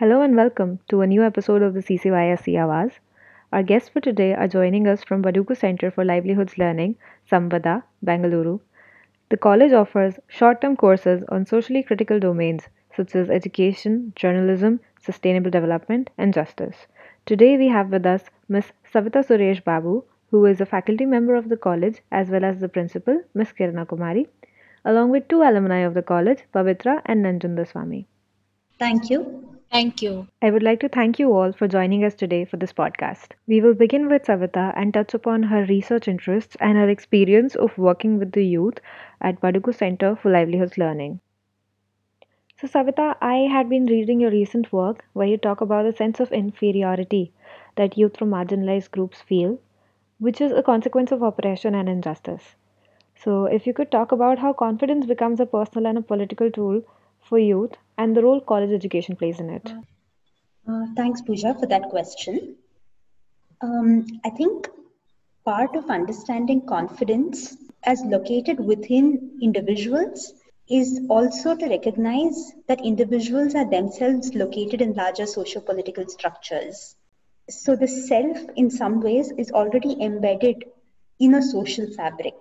Hello and welcome to a new episode of the CCYS Awaz. Our guests for today are joining us from Baduku Center for Livelihoods Learning, Sambada, Bangalore. The college offers short term courses on socially critical domains such as education, journalism, sustainable development, and justice. Today we have with us Ms. Savita Suresh Babu, who is a faculty member of the college as well as the principal, Ms. Kirana Kumari, along with two alumni of the college, Pavitra and Nanjunda Swami. Thank you. Thank you. I would like to thank you all for joining us today for this podcast. We will begin with Savita and touch upon her research interests and her experience of working with the youth at Baduku Center for Livelihoods Learning. So, Savita, I had been reading your recent work where you talk about the sense of inferiority that youth from marginalized groups feel, which is a consequence of oppression and injustice. So, if you could talk about how confidence becomes a personal and a political tool for youth and the role college education plays in it. Uh, thanks, Pooja, for that question. Um, I think part of understanding confidence as located within individuals is also to recognize that individuals are themselves located in larger socio-political structures. So the self, in some ways, is already embedded in a social fabric.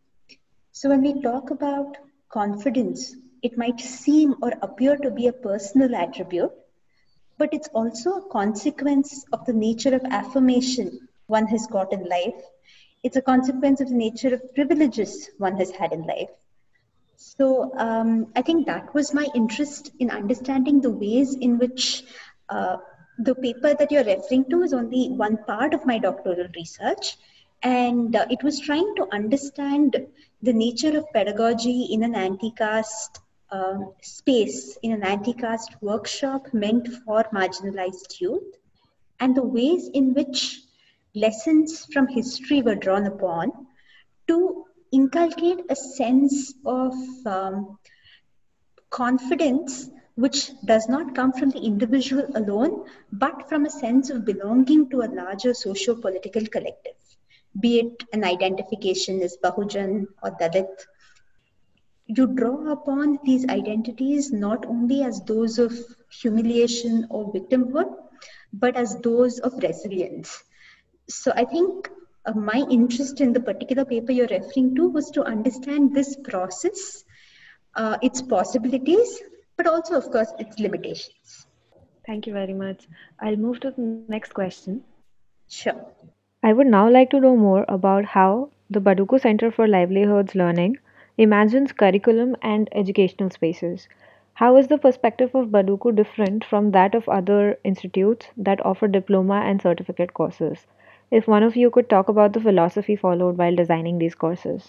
So when we talk about confidence, it might seem or appear to be a personal attribute, but it's also a consequence of the nature of affirmation one has got in life. It's a consequence of the nature of privileges one has had in life. So um, I think that was my interest in understanding the ways in which uh, the paper that you're referring to is only one part of my doctoral research. And uh, it was trying to understand the nature of pedagogy in an anti caste uh, space, in an anti caste workshop meant for marginalized youth, and the ways in which lessons from history were drawn upon to inculcate a sense of um, confidence which does not come from the individual alone, but from a sense of belonging to a larger socio political collective, be it an identification as Bahujan or Dalit. You draw upon these identities not only as those of humiliation or victimhood, but as those of resilience. So I think uh, my interest in the particular paper you're referring to was to understand this process, uh, its possibilities, but also, of course, its limitations. Thank you very much. I'll move to the next question. Sure. I would now like to know more about how the Baduku Center for Livelihoods Learning imagines curriculum and educational spaces. How is the perspective of Baduku different from that of other institutes that offer diploma and certificate courses? If one of you could talk about the philosophy followed while designing these courses.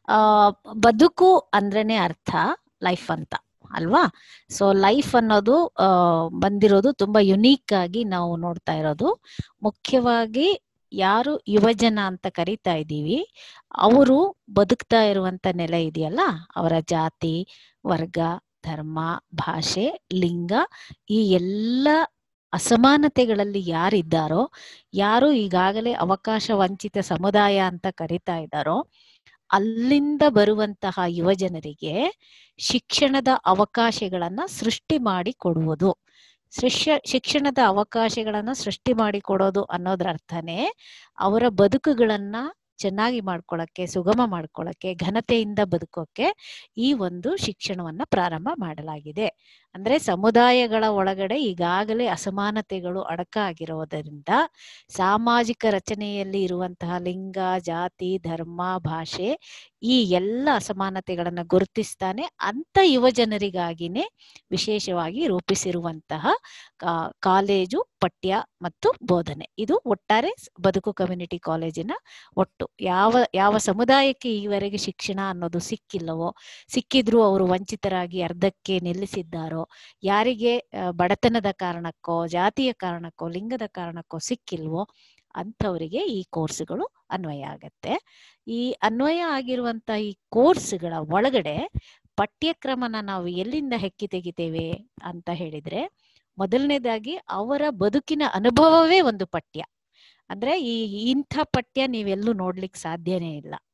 ಬದುಕು ಅಂದ್ರೇನೆ ಅರ್ಥ life ಅಂತ ಅಲ್ವಾ so life ಅನ್ನೋದು ಬಂದಿರೋದು ತುಂಬಾ unique ಆಗಿ ನಾವು ನೋಡ್ತಾ ಇರೋದು ಮುಖ್ಯವಾಗಿ ಯಾರು ಯುವಜನ ಅಂತ ಕರಿತಾ ಇದ್ದೀವಿ ಅವರು ಬದುಕ್ತಾ ಇರುವಂತ ನೆಲೆ ಇದೆಯಲ್ಲ ಅವರ ಜಾತಿ ವರ್ಗ ಧರ್ಮ ಭಾಷೆ ಲಿಂಗ ಈ ಎಲ್ಲ ಅಸಮಾನತೆಗಳಲ್ಲಿ ಯಾರಿದ್ದಾರೋ ಯಾರು ಈಗಾಗಲೇ ಅವಕಾಶ ವಂಚಿತ ಸಮುದಾಯ ಅಂತ ಕರಿತಾ ಇದ್ದಾರೋ ಅಲ್ಲಿಂದ ಬರುವಂತಹ ಯುವಜನರಿಗೆ ಶಿಕ್ಷಣದ ಅವಕಾಶಗಳನ್ನ ಸೃಷ್ಟಿ ಮಾಡಿ ಕೊಡುವುದು ಶಿಷ್ಯ ಶಿಕ್ಷಣದ ಅವಕಾಶಗಳನ್ನ ಸೃಷ್ಟಿ ಮಾಡಿ ಕೊಡೋದು ಅನ್ನೋದ್ರ ಅರ್ಥನೇ ಅವರ ಬದುಕುಗಳನ್ನ ಚೆನ್ನಾಗಿ ಮಾಡ್ಕೊಳಕ್ಕೆ ಸುಗಮ ಮಾಡ್ಕೊಳಕ್ಕೆ ಘನತೆಯಿಂದ ಬದುಕೋಕೆ ಈ ಒಂದು ಶಿಕ್ಷಣವನ್ನ ಪ್ರಾರಂಭ ಮಾಡಲಾಗಿದೆ ಅಂದ್ರೆ ಸಮುದಾಯಗಳ ಒಳಗಡೆ ಈಗಾಗಲೇ ಅಸಮಾನತೆಗಳು ಅಡಕಾಗಿರೋದರಿಂದ ಸಾಮಾಜಿಕ ರಚನೆಯಲ್ಲಿ ಇರುವಂತಹ ಲಿಂಗ ಜಾತಿ ಧರ್ಮ ಭಾಷೆ ಈ ಎಲ್ಲ ಅಸಮಾನತೆಗಳನ್ನ ಗುರುತಿಸ್ತಾನೆ ಅಂತ ಯುವ ಜನರಿಗಾಗಿನೇ ವಿಶೇಷವಾಗಿ ರೂಪಿಸಿರುವಂತಹ ಕಾಲೇಜು ಪಠ್ಯ ಮತ್ತು ಬೋಧನೆ ಇದು ಒಟ್ಟಾರೆ ಬದುಕು ಕಮ್ಯುನಿಟಿ ಕಾಲೇಜಿನ ಒಟ್ಟು ಯಾವ ಯಾವ ಸಮುದಾಯಕ್ಕೆ ಈವರೆಗೆ ಶಿಕ್ಷಣ ಅನ್ನೋದು ಸಿಕ್ಕಿಲ್ಲವೋ ಸಿಕ್ಕಿದ್ರು ಅವರು ವಂಚಿತರಾಗಿ ಅರ್ಧಕ್ಕೆ ನಿಲ್ಲಿಸಿದ್ದಾರೋ ಯಾರಿಗೆ ಬಡತನದ ಕಾರಣಕ್ಕೋ ಜಾತಿಯ ಕಾರಣಕ್ಕೋ ಲಿಂಗದ ಕಾರಣಕ್ಕೋ ಸಿಕ್ಕಿಲ್ವೋ ಅಂಥವರಿಗೆ ಈ ಕೋರ್ಸ್ಗಳು ಅನ್ವಯ ಆಗತ್ತೆ ಈ ಅನ್ವಯ ಆಗಿರುವಂತ ಈ ಕೋರ್ಸ್ಗಳ ಒಳಗಡೆ ಪಠ್ಯಕ್ರಮನ ನಾವು ಎಲ್ಲಿಂದ ಹೆಕ್ಕಿ ತೆಗಿತೇವೆ ಅಂತ ಹೇಳಿದ್ರೆ ಮೊದಲನೇದಾಗಿ ಅವರ ಬದುಕಿನ ಅನುಭವವೇ ಒಂದು ಪಠ್ಯ ಅಂದ್ರೆ ಈ ಇಂಥ ಪಠ್ಯ ನೀವೆಲ್ಲೂ ನೋಡ್ಲಿಕ್ಕೆ ಸಾಧ್ಯನೇ ಇಲ್ಲ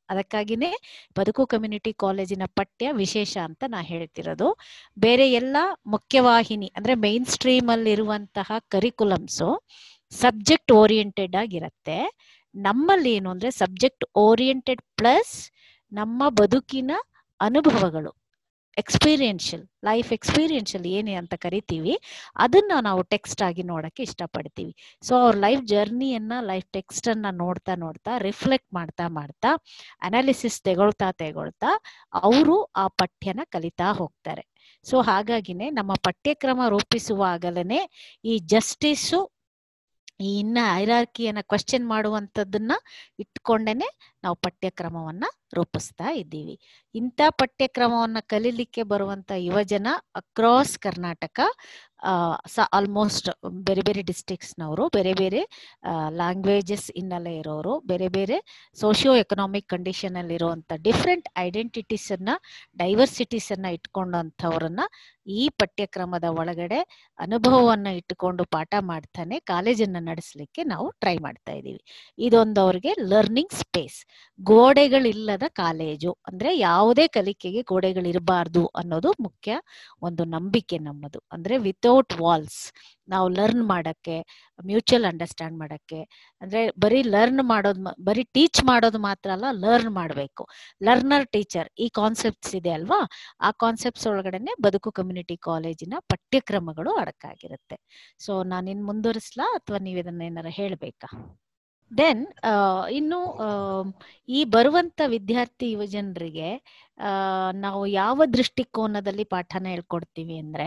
ಅದಕ್ಕಾಗಿನೇ ಬದುಕು ಕಮ್ಯುನಿಟಿ ಕಾಲೇಜಿನ ಪಠ್ಯ ವಿಶೇಷ ಅಂತ ನಾ ಹೇಳ್ತಿರೋದು ಬೇರೆ ಎಲ್ಲ ಮುಖ್ಯವಾಹಿನಿ ಅಂದ್ರೆ ಮೈನ್ ಸ್ಟ್ರೀಮ್ ಅಲ್ಲಿ ಇರುವಂತಹ ಕರಿಕುಲಮ್ಸು ಸಬ್ಜೆಕ್ಟ್ ಓರಿಯೆಂಟೆಡ್ ಆಗಿರತ್ತೆ ನಮ್ಮಲ್ಲಿ ಏನು ಅಂದ್ರೆ ಸಬ್ಜೆಕ್ಟ್ ಓರಿಯೆಂಟೆಡ್ ಪ್ಲಸ್ ನಮ್ಮ ಬದುಕಿನ ಅನುಭವಗಳು ಎಕ್ಸ್ಪೀರಿಯನ್ಷಿಯಲ್ ಲೈಫ್ ಎಕ್ಸ್ಪೀರಿಯನ್ಷಿಯಲ್ ಏನೇ ಅಂತ ಕರಿತೀವಿ ಅದನ್ನ ನಾವು ಟೆಕ್ಸ್ಟ್ ಆಗಿ ನೋಡಕ್ಕೆ ಇಷ್ಟಪಡ್ತೀವಿ ಸೊ ಅವ್ರ ಲೈಫ್ ಜರ್ನಿಯನ್ನ ಲೈಫ್ ಟೆಕ್ಸ್ಟ್ ಅನ್ನ ನೋಡ್ತಾ ನೋಡ್ತಾ ರಿಫ್ಲೆಕ್ಟ್ ಮಾಡ್ತಾ ಮಾಡ್ತಾ ಅನಾಲಿಸಿಸ್ ತೆಗೊಳ್ತಾ ತೆಗೊಳ್ತಾ ಅವರು ಆ ಪಠ್ಯನ ಕಲಿತಾ ಹೋಗ್ತಾರೆ ಸೊ ಹಾಗಾಗಿನೇ ನಮ್ಮ ಪಠ್ಯಕ್ರಮ ರೂಪಿಸುವಾಗಲೇ ಈ ಜಸ್ಟಿಸು ಈ ಇನ್ನ ಐರಾರ್ಕಿಯನ್ನ ಕ್ವಶನ್ ಮಾಡುವಂಥದ್ದನ್ನ ಇಟ್ಕೊಂಡೇನೆ ನಾವು ಪಠ್ಯಕ್ರಮವನ್ನ ರೂಪಿಸ್ತಾ ಇದ್ದೀವಿ ಇಂಥ ಪಠ್ಯಕ್ರಮವನ್ನ ಕಲೀಲಿಕ್ಕೆ ಬರುವಂತ ಯುವಜನ ಅಕ್ರಾಸ್ ಕರ್ನಾಟಕ ಆಲ್ಮೋಸ್ಟ್ ಬೇರೆ ಬೇರೆ ಡಿಸ್ಟಿಕ್ಸ್ನವರು ಬೇರೆ ಬೇರೆ ಲ್ಯಾಂಗ್ವೇಜಸ್ ಹಿನ್ನೆಲೆ ಇರೋರು ಬೇರೆ ಬೇರೆ ಸೋಷಿಯೋ ಎಕನಾಮಿಕ್ ಕಂಡೀಷನ್ ಅಲ್ಲಿ ಇರುವಂತ ಡಿಫ್ರೆಂಟ್ ಐಡೆಂಟಿಟೀಸ್ ಅನ್ನ ಡೈವರ್ಸಿಟೀಸ್ ಅನ್ನ ಇಟ್ಕೊಂಡಂಥವ್ರನ್ನ ಈ ಪಠ್ಯಕ್ರಮದ ಒಳಗಡೆ ಅನುಭವವನ್ನ ಇಟ್ಟುಕೊಂಡು ಪಾಠ ಮಾಡ್ತಾನೆ ಕಾಲೇಜನ್ನ ನಡೆಸಲಿಕ್ಕೆ ನಾವು ಟ್ರೈ ಮಾಡ್ತಾ ಇದ್ದೀವಿ ಇದೊಂದು ಅವ್ರಿಗೆ ಲರ್ನಿಂಗ್ ಸ್ಪೇಸ್ ಗೋಡೆಗಳಿಲ್ಲದ ಕಾಲೇಜು ಅಂದ್ರೆ ಯಾವುದೇ ಕಲಿಕೆಗೆ ಗೋಡೆಗಳಿರಬಾರ್ದು ಅನ್ನೋದು ಮುಖ್ಯ ಒಂದು ನಂಬಿಕೆ ನಮ್ಮದು ಅಂದ್ರೆ ವಿತೌಟ್ ವಾಲ್ಸ್ ನಾವು ಲರ್ನ್ ಮಾಡಕ್ಕೆ ಮ್ಯೂಚುವಲ್ ಅಂಡರ್ಸ್ಟ್ಯಾಂಡ್ ಮಾಡಕ್ಕೆ ಅಂದ್ರೆ ಬರೀ ಲರ್ನ್ ಮಾಡೋದು ಬರೀ ಟೀಚ್ ಮಾಡೋದು ಮಾತ್ರ ಅಲ್ಲ ಲರ್ನ್ ಮಾಡಬೇಕು ಲರ್ನರ್ ಟೀಚರ್ ಈ ಕಾನ್ಸೆಪ್ಟ್ಸ್ ಇದೆ ಅಲ್ವಾ ಆ ಕಾನ್ಸೆಪ್ಟ್ಸ್ ಒಳಗಡೆನೆ ಬದುಕು ಕಮ್ಯುನಿಟಿ ಕಾಲೇಜಿನ ಪಠ್ಯಕ್ರಮಗಳು ಅಡಕಾಗಿರುತ್ತೆ ಸೊ ನಾನು ಇನ್ ಮುಂದುವರಿಸ್ಲಾ ಅಥವಾ ನೀವು ಇದನ್ನ ಏನಾರ ಹೇಳ್ಬೇಕಾ ದೆನ್ ಇನ್ನು ಈ ಬರುವಂತ ವಿದ್ಯಾರ್ಥಿ ಯುವಜನರಿಗೆ ನಾವು ಯಾವ ದೃಷ್ಟಿಕೋನದಲ್ಲಿ ಪಾಠನ ಹೇಳ್ಕೊಡ್ತೀವಿ ಅಂದ್ರೆ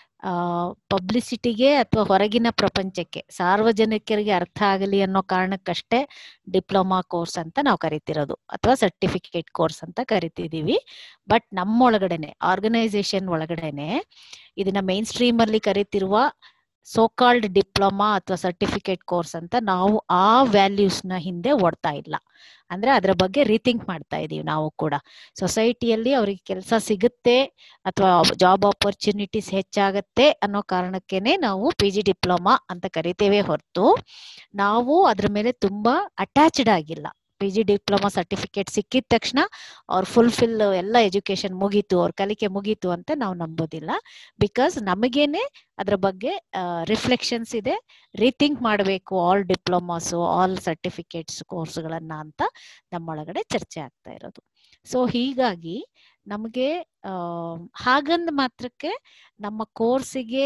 ಪಬ್ಲಿಸಿಟಿಗೆ ಅಥವಾ ಹೊರಗಿನ ಪ್ರಪಂಚಕ್ಕೆ ಸಾರ್ವಜನಿಕರಿಗೆ ಅರ್ಥ ಆಗಲಿ ಅನ್ನೋ ಕಾರಣಕ್ಕಷ್ಟೇ ಡಿಪ್ಲೊಮಾ ಕೋರ್ಸ್ ಅಂತ ನಾವು ಕರಿತಿರೋದು ಅಥವಾ ಸರ್ಟಿಫಿಕೇಟ್ ಕೋರ್ಸ್ ಅಂತ ಕರಿತಿದೀವಿ ಬಟ್ ನಮ್ಮೊಳಗಡೆನೆ ಆರ್ಗನೈಸೇಷನ್ ಒಳಗಡೆನೆ ಇದನ್ನ ಮೈನ್ ಸ್ಟ್ರೀಮ್ ಅಲ್ಲಿ ಕರಿತಿರುವ ಸೋಕಾಲ್ಡ್ ಡಿಪ್ಲೊಮಾ ಅಥವಾ ಸರ್ಟಿಫಿಕೇಟ್ ಕೋರ್ಸ್ ಅಂತ ನಾವು ಆ ವ್ಯಾಲ್ಯೂಸ್ ನ ಹಿಂದೆ ಓಡ್ತಾ ಇಲ್ಲ ಅಂದ್ರೆ ಅದ್ರ ಬಗ್ಗೆ ರೀಥಿಂಕ್ ಮಾಡ್ತಾ ಇದೀವಿ ನಾವು ಕೂಡ ಸೊಸೈಟಿಯಲ್ಲಿ ಅವ್ರಿಗೆ ಕೆಲಸ ಸಿಗುತ್ತೆ ಅಥವಾ ಜಾಬ್ ಆಪರ್ಚುನಿಟೀಸ್ ಹೆಚ್ಚಾಗತ್ತೆ ಅನ್ನೋ ಕಾರಣಕ್ಕೇನೆ ನಾವು ಪಿ ಜಿ ಡಿಪ್ಲೊಮಾ ಅಂತ ಕರಿತೇವೆ ಹೊರತು ನಾವು ಅದ್ರ ಮೇಲೆ ತುಂಬಾ ಅಟ್ಯಾಚ್ಡ್ ಆಗಿಲ್ಲ ಪಿ ಜಿ ಡಿಪ್ಲೊಮಾ ಸರ್ಟಿಫಿಕೇಟ್ ಸಿಕ್ಕಿದ ತಕ್ಷಣ ಅವ್ರ ಫುಲ್ಫಿಲ್ ಎಲ್ಲ ಎಜುಕೇಶನ್ ಮುಗೀತು ಅವ್ರ ಕಲಿಕೆ ಮುಗೀತು ಅಂತ ನಾವು ನಂಬೋದಿಲ್ಲ ಬಿಕಾಸ್ ನಮಗೇನೆ ಅದ್ರ ಬಗ್ಗೆ ರಿಫ್ಲೆಕ್ಷನ್ಸ್ ಇದೆ ರೀಥಿಂಕ್ ಮಾಡಬೇಕು ಆಲ್ ಡಿಪ್ಲೊಮಾಸು ಆಲ್ ಸರ್ಟಿಫಿಕೇಟ್ಸ್ ಕೋರ್ಸ್ಗಳನ್ನ ಅಂತ ನಮ್ಮೊಳಗಡೆ ಚರ್ಚೆ ಆಗ್ತಾ ಇರೋದು ಸೊ ಹೀಗಾಗಿ ನಮಗೆ ಹಾಗಂದ ಮಾತ್ರಕ್ಕೆ ನಮ್ಮ ಕೋರ್ಸಿಗೆ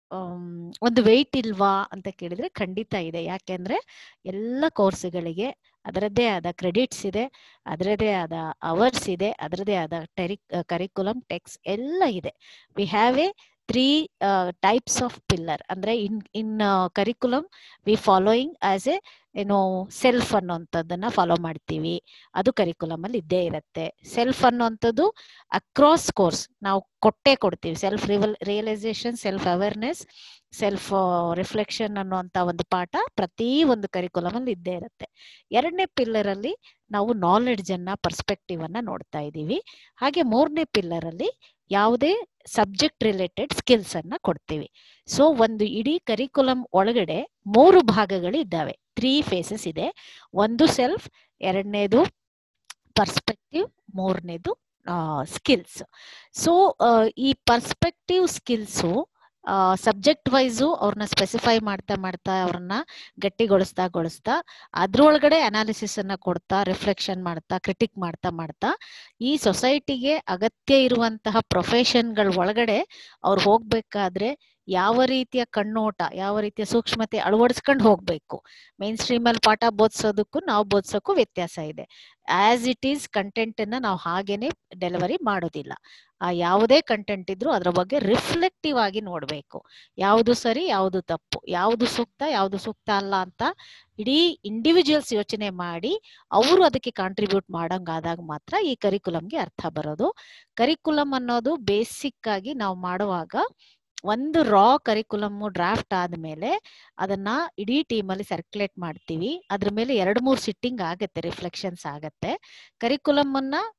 ಒಂದು ವೆಯ್ಟ್ ಇಲ್ವಾ ಅಂತ ಕೇಳಿದ್ರೆ ಖಂಡಿತ ಇದೆ ಯಾಕೆಂದ್ರೆ ಎಲ್ಲ ಕೋರ್ಸ್ಗಳಿಗೆ ಅದರದ್ದೇ ಆದ ಕ್ರೆಡಿಟ್ಸ್ ಇದೆ ಅದರದೇ ಆದ ಅವರ್ಸ್ ಇದೆ ಅದರದೇ ಆದ ಟೆರಿ ಕರಿಕ್ಯುಲಮ್ ಟೆಕ್ಸ್ ಎಲ್ಲ ಇದೆ we have a three types of pillar ಅಂದ್ರೆ in in curriculum we following as a ಏನೋ ಸೆಲ್ಫ್ ಅನ್ನೋಂಥದ್ದನ್ನ ಫಾಲೋ ಮಾಡ್ತೀವಿ ಅದು ಕರಿಕ್ಯುಲಮ್ ಅಲ್ಲಿ ಇದ್ದೇ ಇರುತ್ತೆ ಸೆಲ್ಫ್ ಅನ್ನೋಂಥದ್ದು ಅಕ್ರಾಸ್ ಕೋರ್ಸ್ ನಾವು ಕೊಟ್ಟೆ ಕೊಡ್ತೀವಿ ಸೆಲ್ಫ್ ರಿವಲ್ realisation self awareness self reflection ಅನ್ನುವಂತ ಒಂದು ಪಾಠ ಪ್ರತಿ ಒಂದು ಕರಿಕ್ಯುಲಮ್ ಅಲ್ಲಿ ಇದ್ದೇ ಇರುತ್ತೆ ಎರಡನೇ ಪಿಲ್ಲರ್ ಅಲ್ಲಿ ನಾವು ನಾಲೆಡ್ಜ್ ಅನ್ನ ಪರ್ಸ್ಪೆಕ್ಟಿವ್ ಅನ್ನ ನೋಡ್ತಾ ಇದ್ದೀವಿ ಹಾಗೆ ಮೂರನೇ ಪಿಲ್ಲರ್ ಅಲ್ಲಿ ಯಾವುದೇ ಸಬ್ಜೆಕ್ಟ್ ರಿಲೇಟೆಡ್ ಸ್ಕಿಲ್ಸ್ ಅನ್ನ ಕೊಡ್ತೀವಿ ಸೊ ಒಂದು ಇಡೀ ಕರಿಕ್ಯುಲಮ್ ಒಳಗಡೆ ಮೂರು ಭಾಗಗಳು ಇದ್ದಾವೆ ತ್ರೀ ಫೇಸಸ್ ಇದೆ ಒಂದು ಸೆಲ್ಫ್ ಎರಡನೇದು ಪರ್ಸ್ಪೆಕ್ಟಿವ್ ಮೂರನೇದು ಸ್ಕಿಲ್ಸ್ ಸೊ ಈ ಪರ್ಸ್ಪೆಕ್ಟಿವ್ ಸ್ಕಿಲ್ಸು ಸಬ್ಜೆಕ್ಟ್ ವೈಸು ಅವ್ರನ್ನ ಸ್ಪೆಸಿಫೈ ಮಾಡ್ತಾ ಮಾಡ್ತಾ ಅವ್ರನ್ನ ಗಟ್ಟಿಗೊಳಿಸ್ತಾ ಗೊಳಿಸ್ತಾ ಅದ್ರೊಳಗಡೆ ಅನಾಲಿಸಿಸ್ ಅನ್ನ ಕೊಡ್ತಾ ರಿಫ್ಲೆಕ್ಷನ್ ಮಾಡ್ತಾ ಕ್ರಿಟಿಕ್ ಮಾಡ್ತಾ ಮಾಡ್ತಾ ಈ ಸೊಸೈಟಿಗೆ ಅಗತ್ಯ ಇರುವಂತಹ ಪ್ರೊಫೆಷನ್ಗಳ ಒಳಗಡೆ ಅವ್ರು ಹೋಗ್ಬೇಕಾದ್ರೆ ಯಾವ ರೀತಿಯ ಕಣ್ಣೋಟ ಯಾವ ರೀತಿಯ ಸೂಕ್ಷ್ಮತೆ ಅಳವಡಿಸ್ಕೊಂಡು ಹೋಗ್ಬೇಕು ಮೈನ್ ಸ್ಟ್ರೀಮ್ ಅಲ್ಲಿ ಪಾಠ ಬೋಧಿಸೋದಕ್ಕೂ ನಾವು ಬೋಧಿಸೋಕ್ಕೂ ವ್ಯತ್ಯಾಸ ಇದೆ ಆಸ್ ಇಟ್ ಈಸ್ ಕಂಟೆಂಟ್ ಅನ್ನ ನಾವು ಹಾಗೇನೆ ಡೆಲಿವರಿ ಮಾಡೋದಿಲ್ಲ ಆ ಯಾವುದೇ ಕಂಟೆಂಟ್ ಇದ್ರೂ ಅದ್ರ ಬಗ್ಗೆ ರಿಫ್ಲೆಕ್ಟಿವ್ ಆಗಿ ನೋಡ್ಬೇಕು ಯಾವುದು ಸರಿ ಯಾವುದು ತಪ್ಪು ಯಾವುದು ಸೂಕ್ತ ಯಾವುದು ಸೂಕ್ತ ಅಲ್ಲ ಅಂತ ಇಡೀ ಇಂಡಿವಿಜುವಲ್ಸ್ ಯೋಚನೆ ಮಾಡಿ ಅವರು ಅದಕ್ಕೆ ಕಾಂಟ್ರಿಬ್ಯೂಟ್ ಮಾಡಂಗಾದಾಗ ಮಾತ್ರ ಈ ಕರಿಕ್ಯುಲಮ್ಗೆ ಅರ್ಥ ಬರೋದು ಕರಿಕ್ಯುಲಮ್ ಅನ್ನೋದು ಬೇಸಿಕ್ ಆಗಿ ನಾವು ಮಾಡುವಾಗ ಒಂದು ರಾ ಕರಿಕ್ಯುಲಮ್ ಡ್ರಾಫ್ಟ್ ಆದ್ಮೇಲೆ ಅದನ್ನ ಇಡೀ ಟೀಮ್ ಅಲ್ಲಿ ಸರ್ಕ್ಯುಲೇಟ್ ಮಾಡ್ತೀವಿ ಅದ್ರ ಮೇಲೆ ಎರಡು ಮೂರು ಸಿಟ್ಟಿಂಗ್ ಆಗತ್ತೆ ರಿಫ್ಲೆಕ್ಷನ್ಸ್ ಆಗತ್ತೆ ಕರಿಕ್ಯುಲಮ್ ಅನ್ನ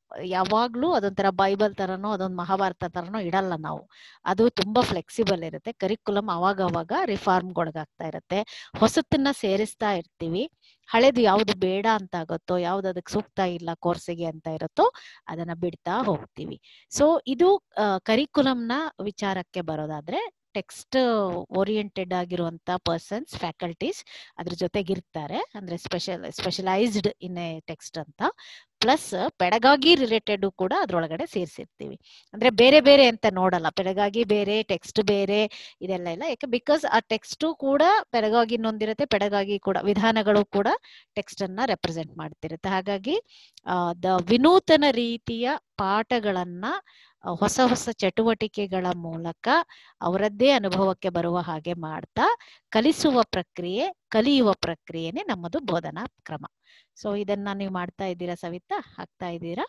ಯಾವಾಗ್ಲೂ ಅದೊಂಥರ ಬೈಬಲ್ ತರನೋ ಅದೊಂದು ಮಹಾಭಾರತ ತರನೋ ಇಡಲ್ಲ ನಾವು ಅದು ತುಂಬಾ ಫ್ಲೆಕ್ಸಿಬಲ್ ಇರುತ್ತೆ ಕರಿಕ್ಯುಲಮ್ ಅವಾಗ ಅವಾಗ ರಿಫಾರ್ಮ್ಗೊಳಗಾಗ್ತಾ ಇರುತ್ತೆ ಹೊಸತನ್ನ ಸೇರಿಸ್ತಾ ಇರ್ತೀವಿ ಹಳೇದು ಯಾವ್ದು ಬೇಡ ಅಂತ ಆಗುತ್ತೋ ಯಾವ್ದು ಅದಕ್ಕೆ ಸೂಕ್ತ ಇಲ್ಲ ಕೋರ್ಸಿಗೆ ಅಂತ ಇರುತ್ತೋ ಅದನ್ನ ಬಿಡ್ತಾ ಹೋಗ್ತೀವಿ ಸೊ ಇದು ಕರಿಕ್ಯುಲಮ್ನ ವಿಚಾರಕ್ಕೆ ಬರೋದಾದ್ರೆ ಟೆಕ್ಸ್ಟ್ ಓರಿಯೆಂಟೆಡ್ ಆಗಿರುವಂತ ಪರ್ಸನ್ಸ್ ಫ್ಯಾಕಲ್ಟೀಸ್ ಅದ್ರ ಜೊತೆಗಿರ್ತಾರೆ ಅಂದ್ರೆ special specialised in a text ಅಂತ ಪ್ಲಸ್ ಪೆಡಗಾಗಿ ರಿಲೇಟೆಡ್ ಕೂಡ ಅದ್ರೊಳಗಡೆ ಸೇರಿಸಿರ್ತೀವಿ ಅಂದ್ರೆ ಬೇರೆ ಬೇರೆ ಅಂತ ನೋಡಲ್ಲ ಪೆಡಗಾಗಿ ಬೇರೆ ಟೆಕ್ಸ್ಟ್ ಬೇರೆ ಇದೆಲ್ಲ ಇಲ್ಲ ಯಾಕೆ ಬಿಕಾಸ್ ಆ ಟೆಕ್ಸ್ಟ್ ಕೂಡ ಪೆಡಗಾಗಿ ಇನ್ನೊಂದಿರುತ್ತೆ ಪೆಡಗಾಗಿ ಕೂಡ ವಿಧಾನಗಳು ಕೂಡ ಟೆಕ್ಸ್ಟ್ ಅನ್ನ ರೆಪ್ರೆಸೆಂಟ್ ಮಾಡ್ತಿರುತ್ತೆ ಹಾಗಾಗಿ ದ ವಿನೂತನ ರೀತಿಯ ಪಾಠಗಳನ್ನ ಹೊಸ ಹೊಸ ಚಟುವಟಿಕೆಗಳ ಮೂಲಕ ಅವರದ್ದೇ ಅನುಭವಕ್ಕೆ ಬರುವ ಹಾಗೆ ಮಾಡ್ತಾ ಕಲಿಸುವ ಪ್ರಕ್ರಿಯೆ ಕಲಿಯುವ ಪ್ರಕ್ರಿಯೆನೆ ನಮ್ಮದು ಬೋಧನಾ ಕ್ರಮ ಸೊ ಇದನ್ನ ನೀವು ಮಾಡ್ತಾ ಇದ್ದೀರಾ ಸವಿತಾ ಆಗ್ತಾ ಇದ್ದೀರಾ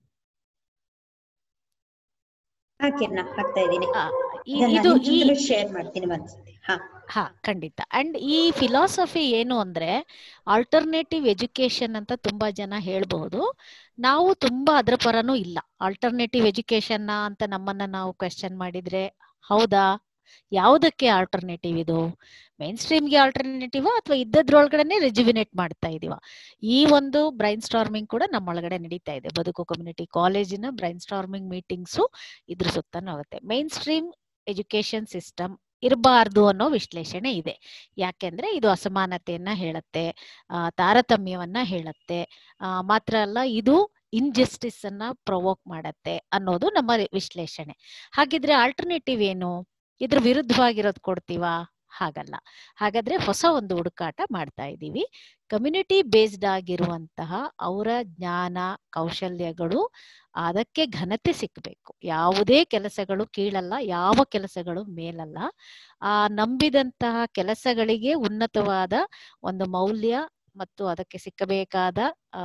ಹಾ ಕಿರಣ ಹಾಕ್ತಾ ಇದ್ದೀನಿ ಈ- ಇದು ಈ ಶೇರ್ ಮಾಡ್ತೀನಿ ಒಂದ್ಸತಿ ಹಾ ಹಾ ಖಂಡಿತ ಅಂಡ್ ಈ ಫಿಲಾಸಫಿ ಏನು ಅಂದ್ರೆ ಆಲ್ಟರ್ನೇಟಿವ್ ಎಜುಕೇಶನ್ ಅಂತ ತುಂಬಾ ಜನ ಹೇಳ್ಬಹುದು ನಾವು ತುಂಬಾ ಅದ್ರ ಪರನೂ ಇಲ್ಲ ಆಲ್ಟರ್ನೇಟಿವ್ ಎಜುಕೇಶನ್ ಅಂತ ನಮ್ಮನ್ನ ನಾವು ಕ್ವೆಶನ್ ಮಾಡಿದ್ರೆ ಹೌದಾ ಯಾವುದಕ್ಕೆ ಆಲ್ಟರ್ನೇಟಿವ್ ಇದು ಮೇನ್ ಸ್ಟ್ರೀಮ್ಗೆ ಆಲ್ಟರ್ನೇಟಿವ್ ಅಥವಾ ಇದ್ದದ್ರೊಳಗಡೆನೆ ರೆಜುವಿನೇಟ್ ಮಾಡ್ತಾ ಇದೀವ ಈ ಒಂದು ಬ್ರೈನ್ ಸ್ಟಾರ್ಮಿಂಗ್ ಕೂಡ ನಮ್ಮೊಳಗಡೆ ನಡೀತಾ ಇದೆ ಬದುಕು ಕಮ್ಯುನಿಟಿ ಕಾಲೇಜಿನ ಬ್ರೈನ್ ಸ್ಟಾರ್ಮಿಂಗ್ ಮೀಟಿಂಗ್ಸು ಇದ್ರ ಸುತ್ತನೂ ಆಗುತ್ತೆ ಮೇನ್ ಸ್ಟ್ರೀಮ್ ಎಜುಕೇಶನ್ ಸಿಸ್ಟಮ್ ಇರಬಾರ್ದು ಅನ್ನೋ ವಿಶ್ಲೇಷಣೆ ಇದೆ ಯಾಕೆಂದ್ರೆ ಇದು ಅಸಮಾನತೆಯನ್ನ ಹೇಳುತ್ತೆ ಆ, ತಾರತಮ್ಯವನ್ನ ಹೇಳುತ್ತೆ ಆ, ಮಾತ್ರ ಅಲ್ಲ ಇದು ಇನ್ಜಸ್ಟಿಸ್ ಅನ್ನ ಪ್ರೊವೋಕ್ ಮಾಡತ್ತೆ ಅನ್ನೋದು ನಮ್ಮ ವಿಶ್ಲೇಷಣೆ ಹಾಗಿದ್ರೆ ಆಲ್ಟರ್ನೇಟಿವ್ ಏನು ಇದ್ರ ವಿರುದ್ಧವಾಗಿರೋದು ಕೊಡ್ತೀವಾ ಹಾಗಲ್ಲ ಹಾಗಾದ್ರೆ ಹೊಸ ಒಂದು ಹುಡುಕಾಟ ಮಾಡ್ತಾ ಇದ್ದೀವಿ ಕಮ್ಯುನಿಟಿ ಬೇಸ್ಡ್ ಆಗಿರುವಂತಹ ಅವರ ಜ್ಞಾನ ಕೌಶಲ್ಯಗಳು ಅದಕ್ಕೆ ಘನತೆ ಸಿಕ್ಕಬೇಕು ಯಾವುದೇ ಕೆಲಸಗಳು ಕೀಳಲ್ಲ ಯಾವ ಕೆಲಸಗಳು ಮೇಲಲ್ಲ ಆ ನಂಬಿದಂತಹ ಕೆಲಸಗಳಿಗೆ ಉನ್ನತವಾದ ಒಂದು ಮೌಲ್ಯ ಮತ್ತು ಅದಕ್ಕೆ ಸಿಕ್ಕಬೇಕಾದ ಆ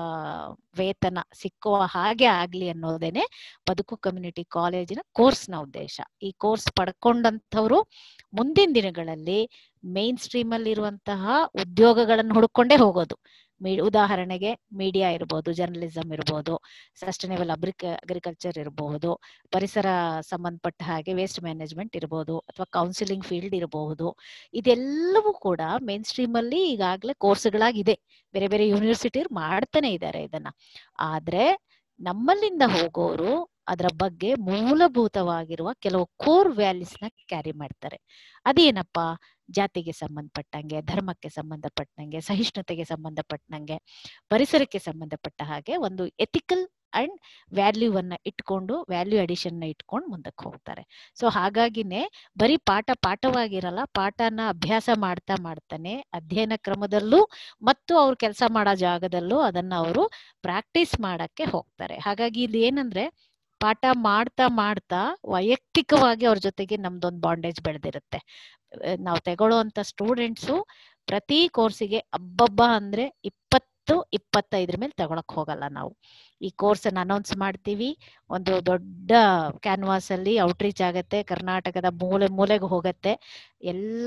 ವೇತನ ಸಿಕ್ಕುವ ಹಾಗೆ ಆಗ್ಲಿ ಅನ್ನೋದೇನೆ ಬದುಕು ಕಮ್ಯುನಿಟಿ ಕಾಲೇಜಿನ ಕೋರ್ಸ್ನ ಉದ್ದೇಶ ಈ ಕೋರ್ಸ್ ಪಡ್ಕೊಂಡಂಥವ್ರು ಮುಂದಿನ ದಿನಗಳಲ್ಲಿ ಮೇನ್ ಸ್ಟ್ರೀಮ್ ಅಲ್ಲಿ ಇರುವಂತಹ ಉದ್ಯೋಗಗಳನ್ನು ಹುಡುಕೊಂಡೇ ಹೋಗೋದು ಮೀ ಉದಾಹರಣೆಗೆ ಮೀಡಿಯಾ ಇರ್ಬೋದು ಜರ್ನಲಿಸಂ ಇರ್ಬೋದು ಸಸ್ಟೈನೇಬಲ್ ಅಗ್ರಿಕ ಅಗ್ರಿಕಲ್ಚರ್ ಇರಬಹುದು ಪರಿಸರ ಸಂಬಂಧಪಟ್ಟ ಹಾಗೆ ವೇಸ್ಟ್ ಮ್ಯಾನೇಜ್ಮೆಂಟ್ ಇರಬಹುದು ಅಥವಾ ಕೌನ್ಸಿಲಿಂಗ್ ಫೀಲ್ಡ್ ಇರಬಹುದು ಇದೆಲ್ಲವೂ ಕೂಡ ಮೇನ್ ಸ್ಟ್ರೀಮ್ ಅಲ್ಲಿ ಈಗಾಗಲೇ ಕೋರ್ಸ್ಗಳಾಗಿದೆ ಬೇರೆ ಬೇರೆ ಯೂನಿವರ್ಸಿಟಿ ಮಾಡ್ತಾನೆ ಇದ್ದಾರೆ ಇದನ್ನ ಆದ್ರೆ ನಮ್ಮಲ್ಲಿಂದ ಹೋಗೋರು ಅದರ ಬಗ್ಗೆ ಮೂಲಭೂತವಾಗಿರುವ ಕೆಲವು ಕೋರ್ ವ್ಯಾಲ್ಯೂಸ್ ನ ಕ್ಯಾರಿ ಮಾಡ್ತಾರೆ ಅದೇನಪ್ಪಾ ಜಾತಿಗೆ ಸಂಬಂಧಪಟ್ಟಂಗೆ ಧರ್ಮಕ್ಕೆ ಸಂಬಂಧಪಟ್ಟಂಗೆ ಸಹಿಷ್ಣುತೆಗೆ ಸಂಬಂಧಪಟ್ಟಂಗೆ ಪರಿಸರಕ್ಕೆ ಸಂಬಂಧಪಟ್ಟ ಹಾಗೆ ಒಂದು ಎಥಿಕಲ್ ಅಂಡ್ ವ್ಯಾಲ್ಯೂವನ್ನ ಇಟ್ಕೊಂಡು ವ್ಯಾಲ್ಯೂ ಅಡಿಷನ್ ನ ಇಟ್ಕೊಂಡು ಮುಂದಕ್ಕೆ ಹೋಗ್ತಾರೆ ಸೊ ಹಾಗಾಗಿನೇ ಬರೀ ಪಾಠ ಪಾಠವಾಗಿರಲ್ಲ ಪಾಠನ ಅಭ್ಯಾಸ ಮಾಡ್ತಾ ಮಾಡ್ತಾನೆ ಅಧ್ಯಯನ ಕ್ರಮದಲ್ಲೂ ಮತ್ತು ಅವ್ರು ಕೆಲಸ ಮಾಡೋ ಜಾಗದಲ್ಲೂ ಅದನ್ನ ಅವರು ಪ್ರಾಕ್ಟೀಸ್ ಮಾಡಕ್ಕೆ ಹೋಗ್ತಾರೆ ಹಾಗಾಗಿ ಇಲ್ಲಿ ಏನಂದ್ರೆ ಪಾಠ ಮಾಡ್ತಾ ಮಾಡ್ತಾ ವೈಯಕ್ತಿಕವಾಗಿ ಅವ್ರ ಜೊತೆಗೆ ನಮ್ದೊಂದು ಬಾಂಡೇಜ್ ಬೆಳೆದಿರುತ್ತೆ ನಾವು ತಗೊಳ್ಳುವಂತ ಸ್ಟೂಡೆಂಟ್ಸು ಪ್ರತಿ ಕೋರ್ಸಿಗೆ ಅಬ್ಬಬ್ಬ ಅಂದ್ರೆ ಇಪ್ಪತ್ತು ಇಪ್ಪತ್ತೈದ್ರ ಮೇಲೆ ತಗೊಳಕ್ ಹೋಗಲ್ಲ ನಾವು ಈ ಕೋರ್ಸ್ ಅನ್ನ ಅನೌನ್ಸ್ ಮಾಡ್ತೀವಿ ಒಂದು ದೊಡ್ಡ ಕ್ಯಾನ್ವಾಸ್ ಅಲ್ಲಿ ಔಟ್ರೀಚ್ ಆಗತ್ತೆ ಕರ್ನಾಟಕದ ಮೂಲೆ ಮೂಲೆಗೆ ಹೋಗತ್ತೆ ಎಲ್ಲ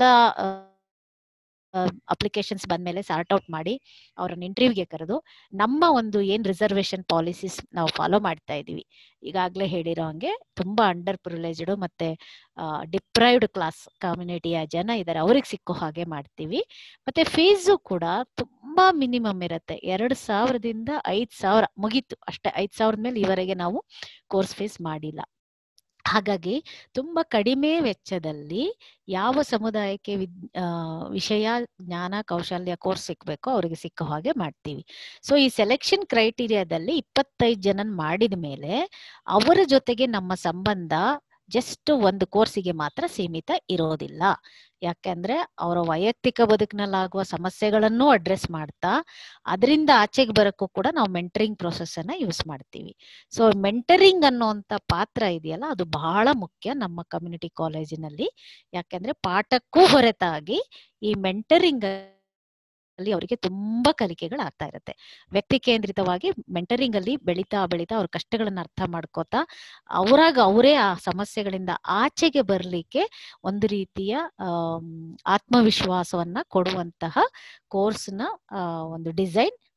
ಅಪ್ಲಿಕೇಶನ್ಸ್ ಬಂದ್ಮೇಲೆ ಸಾರ್ಟ್ ಔಟ್ ಮಾಡಿ ಅವ್ರನ್ನ ಇಂಟರ್ವ್ಯೂಗೆ ಕರೆದು ನಮ್ಮ ಒಂದು ಏನ್ ರಿಸರ್ವೇಶನ್ ಪಾಲಿಸೀಸ್ ನಾವು ಫಾಲೋ ಮಾಡ್ತಾ ಇದೀವಿ ಈಗಾಗಲೇ ಹೇಳಿರೋ ಹಂಗೆ ತುಂಬಾ ಅಂಡರ್ ಪ್ರಿವಿಲೇಜ್ಡ್ ಮತ್ತೆ ಡಿಪ್ರೈವ್ಡ್ ಕ್ಲಾಸ್ ಕಮ್ಯುನಿಟಿಯ ಜನ ಇದ್ದಾರೆ ಅವ್ರಿಗೆ ಸಿಕ್ಕೋ ಹಾಗೆ ಮಾಡ್ತೀವಿ ಮತ್ತೆ ಫೀಸು ಕೂಡ ತುಂಬಾ ಮಿನಿಮಮ್ ಇರುತ್ತೆ ಎರಡ್ ಸಾವಿರದಿಂದ ಐದ್ ಸಾವಿರ ಮುಗೀತು ಅಷ್ಟೇ ಐದ್ ಸಾವಿರದ ಮೇಲೆ ಇವರೆಗೆ ನಾವು ಕೋರ್ಸ್ ಫೀಸ್ ಮಾಡಿಲ್ಲ ಹಾಗಾಗಿ ತುಂಬಾ ಕಡಿಮೆ ವೆಚ್ಚದಲ್ಲಿ ಯಾವ ಸಮುದಾಯಕ್ಕೆ ವಿದ್ ವಿಷಯ ಜ್ಞಾನ ಕೌಶಲ್ಯ ಕೋರ್ಸ್ ಸಿಕ್ಬೇಕೋ ಅವರಿಗೆ ಸಿಕ್ಕೋ ಹಾಗೆ ಮಾಡ್ತೀವಿ ಸೊ ಈ ಸೆಲೆಕ್ಷನ್ ಕ್ರೈಟೀರಿಯಾದಲ್ಲಿ ಇಪ್ಪತ್ತೈದು ಜನನ್ ಮಾಡಿದ ಮೇಲೆ ಅವರ ಜೊತೆಗೆ ನಮ್ಮ ಸಂಬಂಧ ಜಸ್ಟ್ ಒಂದು ಕೋರ್ಸಿಗೆ ಮಾತ್ರ ಸೀಮಿತ ಇರೋದಿಲ್ಲ ಯಾಕೆಂದ್ರೆ ಅವರ ವೈಯಕ್ತಿಕ ಬದುಕಿನಲ್ಲಾಗುವ ಸಮಸ್ಯೆಗಳನ್ನು ಅಡ್ರೆಸ್ ಮಾಡ್ತಾ ಅದರಿಂದ ಆಚೆಗೆ ಬರಕ್ಕೂ ಕೂಡ ನಾವು ಮೆಂಟರಿಂಗ್ ಪ್ರೊಸೆಸ್ ಅನ್ನ ಯೂಸ್ ಮಾಡ್ತೀವಿ ಸೊ ಮೆಂಟರಿಂಗ್ ಅನ್ನುವಂತ ಪಾತ್ರ ಇದೆಯಲ್ಲ ಅದು ಬಹಳ ಮುಖ್ಯ ನಮ್ಮ ಕಮ್ಯುನಿಟಿ ಕಾಲೇಜಿನಲ್ಲಿ ಯಾಕೆಂದ್ರೆ ಪಾಠಕ್ಕೂ ಹೊರತಾಗಿ ಈ ಮೆಂಟರಿಂಗ್ ಅಲ್ಲಿ ಅವರಿಗೆ ತುಂಬಾ ಕಲಿಕೆಗಳಾಗ್ತಾ ಇರುತ್ತೆ ವ್ಯಕ್ತಿ ಕೇಂದ್ರಿತವಾಗಿ ಮೆಂಟರಿಂಗ್ ಅಲ್ಲಿ ಬೆಳೀತಾ ಬೆಳೀತಾ ಅವ್ರ ಕಷ್ಟಗಳನ್ನ ಅರ್ಥ ಮಾಡ್ಕೋತಾ ಅವರಾಗ ಅವರೇ ಆ ಸಮಸ್ಯೆಗಳಿಂದ ಆಚೆಗೆ ಬರ್ಲಿಕ್ಕೆ ಒಂದು ರೀತಿಯ ಆತ್ಮವಿಶ್ವಾಸವನ್ನ ಕೊಡುವಂತಹ ಕೋರ್ಸ್ನ ಒಂದು ಡಿಸೈನ್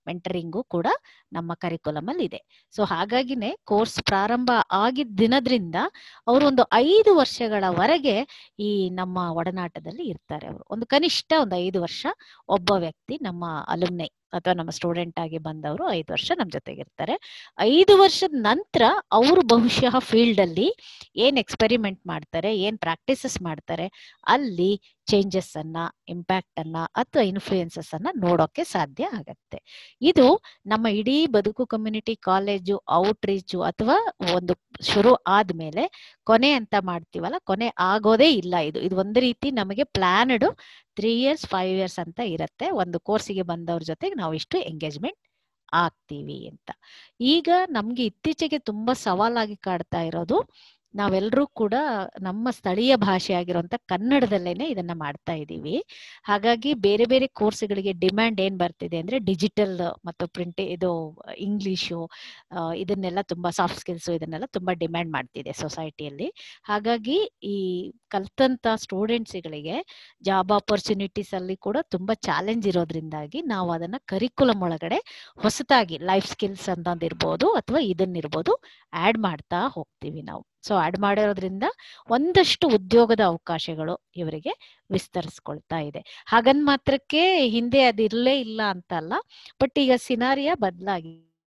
ಮೆಂಟರಿಂಗು ಕೂಡ ನಮ್ಮ ಕರಿಕ್ಯುಲಮ್ ಅಲ್ಲಿ ಇದೆ ಸೊ ಹಾಗಾಗಿನೇ ಕೋರ್ಸ್ ಪ್ರಾರಂಭ ಆಗಿದ್ದ ದಿನದ್ರಿಂದ ಅವರು ಒಂದು ಐದು ವರ್ಷಗಳವರೆಗೆ ಈ ನಮ್ಮ ಒಡನಾಟದಲ್ಲಿ ಇರ್ತಾರೆ ಅವರು ಒಂದು ಕನಿಷ್ಠ ಒಂದು ಐದು ವರ್ಷ ಒಬ್ಬ ವ್ಯಕ್ತಿ ನಮ್ಮ ಅಲುಮ್ನೈ ಅಥವಾ ನಮ್ಮ ಸ್ಟೂಡೆಂಟ್ ಆಗಿ ಬಂದವರು ಐದು ವರ್ಷ ನಮ್ಮ ಜೊತೆಗಿರ್ತಾರೆ ಐದು ವರ್ಷದ ನಂತರ ಅವರು ಬಹುಶಃ ಫೀಲ್ಡ್ ಅಲ್ಲಿ ಏನ್ ಎಕ್ಸ್ಪೆರಿಮೆಂಟ್ ಮಾಡ್ತಾರೆ ಏನ್ ಪ್ರಾಕ್ಟೀಸಸ್ ಮಾಡ್ತಾರೆ ಅಲ್ಲಿ ಚೇಂಜಸ್ ಅನ್ನ ಇಂಪ್ಯಾಕ್ಟ್ ಅನ್ನ ಅಥವಾ ಇನ್ಫ್ಲೂಯೆನ್ಸಸ್ ಅನ್ನ ನೋಡೋಕೆ ಸಾಧ್ಯ ಆಗತ್ತೆ ಇದು ನಮ್ಮ ಇಡೀ ಬದುಕು ಕಮ್ಯುನಿಟಿ ಕಾಲೇಜು ಔಟ್ ರೀಚು ಅಥವಾ ಒಂದು ಶುರು ಆದ್ಮೇಲೆ ಕೊನೆ ಅಂತ ಮಾಡ್ತೀವಲ್ಲ ಕೊನೆ ಆಗೋದೇ ಇಲ್ಲ ಇದು ಇದು ಒಂದು ರೀತಿ ನಮಗೆ planned three years five years ಅಂತ ಇರತ್ತೆ ಒಂದು ಕೋರ್ಸಿಗೆ ಬಂದವ್ರ ಜೊತೆಗೆ ನಾವು ಇಷ್ಟು ಎಂಗೇಜ್ಮೆಂಟ್ ಆಗ್ತೀವಿ ಅಂತ ಈಗ ನಮ್ಗೆ ಇತ್ತೀಚೆಗೆ ತುಂಬಾ ಸವಾಲಾಗಿ ಕಾಡ್ತಾ ಇರೋದು ನಾವೆಲ್ಲರೂ ಕೂಡ ನಮ್ಮ ಸ್ಥಳೀಯ ಭಾಷೆ ಆಗಿರುವಂತ ಕನ್ನಡದಲ್ಲೇನೆ ಇದನ್ನ ಮಾಡ್ತಾ ಇದ್ದೀವಿ ಹಾಗಾಗಿ ಬೇರೆ ಬೇರೆ ಕೋರ್ಸ್ಗಳಿಗೆ ಡಿಮ್ಯಾಂಡ್ ಏನ್ ಬರ್ತಿದೆ ಅಂದ್ರೆ ಡಿಜಿಟಲ್ ಮತ್ತು ಪ್ರಿಂಟ್ ಇದು ಇಂಗ್ಲಿಷು ಇದನ್ನೆಲ್ಲ ತುಂಬಾ ಸಾಫ್ಟ್ ಸ್ಕಿಲ್ಸ್ ಇದನ್ನೆಲ್ಲ ತುಂಬಾ ಡಿಮ್ಯಾಂಡ್ ಮಾಡ್ತಿದೆ ಸೊಸೈಟಿಯಲ್ಲಿ ಹಾಗಾಗಿ ಈ ಕಲ್ತಂತ ಸ್ಟೂಡೆಂಟ್ಸ್ಗಳಿಗೆ ಜಾಬ್ ಆಪರ್ಚುನಿಟೀಸ್ ಅಲ್ಲಿ ಕೂಡ ತುಂಬಾ ಚಾಲೆಂಜ್ ಇರೋದ್ರಿಂದಾಗಿ ನಾವು ಅದನ್ನ ಕರಿಕ್ಯುಲಮ್ ಒಳಗಡೆ ಹೊಸದಾಗಿ ಲೈಫ್ ಸ್ಕಿಲ್ಸ್ ಅನ್ನೋದಿರ್ಬೋದು ಅಥವಾ ಇದನ್ನಿರ್ಬೋದು ಆಡ್ ಮಾಡ್ತಾ ಹೋಗ್ತೀವಿ ನಾವು ಸೊ ಆಡ್ ಮಾಡಿರೋದ್ರಿಂದ ಒಂದಷ್ಟು ಉದ್ಯೋಗದ ಅವಕಾಶಗಳು ಇವರಿಗೆ ವಿಸ್ತರಿಸ್ಕೊಳ್ತಾ ಇದೆ ಹಾಗನ್ ಮಾತ್ರಕ್ಕೆ ಹಿಂದೆ ಅದಿರ್ಲೇ ಇಲ್ಲ ಅಂತ ಅಲ್ಲ ಬಟ್ ಈಗ ಸಿನಾರಿಯ ಬದಲಾಗಿ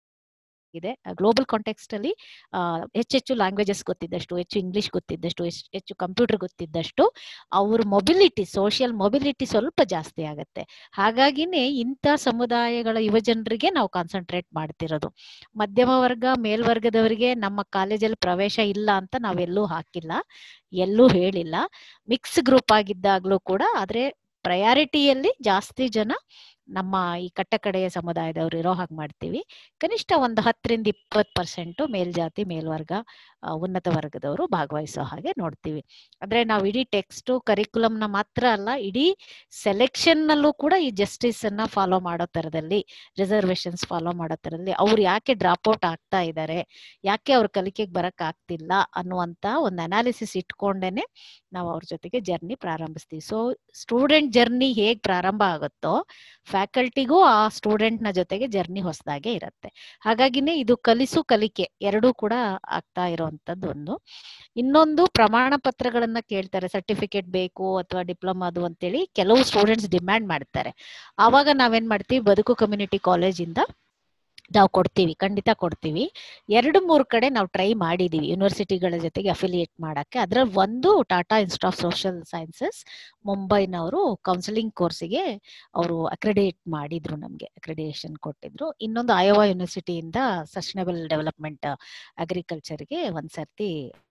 ಇದೆ ಗ್ಲೋಬಲ್ ಕಾಂಟೆಕ್ಸ್ಟ್ ಅಲ್ಲಿ ಹೆಚ್ಚೆಚ್ಚು ಲ್ಯಾಂಗ್ವೇಜಸ್ ಗೊತ್ತಿದ್ದಷ್ಟು ಹೆಚ್ಚು ಇಂಗ್ಲಿಷ್ ಗೊತ್ತಿದ್ದಷ್ಟು ಹೆಚ್ಚು ಕಂಪ್ಯೂಟರ್ ಗೊತ್ತಿದ್ದಷ್ಟು ಅವ್ರ ಮೊಬಿಲಿಟಿ ಸೋಷಿಯಲ್ ಮೊಬಿಲಿಟಿ ಸ್ವಲ್ಪ ಜಾಸ್ತಿ ಆಗತ್ತೆ ಹಾಗಾಗಿನೇ ಇಂಥ ಸಮುದಾಯಗಳ ಯುವಜನರಿಗೆ ನಾವು ಕಾನ್ಸಂಟ್ರೇಟ್ ಮಾಡ್ತಿರೋದು ಮಧ್ಯಮ ವರ್ಗ ಮೇಲ್ವರ್ಗದವರಿಗೆ ನಮ್ಮ ಕಾಲೇಜಲ್ಲಿ ಪ್ರವೇಶ ಇಲ್ಲ ಅಂತ ನಾವೆಲ್ಲೂ ಹಾಕಿಲ್ಲ ಎಲ್ಲೂ ಹೇಳಿಲ್ಲ ಮಿಕ್ಸ್ ಗ್ರೂಪ್ ಆಗಿದ್ದಾಗ್ಲೂ ಕೂಡ ಆದ್ರೆ ಪ್ರಯಾರಿಟಿಯಲ್ಲಿ ಜಾಸ್ತಿ ಜನ ನಮ್ಮ ಈ ಕಟ್ಟಕಡೆಯ ಸಮುದಾಯದವರು ಇರೋ ಹಾಗೆ ಮಾಡ್ತೀವಿ ಕನಿಷ್ಠ ಒಂದು ಹತ್ತರಿಂದ ಇಪ್ಪತ್ತು ಪರ್ಸೆಂಟ್ ಮೇಲ್ಜಾತಿ ಮೇಲ್ವರ್ಗ ಉನ್ನತ ವರ್ಗದವರು ಭಾಗವಹಿಸೋ ಹಾಗೆ ನೋಡ್ತೀವಿ ಅಂದ್ರೆ ನಾವು ಇಡೀ ಟೆಕ್ಸ್ಟ್ ಕರಿಕ್ಯುಲಮ್ನ ಮಾತ್ರ ಅಲ್ಲ ಇಡೀ ಸೆಲೆಕ್ಷನ್ ನಲ್ಲೂ ಕೂಡ ಈ ಜಸ್ಟಿಸ್ ಅನ್ನ ಫಾಲೋ ಮಾಡೋ ತರದಲ್ಲಿ ರಿಸರ್ವೇಶನ್ಸ್ ಫಾಲೋ ಮಾಡೋ ತರದಲ್ಲಿ ಅವ್ರು ಯಾಕೆ ಡ್ರಾಪ್ ಔಟ್ ಆಗ್ತಾ ಇದ್ದಾರೆ ಯಾಕೆ ಅವ್ರ ಕಲಿಕೆಗೆ ಬರಕ್ ಆಗ್ತಿಲ್ಲ ಅನ್ನುವಂತ ಒಂದು ಅನಾಲಿಸಿಸ್ ಇಟ್ಕೊಂಡೇನೆ ನಾವು ಅವ್ರ ಜೊತೆಗೆ ಜರ್ನಿ ಪ್ರಾರಂಭಿಸ್ತೀವಿ ಸೊ ಸ್ಟೂಡೆಂಟ್ ಜರ್ನಿ ಹೇಗ್ ಪ್ರಾರಂಭ ಆಗುತ್ತೋ ಫ್ಯಾಕಲ್ಟಿಗೂ ಆ ಸ್ಟೂಡೆಂಟ್ ನ ಜೊತೆಗೆ ಜರ್ನಿ ಹೊಸದಾಗೆ ಇರುತ್ತೆ ಹಾಗಾಗಿನೇ ಇದು ಕಲಿಸು ಕಲಿಕೆ ಎರಡೂ ಕೂಡ ಆಗ್ತಾ ಇರುವಂತದ್ದು ಒಂದು ಇನ್ನೊಂದು ಪ್ರಮಾಣ ಪತ್ರಗಳನ್ನ ಕೇಳ್ತಾರೆ ಸರ್ಟಿಫಿಕೇಟ್ ಬೇಕು ಅಥವಾ ಡಿಪ್ಲೊಮಾದು ಅಂತೇಳಿ ಕೆಲವು ಸ್ಟೂಡೆಂಟ್ಸ್ ಡಿಮ್ಯಾಂಡ್ ಮಾಡ್ತಾರೆ ಆವಾಗ ನಾವೇನ್ ಮಾಡ್ತೀವಿ ಬದುಕು ಕಮ್ಯುನಿಟಿ ಕಾಲೇಜಿಂದ ನಾವು ಕೊಡ್ತೀವಿ ಖಂಡಿತ ಕೊಡ್ತೀವಿ ಎರಡು ಮೂರು ಕಡೆ ನಾವು ಟ್ರೈ ಮಾಡಿದೀವಿ ಯೂನಿವರ್ಸಿಟಿಗಳ ಜೊತೆಗೆ ಅಫಿಲಿಯೇಟ್ ಮಾಡಕ್ಕೆ ಅದ್ರಲ್ಲಿ ಒಂದು Tata institute of social sciences ಮುಂಬೈನವರು ಕೌನ್ಸಿಲಿಂಗ್ ಕೋರ್ಸಿಗೆ ಅವರು ಅಕ್ರೆಡಿಟ್ ಮಾಡಿದ್ರು ನಮಗೆ ಅಕ್ರೆಡಿಟೇಷನ್ ಕೊಟ್ಟಿದ್ರು ಇನ್ನೊಂದು ಅಯೋವಾ ಯೂನಿವರ್ಸಿಟಿಯಿಂದ ಸಸ್ಟೈನಬಲ್ ಡೆವಲಪ್ಮೆಂಟ್ ಅಗ್ರಿಕಲ್ಚರ್ಗೆ ಒಂದ್ಸರ್ತಿ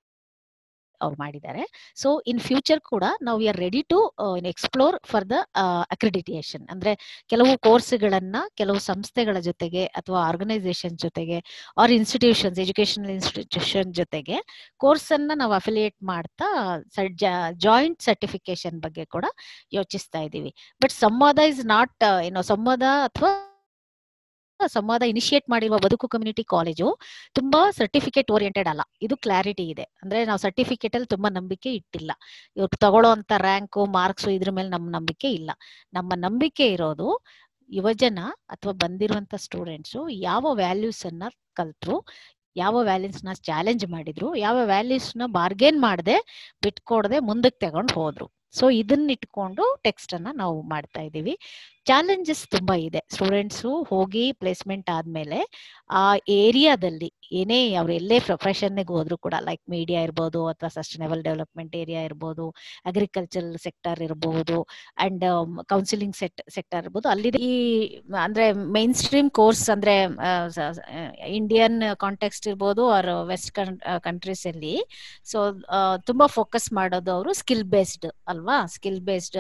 ಅವ್ರು ಮಾಡಿದ್ದಾರೆ ಸೊ ಇನ್ ಫ್ಯೂಚರ್ ಕೂಡ ನಾವು we are ready to explore for the accreditation ಅಂದ್ರೆ ಕೆಲವು ಕೋರ್ಸ್ಗಳನ್ನ ಕೆಲವು ಸಂಸ್ಥೆಗಳ ಜೊತೆಗೆ ಅಥವಾ ಆರ್ಗನೈಸೇಷನ್ ಜೊತೆಗೆ ಆರ್ ಇನ್ಸ್ಟಿಟ್ಯೂಷನ್ಸ್ ಎಜುಕೇಶನಲ್ ಇನ್ಸ್ಟಿಟ್ಯೂಷನ್ ಜೊತೆಗೆ ಕೋರ್ಸ್ ಅನ್ನ ನಾವು ಅಫಿಲಿಯೇಟ್ ಮಾಡ್ತಾ ಜಾಯಿಂಟ್ ಸರ್ಟಿಫಿಕೇಶನ್ ಬಗ್ಗೆ ಕೂಡ ಯೋಚಿಸ್ತಾ ಇದ್ದೀವಿ ಬಟ್ ಸಂವಾದ ಇಸ್ ನಾಟ್ ಏನೋ ಸಂವಾದ ಅಥವಾ ಸಂವಾದ ಇನಿಶಿಯೇಟ್ ಮಾಡಿರುವ ಬದುಕು ಕಮ್ಯುನಿಟಿ ಕಾಲೇಜು ತುಂಬಾ ಸರ್ಟಿಫಿಕೇಟ್ ಓರಿಯೆಂಟೆಡ್ ಅಲ್ಲ ಇದು ಕ್ಲಾರಿಟಿ ಇದೆ ಅಂದ್ರೆ ನಾವು ಸರ್ಟಿಫಿಕೇಟ್ ಅಲ್ಲಿ ತುಂಬಾ ನಂಬಿಕೆ ಇಟ್ಟಿಲ್ಲ ಇವ್ರು ತಗೊಳ್ಳೋಂತ ರ್ಯಾಂಕು ಮಾರ್ಕ್ಸ್ ಇದ್ರ ಮೇಲೆ ನಮ್ಮ ನಂಬಿಕೆ ಇಲ್ಲ ನಮ್ಮ ನಂಬಿಕೆ ಇರೋದು ಯುವಜನ ಅಥವಾ ಬಂದಿರುವಂತ ಸ್ಟೂಡೆಂಟ್ಸು ಯಾವ ವ್ಯಾಲ್ಯೂಸ್ ಅನ್ನ ಕಲ್ತ್ರು ಯಾವ ವ್ಯಾಲ್ಯೂಸ್ ನ ಚಾಲೆಂಜ್ ಮಾಡಿದ್ರು ಯಾವ ವ್ಯಾಲ್ಯೂಸ್ ನ ಬಾರ್ಗೇನ್ ಮಾಡದೆ ಬಿಟ್ಕೊಡದೆ ಮುಂದಕ್ಕೆ ತಗೊಂಡು ಹೋದ್ರು ಸೊ ಇದನ್ನ ಇಟ್ಕೊಂಡು ಟೆಕ್ಸ್ಟ್ ಅನ್ನ ನಾವು ಮಾಡ್ತಾ ಇದೀವಿ ಚಾಲೆಂಜಸ್ ತುಂಬಾ ಇದೆ ಸ್ಟೂಡೆಂಟ್ಸು ಹೋಗಿ ಪ್ಲೇಸ್ಮೆಂಟ್ ಆದ್ಮೇಲೆ ಆ ಏರಿಯಾದಲ್ಲಿ ಏನೇ ಅವ್ರು ಎಲ್ಲೇ ಪ್ರೊಫೆಷನ್ಗೆ ಹೋದ್ರು ಕೂಡ ಲೈಕ್ ಮೀಡಿಯಾ ಇರ್ಬೋದು ಅಥವಾ ಸಸ್ಟೈನಬಲ್ ಡೆವಲಪ್ಮೆಂಟ್ ಏರಿಯಾ ಇರ್ಬೋದು ಅಗ್ರಿಕಲ್ಚರ್ ಸೆಕ್ಟರ್ ಇರ್ಬೋದು ಅಂಡ್ ಕೌನ್ಸಿಲಿಂಗ್ ಸೆಟ್ ಸೆಕ್ಟರ್ ಇರ್ಬೋದು ಅಲ್ಲಿ ಈ ಅಂದ್ರೆ ಮೈನ್ ಸ್ಟ್ರೀಮ್ ಕೋರ್ಸ್ ಅಂದ್ರೆ ಇಂಡಿಯನ್ ಕಾಂಟೆಕ್ಸ್ಟ್ ಇರ್ಬೋದು ಆರ್ ವೆಸ್ಟ್ ಕಂಟ್ರೀಸ್ ಅಲ್ಲಿ ಸೊ ತುಂಬಾ ಫೋಕಸ್ ಮಾಡೋದು ಅವರು ಸ್ಕಿಲ್ ಬೇಸ್ಡ್ ಅಲ್ವಾ ಸ್ಕಿಲ್ ಬೇಸ್ಡ್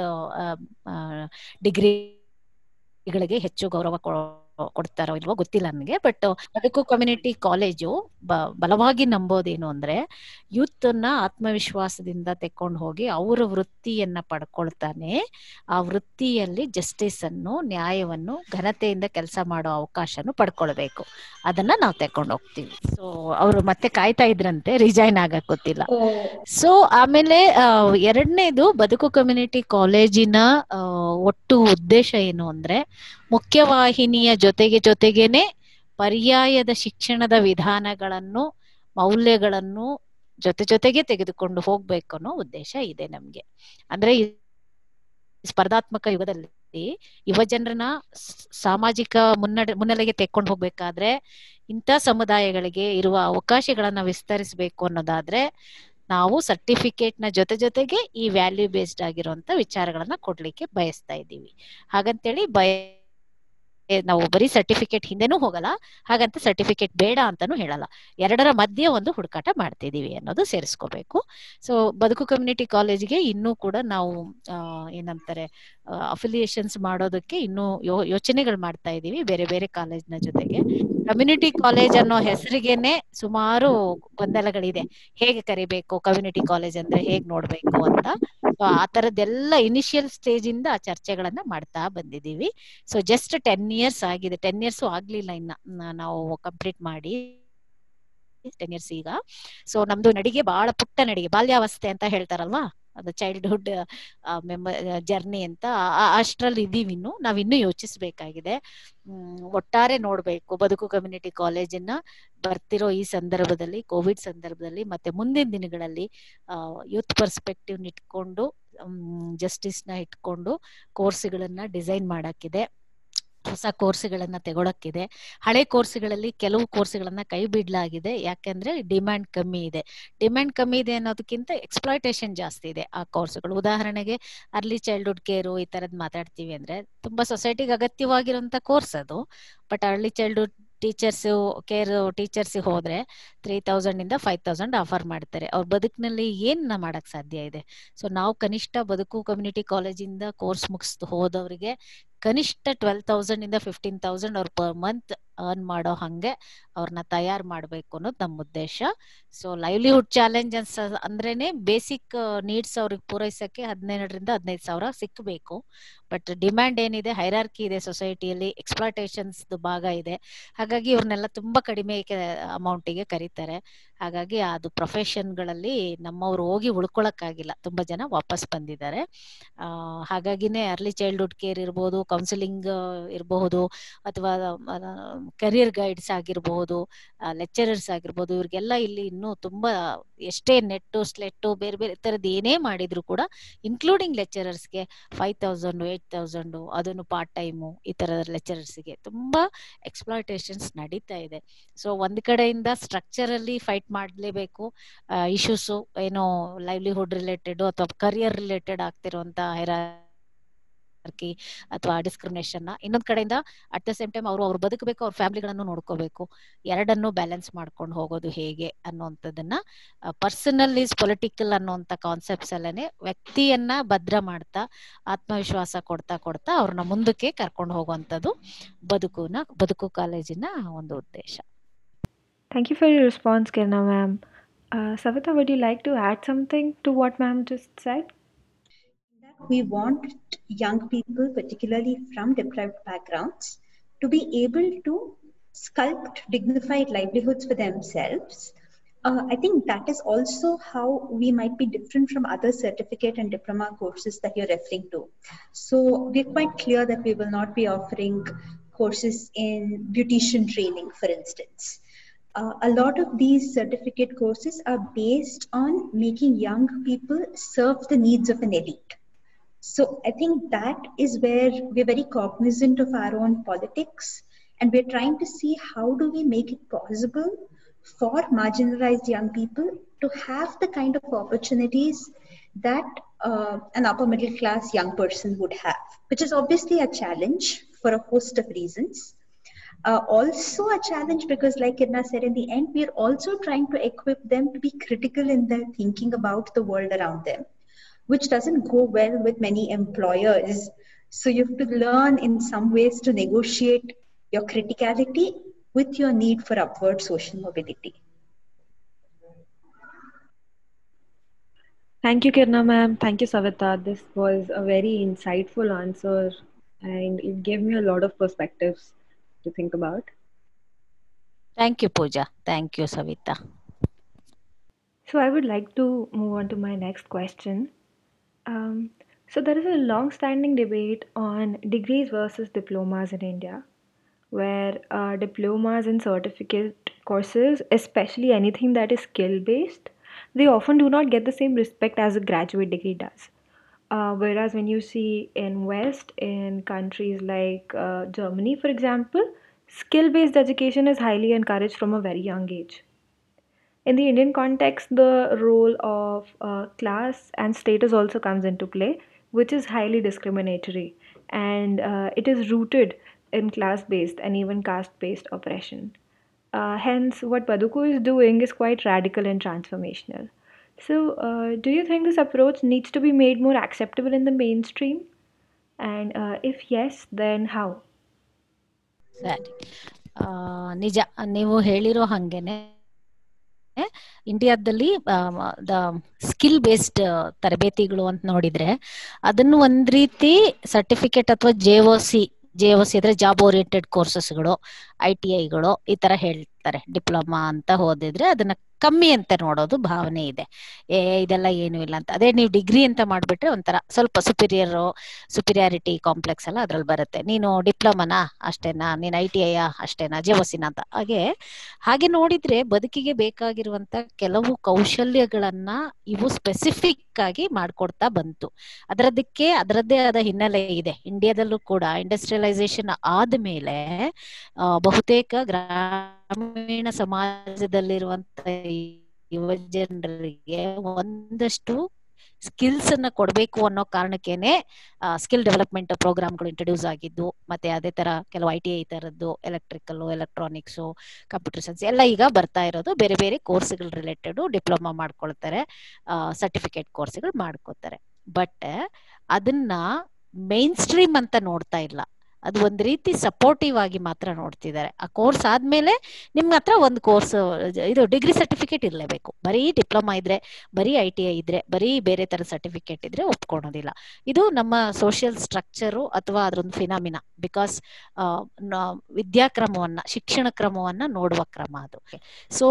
ಡಿಗ್ರಿ ಗಳಿಗೆ ಹೆಚ್ಚು ಗೌರವ ಕೊಡ್ತಾರೋ ಇಲ್ವೋ ಗೊತ್ತಿಲ್ಲ ನನಗೆ ಬಟ್ ಬದುಕು ಕಮ್ಯುನಿಟಿ ಕಾಲೇಜು ಬಲವಾಗಿ ನಂಬೋದೇನು ಅಂದ್ರೆ ಯೂತ್ ಅನ್ನ ಆತ್ಮವಿಶ್ವಾಸದಿಂದ ತೆಕ್ಕೊಂಡು ಹೋಗಿ ಅವರ ವೃತ್ತಿಯನ್ನ ಪಡ್ಕೊಳ್ತಾನೆ ಆ ವೃತ್ತಿಯಲ್ಲಿ ಜಸ್ಟಿಸ್ ಅನ್ನು ನ್ಯಾಯವನ್ನು ಘನತೆಯಿಂದ ಕೆಲಸ ಮಾಡೋ ಅವಕಾಶನು ಪಡ್ಕೊಳ್ಬೇಕು ಅದನ್ನ ನಾವು ತೆಕ್ಕೊಂಡು ಹೋಗ್ತೀವಿ ಸೊ ಅವರು ಮತ್ತೆ ಕಾಯ್ತಾ ಇದ್ರಂತೆ ರಿಜೈನ್ ಆಗಕ್ ಗೊತ್ತಿಲ್ಲ ಸೊ ಆಮೇಲೆ ಎರಡನೇದು ಬದುಕು ಕಮ್ಯುನಿಟಿ ಕಾಲೇಜಿನ ಒಟ್ಟು ಉದ್ದೇಶ ಏನು ಅಂದ್ರೆ ಮುಖ್ಯವಾಹಿನಿಯ ಜೊತೆಗೆ ಜೊತೆಗೇನೆ ಪರ್ಯಾಯದ ಶಿಕ್ಷಣದ ವಿಧಾನಗಳನ್ನು ಮೌಲ್ಯಗಳನ್ನು ಜೊತೆ ಜೊತೆಗೆ ತೆಗೆದುಕೊಂಡು ಹೋಗ್ಬೇಕು ಅನ್ನೋ ಉದ್ದೇಶ ಇದೆ ನಮ್ಗೆ ಅಂದ್ರೆ ಈ ಸ್ಪರ್ಧಾತ್ಮಕ ಯುಗದಲ್ಲಿ ಯುವ ಜನರನ್ನ ಸಾಮಾಜಿಕ ಮುನ್ನಡೆ ಮುನ್ನೆಲೆಗೆ ತೆಕ್ಕೊಂಡು ಹೋಗ್ಬೇಕಾದ್ರೆ ಇಂಥ ಸಮುದಾಯಗಳಿಗೆ ಇರುವ ಅವಕಾಶಗಳನ್ನ ವಿಸ್ತರಿಸಬೇಕು ಅನ್ನೋದಾದ್ರೆ ನಾವು ಸರ್ಟಿಫಿಕೇಟ್ ನ ಜೊತೆ ಜೊತೆಗೆ ಈ ವ್ಯಾಲ್ಯೂ ಬೇಸ್ಡ್ ಆಗಿರುವಂತ ವಿಚಾರಗಳನ್ನ ಕೊಡ್ಲಿಕ್ಕೆ ಬಯಸ್ತಾ ಇದ್ದೀವಿ ಹಾಗಂತೇಳಿ ಬಯ ನಾವು ಬರೀ ಸರ್ಟಿಫಿಕೇಟ್ ಹಿಂದೆನೂ ಹೋಗಲ್ಲ ಹಾಗಂತ ಸರ್ಟಿಫಿಕೇಟ್ ಬೇಡ ಅಂತಾನೂ ಹೇಳಲ್ಲ ಎರಡರ ಮಧ್ಯೆ ಒಂದು ಹುಡುಕಾಟ ಮಾಡ್ತಿದೀವಿ ಅನ್ನೋದು ಸೇರಿಸ್ಕೋಬೇಕು ಸೊ ಬದುಕು ಕಮ್ಯುನಿಟಿ ಕಾಲೇಜಿಗೆ ಇನ್ನೂ ಕೂಡ ನಾವು ಏನಂತಾರೆ ಅಫಿಲಿಯೇಷನ್ಸ್ ಮಾಡೋದಕ್ಕೆ ಇನ್ನೂ ಯೋ ಯೋಚನೆಗಳು ಮಾಡ್ತಾ ಇದೀವಿ ಬೇರೆ ಬೇರೆ ಕಾಲೇಜ್ನ ಜೊತೆಗೆ ಕಮ್ಯುನಿಟಿ ಕಾಲೇಜ್ ಅನ್ನೋ ಹೆಸರಿಗೆನೆ ಸುಮಾರು ಗೊಂದಲಗಳಿದೆ ಹೇಗೆ ಕರಿಬೇಕು ಕಮ್ಯುನಿಟಿ ಕಾಲೇಜ್ ಅಂದ್ರೆ ಹೇಗ್ ನೋಡ್ಬೇಕು ಅಂತ ಆ ತರದ್ದೆಲ್ಲ ಇನಿಷಿಯಲ್ ಸ್ಟೇಜ್ ಇಂದ ಚರ್ಚೆಗಳನ್ನ ಮಾಡ್ತಾ ಬಂದಿದೀವಿ ಸೊ ಜಸ್ಟ್ ಟೆನ್ ಇಯರ್ಸ್ ಆಗಿದೆ ಟೆನ್ ಇಯರ್ಸ್ ಆಗ್ಲಿಲ್ಲ ಇನ್ನ ನಾವು ಕಂಪ್ಲೀಟ್ ಮಾಡಿ ಟೆನ್ ಇಯರ್ಸ್ ಈಗ ಸೊ ನಮ್ದು ನಡಿಗೆ ಬಹಳ ಪುಟ್ಟ ನಡಿಗೆ ಬಾಲ್ಯಾವಸ್ಥೆ ಅಂತ ಹೇಳ್ತಾರಲ್ವಾ ಅದು ಚೈಲ್ಡ್ಹುಡ್ ಮೆಂಬರ್ ಜರ್ನಿ ಅಂತ ಅಷ್ಟ್ರಲ್ಲಿ ಇದೀವಿ ಇನ್ನು ನಾವಿನ್ನೂ ಯೋಚಿಸ್ಬೇಕಾಗಿದೆ ಹ್ಮ್ ಒಟ್ಟಾರೆ ನೋಡ್ಬೇಕು ಬದುಕು ಕಮ್ಯುನಿಟಿ ಕಾಲೇಜನ್ನ ಬರ್ತಿರೋ ಈ ಸಂದರ್ಭದಲ್ಲಿ ಕೋವಿಡ್ ಸಂದರ್ಭದಲ್ಲಿ ಮತ್ತೆ ಮುಂದಿನ ದಿನಗಳಲ್ಲಿ ಯೂತ್ ಪರ್ಸ್ಪೆಕ್ಟಿವ್ ಇಟ್ಕೊಂಡು ಜಸ್ಟಿಸ್ ನ ಇಟ್ಕೊಂಡು ಕೋರ್ಸ್ಗಳನ್ನ ಡಿಸೈನ್ ಮಾಡಕ್ಕಿದೆ ಹೊಸ ಕೋರ್ಸ್ಗಳನ್ನ ತಗೊಳಕ್ಕಿದೆ ಹಳೆ ಕೋರ್ಸ್ಗಳಲ್ಲಿ ಕೆಲವು ಕೋರ್ಸ್ಗಳನ್ನ ಕೈ ಬಿಡ್ಲಾಗಿದೆ ಯಾಕಂದ್ರೆ ಡಿಮ್ಯಾಂಡ್ ಕಮ್ಮಿ ಇದೆ ಡಿಮ್ಯಾಂಡ್ ಕಮ್ಮಿ ಇದೆ ಅನ್ನೋದಕ್ಕಿಂತ ಎಕ್ಸ್ಪ್ಲಾಯ್ಟೇಷನ್ ಜಾಸ್ತಿ ಇದೆ ಆ ಕೋರ್ಸ್ಗಳು ಉದಾಹರಣೆಗೆ ಅರ್ಲಿ ಚೈಲ್ಡ್ಹುಡ್ ಕೇರು ಈ ತರದ್ ಮಾತಾಡ್ತೀವಿ ಅಂದ್ರೆ ತುಂಬಾ ಸೊಸೈಟಿಗೆ ಅಗತ್ಯವಾಗಿರುವಂತ ಕೋರ್ಸ್ ಅದು but early childhood teachers care teachers ಹೋದ್ರೆ ತ್ರೀ ತೌಸಂಡ್ ಇಂದ ಫೈವ್ ತೌಸಂಡ್ ಆಫರ್ ಮಾಡ್ತಾರೆ ಅವ್ರ ಬದುಕಿನಲ್ಲಿ ಏನ್ ಮಾಡಕ್ ಸಾಧ್ಯ ಇದೆ ಸೊ ನಾವು ಕನಿಷ್ಠ ಬದುಕು ಕಮ್ಯುನಿಟಿ ಕಾಲೇಜಿಂದ ಕೋರ್ಸ್ ಮುಗಿಸ್ ಹೋದವರಿಗೆ ಕನಿಷ್ಠ ಟ್ವೆಲ್ ತೌಸಂಡ್ ಇಂದ ಫಿಫ್ಟೀನ್ ತೌಸಂಡ್ ಅವ್ರು ಪರ್ ಮಂತ್ ಅರ್ನ್ ಮಾಡೋ ಹಂಗೆ ಅವ್ರನ್ನ ತಯಾರು ಮಾಡ್ಬೇಕು ಅನ್ನೋದು ನಮ್ಮ ಉದ್ದೇಶ ಸೊ ಲೈವ್ಲಿಹುಡ್ ಚಾಲೆಂಜಸ್ ಅಂದ್ರೇನೆ ಬೇಸಿಕ್ ನೀಡ್ಸ್ ಅವ್ರಿಗೆ ಪೂರೈಸಕ್ಕೆ ಹದಿನೆರಡರಿಂದ ಹದಿನೈದು ಸಾವಿರ ಸಿಕ್ಕಬೇಕು ಬಟ್ ಡಿಮ್ಯಾಂಡ್ ಏನಿದೆ ಹೈರಾರ್ಕಿ ಇದೆ ಸೊಸೈಟಿಯಲ್ಲಿ ಎಕ್ಸ್ಪ್ಲಾಟೇಷನ್ಸ್ ಭಾಗ ಇದೆ ಹಾಗಾಗಿ ಇವ್ರನ್ನೆಲ್ಲ ತುಂಬಾ ಕಡಿಮೆ ಅಮೌಂಟಿಗೆ ಕರೀತಾರೆ ಹಾಗಾಗಿ ಅದು ಪ್ರೊಫೆಷನ್ಗಳಲ್ಲಿ ನಮ್ಮವ್ರು ಹೋಗಿ ಉಳ್ಕೊಳಕ್ಕಾಗಿಲ್ಲ ತುಂಬಾ ಜನ ವಾಪಸ್ ಬಂದಿದ್ದಾರೆ ಆ ಹಾಗಾಗಿನೇ ಅರ್ಲಿ ಚೈಲ್ಡ್ಹುಡ್ ಕೇರ್ ಇರ್ಬೋದು ಕೌನ್ಸಿಲಿಂಗ್ ಇರಬಹುದು ಅಥವಾ ಕರಿಯರ್ ಗೈಡ್ಸ್ ಆಗಿರಬಹುದು ಲೆಕ್ಚರರ್ಸ್ ಆಗಿರ್ಬೋದು ಇವ್ರಿಗೆಲ್ಲ ಇಲ್ಲಿ ಇನ್ನೂ ತುಂಬಾ ಎಷ್ಟೇ ನೆಟ್ಟು ಸ್ಲೆಟ್ಟು ಬೇರೆ ಬೇರೆ ತರದ್ ಏನೇ ಮಾಡಿದ್ರು ಕೂಡ ಇನ್ಕ್ಲೂಡಿಂಗ್ ಲೆಕ್ಚರರ್ಸ್ಗೆ ಫೈವ್ ತೌಸಂಡ್ ಏಟ್ ತೌಸಂಡ್ ಅದನ್ನು ಪಾರ್ಟ್ ಟೈಮು ಈ ತರದ ಲೆಕ್ಚರರ್ಸ್ಗೆ ತುಂಬಾ ಎಕ್ಸ್ಪ್ಲಾಯ್ಟೇಷನ್ಸ್ ನಡೀತಾ ಇದೆ ಸೊ ಒಂದ್ ಕಡೆಯಿಂದ ಸ್ಟ್ರಕ್ಚರ್ ಅಲ್ಲಿ ಫೈಟ್ ಮಾಡ್ಲೇಬೇಕು ಇಶ್ಯೂಸು ಏನೋ ಲೈವ್ಲಿಹುಡ್ ರಿಲೇಟೆಡ್ ಅಥವಾ ಕರಿಯರ್ ರಿಲೇಟೆಡ್ ಆಗ್ತಿರುವಂತ ಹೈರಾ ಅಥವಾ ಡಿಸ್ಕ್ರಿಮಿನೇಷನ್ ಇನ್ನೊಂದ್ ಕಡೆಯಿಂದ ಅಟ್ ದ ಸೇಮ್ ಟೈಮ್ ಅವರು ಅವ್ರು ಬದುಕಬೇಕು ಅವ್ರ ಫ್ಯಾಮಿಲಿಗಳನ್ನು ನೋಡ್ಕೋಬೇಕು ಎರಡನ್ನು ಬ್ಯಾಲೆನ್ಸ್ ಮಾಡ್ಕೊಂಡು ಹೋಗೋದು ಹೇಗೆ ಅನ್ನೋಂಥದ್ದನ್ನ ಪರ್ಸನಲ್ ಈಸ್ ಪೊಲಿಟಿಕಲ್ ಅನ್ನೋಂಥ ಕಾನ್ಸೆಪ್ಟ್ಸ್ ಅಲ್ಲೇನೆ ವ್ಯಕ್ತಿಯನ್ನ ಭದ್ರ ಮಾಡ್ತಾ ಆತ್ಮವಿಶ್ವಾಸ ಕೊಡ್ತಾ ಕೊಡ್ತಾ ಅವ್ರನ್ನ ಮುಂದಕ್ಕೆ ಕರ್ಕೊಂಡು ಹೋಗುವಂಥದ್ದು ಬದುಕುನ ಬದುಕು ಕಾಲೇಜಿನ ಒಂದು ಉದ್ದೇಶ Thank you for your response, Kirna ma'am. Uh, Savita, would you like to add something to what ma'am just said? we want young people, particularly from deprived backgrounds, to be able to sculpt dignified livelihoods for themselves. Uh, I think that is also how we might be different from other certificate and diploma courses that you're referring to. So we're quite clear that we will not be offering courses in beautician training, for instance. Uh, a lot of these certificate courses are based on making young people serve the needs of an elite. So I think that is where we're very cognizant of our own politics and we're trying to see how do we make it possible for marginalized young people to have the kind of opportunities that uh, an upper middle class young person would have, which is obviously a challenge for a host of reasons. Uh, also a challenge because like Irna said in the end, we're also trying to equip them to be critical in their thinking about the world around them which doesn't go well with many employers. So you have to learn in some ways to negotiate your criticality with your need for upward social mobility. Thank you, Kirna ma'am. Thank you, Savita. This was a very insightful answer and it gave me a lot of perspectives to think about. Thank you, Pooja. Thank you, Savita. So I would like to move on to my next question. Um, So, there is a long standing debate on degrees versus diplomas in India, where uh, diplomas and certificate courses, especially anything that is skill based, they often do not get the same respect as a graduate degree does. Uh, whereas when you see in West, in countries like uh, Germany, for example, skill based education is highly encouraged from a very young age. In the Indian context, the role of uh, class and status also comes into play, which is highly discriminatory and uh, it is rooted in class based and even caste based oppression. Uh, hence, what Paduku is doing is quite radical and transformational. So, uh, do you think this approach needs to be made more acceptable in the mainstream? And uh, if yes, then how? ಸರಿ ಆ, ನಿಜ ನೀವು ಹೇಳಿರೋ ಹಂಗೆನೆ ಇಂಡಿಯಾದಲ್ಲಿ the skill based ತರಬೇತಿಗಳು ಅಂತ ನೋಡಿದ್ರೆ ಅದನ್ನು ಒಂದ್ ರೀತಿ ಸರ್ಟಿಫಿಕೇಟ್ ಅಥವಾ J O C J O C ಅಂದ್ರೆ ಜಾಬ್ ಓರಿಯೆಂಟೆಡ್ ಕೋರ್ಸಸ್ಗಳು ಐ ಟಿ ಐಗಳು ಈ ತರ ಹೇಳ್ತಾರೆ ಡಿಪ್ಲೊಮಾ ಅಂತ ಓದಿದ್ರೆ ಅದನ್ನ ಕಮ್ಮಿ ಅಂತ ನೋಡೋದು ಭಾವನೆ ಇದೆ ಏ ಇದೆಲ್ಲ ಏನು ಇಲ್ಲ ಅಂತ ಅದೇ ನೀವು ಡಿಗ್ರಿ ಅಂತ ಮಾಡ್ಬಿಟ್ರೆ ಒಂಥರ ಸ್ವಲ್ಪ ಸುಪೀರಿಯರ್ ಸುಪೀರಿಯಾರಿಟಿ ಕಾಂಪ್ಲೆಕ್ಸ್ ಎಲ್ಲ ಅದ್ರಲ್ಲಿ ಬರುತ್ತೆ ನೀನು ಡಿಪ್ಲೊಮಾನಾ ಅಷ್ಟೇನಾ ನೀನ್ ಐ ಟಿ ಐ ಅಷ್ಟೇನಾ ಜೆಒಸಿನ ಅಂತ ಹಾಗೆ ಹಾಗೆ ನೋಡಿದ್ರೆ ಬದುಕಿಗೆ ಬೇಕಾಗಿರುವಂತ ಕೆಲವು ಕೌಶಲ್ಯಗಳನ್ನ ಇವು ಸ್ಪೆಸಿಫಿಕ್ ಆಗಿ ಮಾಡ್ಕೊಡ್ತಾ ಬಂತು ಅದರದಕ್ಕೆ ಅದರದ್ದೇ ಆದ ಹಿನ್ನೆಲೆ ಇದೆ ಇಂಡಿಯಾದಲ್ಲೂ ಕೂಡ ಇಂಡಸ್ಟ್ರಿಯಲೈಸೇಷನ್ ಆದ್ಮೇಲೆ ಆ, ಬಹುತೇಕ ಗ್ರಾಮೀಣ ಸಮಾಜದಲ್ಲಿರುವಂತ ಯುವ ಜನರಿಗೆ ಒಂದಷ್ಟು ಸ್ಕಿಲ್ಸ್ ಅನ್ನ ಕೊಡಬೇಕು ಅನ್ನೋ ಕಾರಣಕ್ಕೇನೆ ಸ್ಕಿಲ್ ಡೆವಲಪ್ಮೆಂಟ್ ಪ್ರೋಗ್ರಾಮ್ಗಳು ಇಂಟ್ರೊಡ್ಯೂಸ್ ಆಗಿದ್ದು ಮತ್ತೆ ಅದೇ ತರ ಕೆಲವು ಐ ಟಿ ಐ ತರದ್ದು ಎಲೆಕ್ಟ್ರಿಕಲ್ ಎಲೆಕ್ಟ್ರಾನಿಕ್ಸ್ ಕಂಪ್ಯೂಟರ್ ಸೈನ್ಸ್ ಎಲ್ಲ ಈಗ ಬರ್ತಾ ಇರೋದು ಬೇರೆ ಬೇರೆ ಕೋರ್ಸ್ಗಳು ರಿಲೇಟೆಡ್ ಡಿಪ್ಲೊಮಾ ಮಾಡ್ಕೊಳ್ತಾರೆ ಸರ್ಟಿಫಿಕೇಟ್ ಕೋರ್ಸ್ಗಳು ಮಾಡ್ಕೋತಾರೆ ಬಟ್ ಅದನ್ನ ಮೈನ್ ಸ್ಟ್ರೀಮ್ ಅಂತ ನೋಡ್ತಾ ಇಲ್ಲ ಅದು ಒಂದ್ ರೀತಿ ಸಪೋರ್ಟಿವ್ ಆಗಿ ಮಾತ್ರ ನೋಡ್ತಿದ್ದಾರೆ ಆ ಕೋರ್ಸ್ ಆದ್ಮೇಲೆ ನಿಮ್ಗ ಹತ್ರ ಒಂದು ಕೋರ್ಸ್ ಇದು ಡಿಗ್ರಿ ಸರ್ಟಿಫಿಕೇಟ್ ಇರಲೇಬೇಕು ಬರೀ ಡಿಪ್ಲೊಮಾ ಇದ್ರೆ ಬರೀ ಐ ಟಿ ಐ ಇದ್ರೆ ಬರೀ ಬೇರೆ ತರ ಸರ್ಟಿಫಿಕೇಟ್ ಇದ್ರೆ ಒಪ್ಕೊಳೋದಿಲ್ಲ ಇದು ನಮ್ಮ ಸೋಷಿಯಲ್ ಸ್ಟ್ರಕ್ಚರು ಅಥವಾ ಅದ್ರೊಂದು ಫಿನಾಮಿನ ಬಿಕಾಸ್ ವಿದ್ಯಾಕ್ರಮವನ್ನ ಶಿಕ್ಷಣ ಕ್ರಮವನ್ನ ನೋಡುವ ಕ್ರಮ ಅದು ಸೊ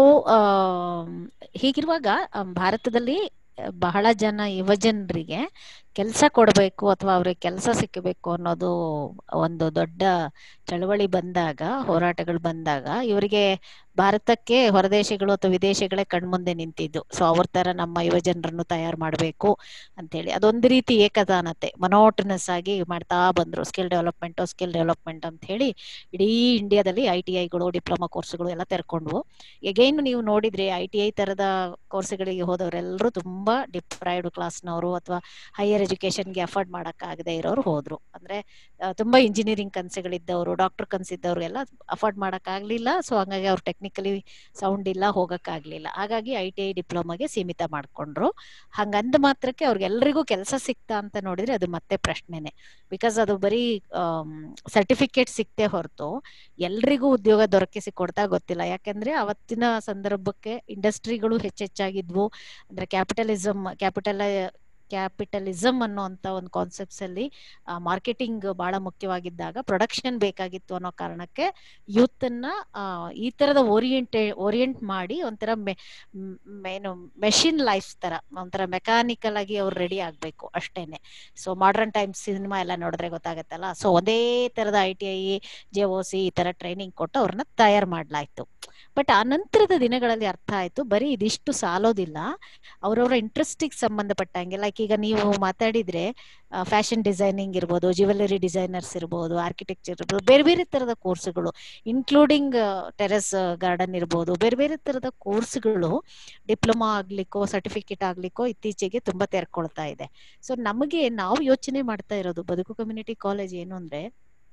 ಹೀಗಿರುವಾಗ ಆ, ಭಾರತದಲ್ಲಿ ಆ, ಬಹಳ ಜನ ಯುವಜನರಿಗೆ ಕೆಲಸ ಕೊಡಬೇಕು ಅಥವಾ ಅವ್ರಿಗೆ ಕೆಲಸ ಸಿಕ್ಕಬೇಕು ಅನ್ನೋದು ಒಂದು ದೊಡ್ಡ ಚಳವಳಿ ಬಂದಾಗ ಹೋರಾಟಗಳು ಬಂದಾಗ ಇವರಿಗೆ ಭಾರತಕ್ಕೆ ಹೊರದೇಶಗಳು ಅಥವಾ ವಿದೇಶಗಳೇ ಕಣ್ಮುಂದೆ ನಿಂತಿದ್ದು ಸೊ ಅವ್ರ ತರ ನಮ್ಮ ಯುವ ಜನರನ್ನು ತಯಾರು ಮಾಡಬೇಕು ಅಂತೇಳಿ ಅದೊಂದು ರೀತಿ ಏಕತಾನತೆ ಮನೋಟನಸ್ ಆಗಿ ಮಾಡ್ತಾ ಬಂದ್ರು ಸ್ಕಿಲ್ ಡೆವಲಪ್ಮೆಂಟ್ ಸ್ಕಿಲ್ ಡೆವಲಪ್ಮೆಂಟ್ ಅಂತ ಹೇಳಿ ಇಡೀ ಇಂಡಿಯಾದಲ್ಲಿ ಐ ಟಿ ಐಗಳು ಡಿಪ್ಲೊಮಾ ಕೋರ್ಸ್ಗಳು ಎಲ್ಲ ತೆರ್ಕೊಂಡ್ವು ಎಗೈನ್ ನೀವು ನೋಡಿದ್ರೆ ಐ ಟಿ ಐ ತರದ ಕೋರ್ಸ್ಗಳಿಗೆ ಹೋದವರೆಲ್ಲರೂ ತುಂಬಾ ಡಿಪ್ರೈವ್ಡ್ ಕ್ಲಾಸ್ನವರು ಅಥವಾ ಹೈಯರ್ ಎಜುಕೇಶನ್ಗೆ ಅಫೋರ್ಡ್ ಮಾಡಕ್ಕಾಗದೆ ಇರೋರು ಹೋದ್ರು ಅಂದ್ರೆ ಆ, ತುಂಬಾ ಇಂಜಿನಿಯರಿಂಗ್ ಕನ್ಸುಗಳಿದ್ದವರು ಡಾಕ್ಟರ್ ಕನ್ಸಿದ್ದವ್ರು ಎಲ್ಲ ಅಫೋರ್ಡ್ ಮಾಡಕ್ಕಾಗ್ಲಿಲ್ಲ ಸೊ ಹಂಗಾಗಿ ಅವ್ರು ಟೆಕ್ನಿಕಲಿ ಸೌಂಡ್ ಇಲ್ಲ ಹೋಗಕ್ಕಾಗ್ಲಿಲ್ಲ ಹಾಗಾಗಿ ಐ ಟಿ ಐ ಡಿಪ್ಲೊಮಾಗೆ ಸೀಮಿತ ಮಾಡ್ಕೊಂಡ್ರು ಹಂಗಂದ ಮಾತ್ರಕ್ಕೆ ಅವ್ರಿಗೆಲ್ರಿಗೂ ಕೆಲಸ ಸಿಕ್ತಾ ಅಂತ ನೋಡಿದ್ರೆ ಅದು ಮತ್ತೆ ಪ್ರಶ್ನೆನೆ ಬಿಕಾಸ್ ಅದು ಬರೀ ಸರ್ಟಿಫಿಕೇಟ್ ಸಿಕ್ತೆ ಹೊರತು ಎಲ್ರಿಗೂ ಉದ್ಯೋಗ ದೊರಕಿಸಿ ಕೊಡ್ತಾ ಗೊತ್ತಿಲ್ಲ ಯಾಕಂದ್ರೆ ಅವತ್ತಿನ ಸಂದರ್ಭಕ್ಕೆ ಇಂಡಸ್ಟ್ರಿಗಳು ಹೆಚ್ಚೆಚ್ಚಾಗಿದ್ವು ಅಂದ್ರೆ ಕ್ಯಾಪಿಟಲಿಸಮ್ ಕ್ಯಾಪಿಟಲ್ ಕ್ಯಾಪಿಟಲಿಸಮ್ ಅನ್ನುವಂತ ಒಂದು ಕಾನ್ಸೆಪ್ಟ್ಸ್ ಅಲ್ಲಿ ಮಾರ್ಕೆಟಿಂಗ್ ಬಹಳ ಮುಖ್ಯವಾಗಿದ್ದಾಗ ಪ್ರೊಡಕ್ಷನ್ ಬೇಕಾಗಿತ್ತು ಅನ್ನೋ ಕಾರಣಕ್ಕೆ ಯೂತ್ ಅನ್ನ ಆ, ಈ ತರದ ಓರಿಯೆಂಟೆ ಓರಿಯೆಂಟ್ ಮಾಡಿ ಒಂಥರ ಮೆ- ಮ್- ಏನು ಮೆಷಿನ್ ಲೈಫ್ ತರ ಒಂಥರ ಮೆಕ್ಯಾನಿಕಲ್ ಆಗಿ ಅವ್ರು ರೆಡಿ ಆಗ್ಬೇಕು ಅಷ್ಟೇನೆ ಸೊ ಮಾಡರ್ನ್ ಟೈಮ್ಸ್ ಸಿನಿಮಾ ಎಲ್ಲ ನೋಡಿದ್ರೆ ಗೊತ್ತಾಗತ್ತಲ್ಲ ಸೊ ಒಂದೇ ತರದ I T I J O C ಈ ತರ ಟ್ರೈನಿಂಗ್ ಕೊಟ್ಟು ಅವ್ರನ್ನ ತಯಾರು ಮಾಡ್ಲಾಯ್ತು ಬಟ್ ಆ ನಂತರದ ದಿನಗಳಲ್ಲಿ ಅರ್ಥ ಆಯ್ತು ಬರೀ ಇದಿಷ್ಟು ಸಾಲೋದಿಲ್ಲ ಅವ್ರವ್ರ ಇಂಟ್ರೆಸ್ಟಿಗೆ ಸಂಬಂಧಪಟ್ಟಂಗೆ ಲೈಕ್ ಈಗ ನೀವು ಮಾತಾಡಿದ್ರೆ ಫ್ಯಾಷನ್ ಡಿಸೈನಿಂಗ್ ಇರ್ಬೋದು ಜ್ಯುವೆಲರಿ ಡಿಸೈನರ್ಸ್ ಇರ್ಬೋದು ಆರ್ಕಿಟೆಕ್ಚರ್ ಇರ್ಬೋದು ಬೇರೆ ಬೇರೆ ತರದ ಕೋರ್ಸ್ಗಳು ಇನ್ಕ್ಲೂಡಿಂಗ್ ಟೆರೆಸ್ ಗಾರ್ಡನ್ ಇರ್ಬೋದು ಬೇರೆ ಬೇರೆ ತರದ ಕೋರ್ಸ್ಗಳು ಡಿಪ್ಲೊಮಾ ಆಗ್ಲಿಕ್ಕೋ ಸರ್ಟಿಫಿಕೇಟ್ ಆಗ್ಲಿಕ್ಕೋ ಇತ್ತೀಚೆಗೆ ತುಂಬಾ ತೆರ್ಕೊಳ್ತಾ ಇದೆ ಸೊ ನಮಗೆ ನಾವು ಯೋಚನೆ ಮಾಡ್ತಾ ಇರೋದು ಬದುಕು ಕಮ್ಯುನಿಟಿ ಕಾಲೇಜ್ ಏನು ಅಂದ್ರೆ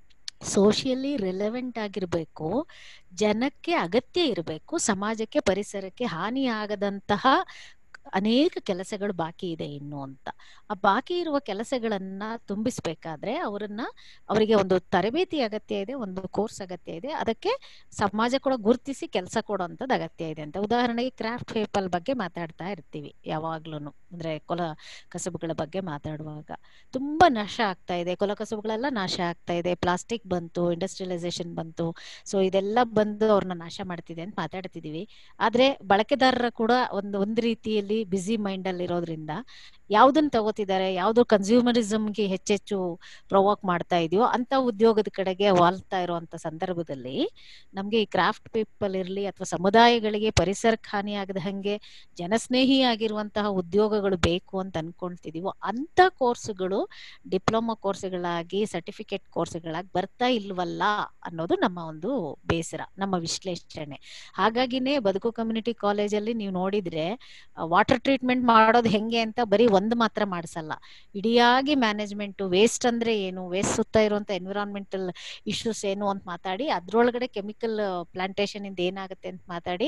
ಸೋಷಿಯಲಿ ರಿಲೆವೆಂಟ್ ಆಗಿರ್ಬೇಕು ಜನಕ್ಕೆ ಅಗತ್ಯ ಇರಬೇಕು ಸಮಾಜಕ್ಕೆ ಪರಿಸರಕ್ಕೆ ಹಾನಿ ಆಗದಂತಹ ಅನೇಕ ಕೆಲಸಗಳು ಬಾಕಿ ಇದೆ ಇನ್ನು ಅಂತ ಆ ಬಾಕಿ ಇರುವ ಕೆಲಸಗಳನ್ನ ತುಂಬಿಸ್ಬೇಕಾದ್ರೆ ಅವರನ್ನ ಅವರಿಗೆ ಒಂದು ತರಬೇತಿ ಅಗತ್ಯ ಇದೆ ಒಂದು ಕೋರ್ಸ್ ಅಗತ್ಯ ಇದೆ ಅದಕ್ಕೆ ಸಮಾಜ ಕೂಡ ಗುರುತಿಸಿ ಕೆಲಸ ಕೊಡುವಂಥದ್ದು ಅಗತ್ಯ ಇದೆ ಅಂತ ಉದಾಹರಣೆಗೆ ಕ್ರಾಫ್ಟ್ ಪೇಪಲ್ ಬಗ್ಗೆ ಮಾತಾಡ್ತಾ ಇರ್ತೀವಿ ಯಾವಾಗ್ಲೂ ಅಂದ್ರೆ ಕೊಲ ಕಸಬುಗಳ ಬಗ್ಗೆ ಮಾತಾಡುವಾಗ ತುಂಬಾ ನಾಶ ಆಗ್ತಾ ಇದೆ ಕೊಲ ಕಸಬುಗಳೆಲ್ಲ ನಾಶ ಆಗ್ತಾ ಇದೆ ಪ್ಲಾಸ್ಟಿಕ್ ಬಂತು ಇಂಡಸ್ಟ್ರಿಯಲೈಸೇಷನ್ ಬಂತು ಸೊ ಇದೆಲ್ಲ ಬಂದು ಅವ್ರನ್ನ ನಾಶ ಮಾಡ್ತಿದೆ ಅಂತ ಮಾತಾಡ್ತಿದೀವಿ ಆದ್ರೆ ಬಳಕೆದಾರರ ಕೂಡ ಒಂದು ಒಂದು ರೀತಿಯಲ್ಲಿ ಬಿಸಿ ಮೈಂಡ್ ಅಲ್ಲಿ ಇರೋದ್ರಿಂದ ಯಾವ್ದನ್ನ ತಗೋತಿದ್ದಾರೆ ಯಾವ್ದು ಕನ್ಸ್ಯೂಮರಿಸಮ್ಗೆ ಹೆಚ್ಚೆಚ್ಚು ಪ್ರೊವೋಕ್ ಮಾಡ್ತಾ ಇದೆಯೋ ಅಂತ ಉದ್ಯೋಗದ ಕಡೆಗೆ ವಾಲ್ತಾ ಇರುವಂತ ಸಂದರ್ಭದಲ್ಲಿ ನಮ್ಗೆ ಈ ಕ್ರಾಫ್ಟ್ ಪೀಪಲ್ ಇರ್ಲಿ ಅಥವಾ ಸಮುದಾಯಗಳಿಗೆ ಪರಿಸರಕ್ಕೆ ಹಾನಿ ಆಗದ ಹಂಗೆ ಜನಸ್ನೇಹಿ ಆಗಿರುವಂತಹ ಉದ್ಯೋಗಗಳು ಬೇಕು ಅಂತ ಅನ್ಕೊಳ್ತಿದೀವೋ ಅಂತ ಕೋರ್ಸ್ಗಳು ಡಿಪ್ಲೊಮಾ ಕೋರ್ಸ್ಗಳಾಗಿ ಸರ್ಟಿಫಿಕೇಟ್ ಕೋರ್ಸ್ಗಳಾಗಿ ಬರ್ತಾ ಇಲ್ವಲ್ಲ ಅನ್ನೋದು ನಮ್ಮ ಒಂದು ಬೇಸರ ನಮ್ಮ ವಿಶ್ಲೇಷಣೆ ಹಾಗಾಗಿನೇ ಬದುಕು ಕಮ್ಯುನಿಟಿ ಕಾಲೇಜಲ್ಲಿ ನೀವು ನೋಡಿದ್ರೆ ವಾಟರ್ ಟ್ರೀಟ್ಮೆಂಟ್ ಮಾಡೋದು ಹೆಂಗೆ ಅಂತ ಬರೀ ಒಂದು ಮಾತ್ರ ಮಾಡಿಸಲ್ಲ ಇಡಿಯಾಗಿ ಮ್ಯಾನೇಜ್ಮೆಂಟ್ ವೇಸ್ಟ್ ಅಂದ್ರೆ ಏನು ವೇಸ್ಟ್ ಸುತ್ತ ಇರುವಂತ ಎನ್ವಿರಾನ್ಮೆಂಟಲ್ ಇಶ್ಯೂಸ್ ಏನು ಅಂತ ಮಾತಾಡಿ ಅದ್ರೊಳಗಡೆ ಕೆಮಿಕಲ್ ಪ್ಲಾಂಟೇಶನ್ ಇಂದ ಏನಾಗುತ್ತೆ ಅಂತ ಮಾತಾಡಿ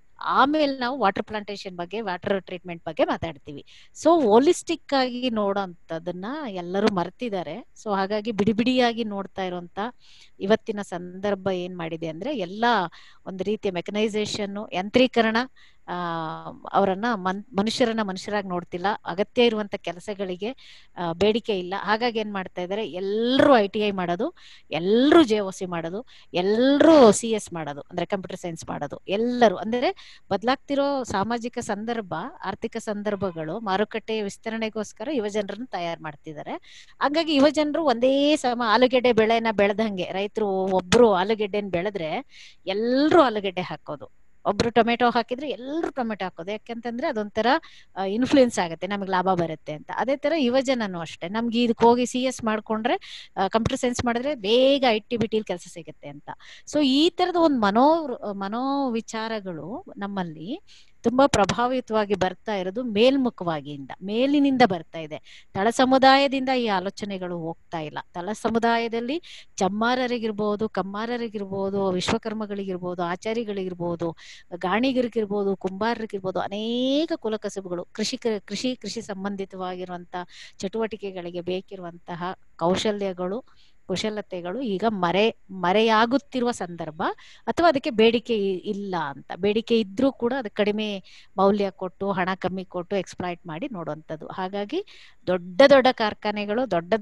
ಆಮೇಲೆ ನಾವು ವಾಟರ್ ಪ್ಲಾಂಟೇಶನ್ ಬಗ್ಗೆ ವಾಟರ್ ಟ್ರೀಟ್ಮೆಂಟ್ ಬಗ್ಗೆ ಮಾತಾಡ್ತೀವಿ ಸೊ ಹೋಲಿಸ್ಟಿಕ್ ಆಗಿ ನೋಡೋಂಥದ್ದನ್ನ ಎಲ್ಲರೂ ಮರ್ತಿದ್ದಾರೆ ಸೊ ಹಾಗಾಗಿ ಬಿಡಿ ಬಿಡಿಯಾಗಿ ನೋಡ್ತಾ ಇರುವಂತ ಇವತ್ತಿನ ಸಂದರ್ಭ ಏನ್ ಮಾಡಿದೆ ಅಂದ್ರೆ ಎಲ್ಲ ಒಂದು ರೀತಿಯ ಮೆಕನೈಸೇಷನ್ ಯಂತ್ರೀಕರಣ ಆ ಅವರನ್ನ ಮನ್ ಮನುಷ್ಯರನ್ನ ಮನುಷ್ಯರಾಗಿ ನೋಡ್ತಿಲ್ಲ ಅಗತ್ಯ ಇರುವಂತ ಕೆಲಸಗಳಿಗೆ ಬೇಡಿಕೆ ಇಲ್ಲ ಹಾಗಾಗಿ ಏನ್ ಮಾಡ್ತಾ ಇದ್ದಾರೆ ಎಲ್ಲರೂ ಐ ಟಿ ಐ ಮಾಡೋದು ಎಲ್ಲರೂ ಜೆ ಒ ಸಿ ಮಾಡೋದು ಎಲ್ಲರೂ ಸಿ ಎಸ್ ಮಾಡೋದು ಅಂದ್ರೆ ಕಂಪ್ಯೂಟರ್ ಸೈನ್ಸ್ ಮಾಡೋದು ಎಲ್ಲರೂ ಅಂದ್ರೆ ಬದಲಾಗ್ತಿರೋ ಸಾಮಾಜಿಕ ಸಂದರ್ಭ ಆರ್ಥಿಕ ಸಂದರ್ಭಗಳು ಮಾರುಕಟ್ಟೆ ವಿಸ್ತರಣೆಗೋಸ್ಕರ ಯುವ ಜನರನ್ನ ತಯಾರು ಮಾಡ್ತಿದ್ದಾರೆ ಹಾಗಾಗಿ ಯುವ ಜನರು ಒಂದೇ ಸಮ ಆಲೂಗೆಡ್ಡೆ ಬೆಳೆನ ಬೆಳೆದಂಗೆ ರೈತರು ಒಬ್ರು ಆಲೂಗೆಡ್ಡೆನ ಬೆಳೆದ್ರೆ ಎಲ್ಲರೂ ಆಲೂಗೆಡ್ಡೆ ಹಾಕೋದು ಒಬ್ರು ಟೊಮೆಟೊ ಹಾಕಿದ್ರೆ ಎಲ್ಲರೂ ಟೊಮೆಟೊ ಹಾಕೋದು ಯಾಕೆಂತಂದ್ರೆ ಅದೊಂಥರ ಇನ್ಫ್ಲೂಯೆನ್ಸ್ ಆಗುತ್ತೆ ನಮಗೆ ಲಾಭ ಬರುತ್ತೆ ಅಂತ ಅದೇ ತರ ಯುವಜನನು ಅಷ್ಟೇ ನಮ್ಗೆ ಇದಕ್ಕೆ ಹೋಗಿ ಸಿ ಎಸ್ ಮಾಡ್ಕೊಂಡ್ರೆ ಕಂಪ್ಯೂಟರ್ ಸೈನ್ಸ್ ಮಾಡಿದ್ರೆ ಬೇಗ ಐ ಟಿ ಬಿ ಟಿಲಿ ಕೆಲಸ ಸಿಗುತ್ತೆ ಅಂತ ಸೊ ಈ ತರದ ಒಂದು ಮನೋ ಮನೋ ವಿಚಾರಗಳು ನಮ್ಮಲ್ಲಿ ತುಂಬಾ ಪ್ರಭಾವಿತವಾಗಿ ಬರ್ತಾ ಇರೋದು ಮೇಲ್ಮುಖವಾಗಿಂದ ಮೇಲಿನಿಂದ ಬರ್ತಾ ಇದೆ ತಳ ಸಮುದಾಯದಿಂದ ಈ ಆಲೋಚನೆಗಳು ಹೋಗ್ತಾ ಇಲ್ಲ ತಳ ಸಮುದಾಯದಲ್ಲಿ ಚಮ್ಮಾರರಿಗಿರ್ಬೋದು ಕಮ್ಮಾರರಿಗಿರ್ಬೋದು ವಿಶ್ವಕರ್ಮಗಳಿಗಿರ್ಬೋದು ಆಚಾರಿಗಳಿಗಿರ್ಬೋದು ಗಾಣಿಗರಿಗಿರ್ಬೋದು ಕುಂಬಾರರಿಗಿರ್ಬೋದು ಅನೇಕ ಕುಲಕಸಬುಗಳು ಕೃಷಿ ಕೃಷಿ ಕೃಷಿ ಸಂಬಂಧಿತವಾಗಿರುವಂತ ಚಟುವಟಿಕೆಗಳಿಗೆ ಬೇಕಿರುವಂತಹ ಕೌಶಲ್ಯಗಳು ಕುಶಲತೆಗಳು ಈಗ ಮರೆ ಮರೆಯಾಗುತ್ತಿರುವ ಸಂದರ್ಭ ಅಥವಾ ಅದಕ್ಕೆ ಬೇಡಿಕೆ ಇಲ್ಲ ಅಂತ ಬೇಡಿಕೆ ಇದ್ರೂ ಕೂಡ ಅದಕ್ಕೆ ಕಡಿಮೆ ಮೌಲ್ಯ ಕೊಟ್ಟು ಹಣ ಕಮ್ಮಿ ಕೊಟ್ಟು ಎಕ್ಸ್ಪ್ಲಾಯ್ಟ್ ಮಾಡಿ ನೋಡುವಂಥದ್ದು ಹಾಗಾಗಿ ದೊಡ್ಡ ದೊಡ್ಡ ಕಾರ್ಖಾನೆಗಳು ದೊಡ್ಡ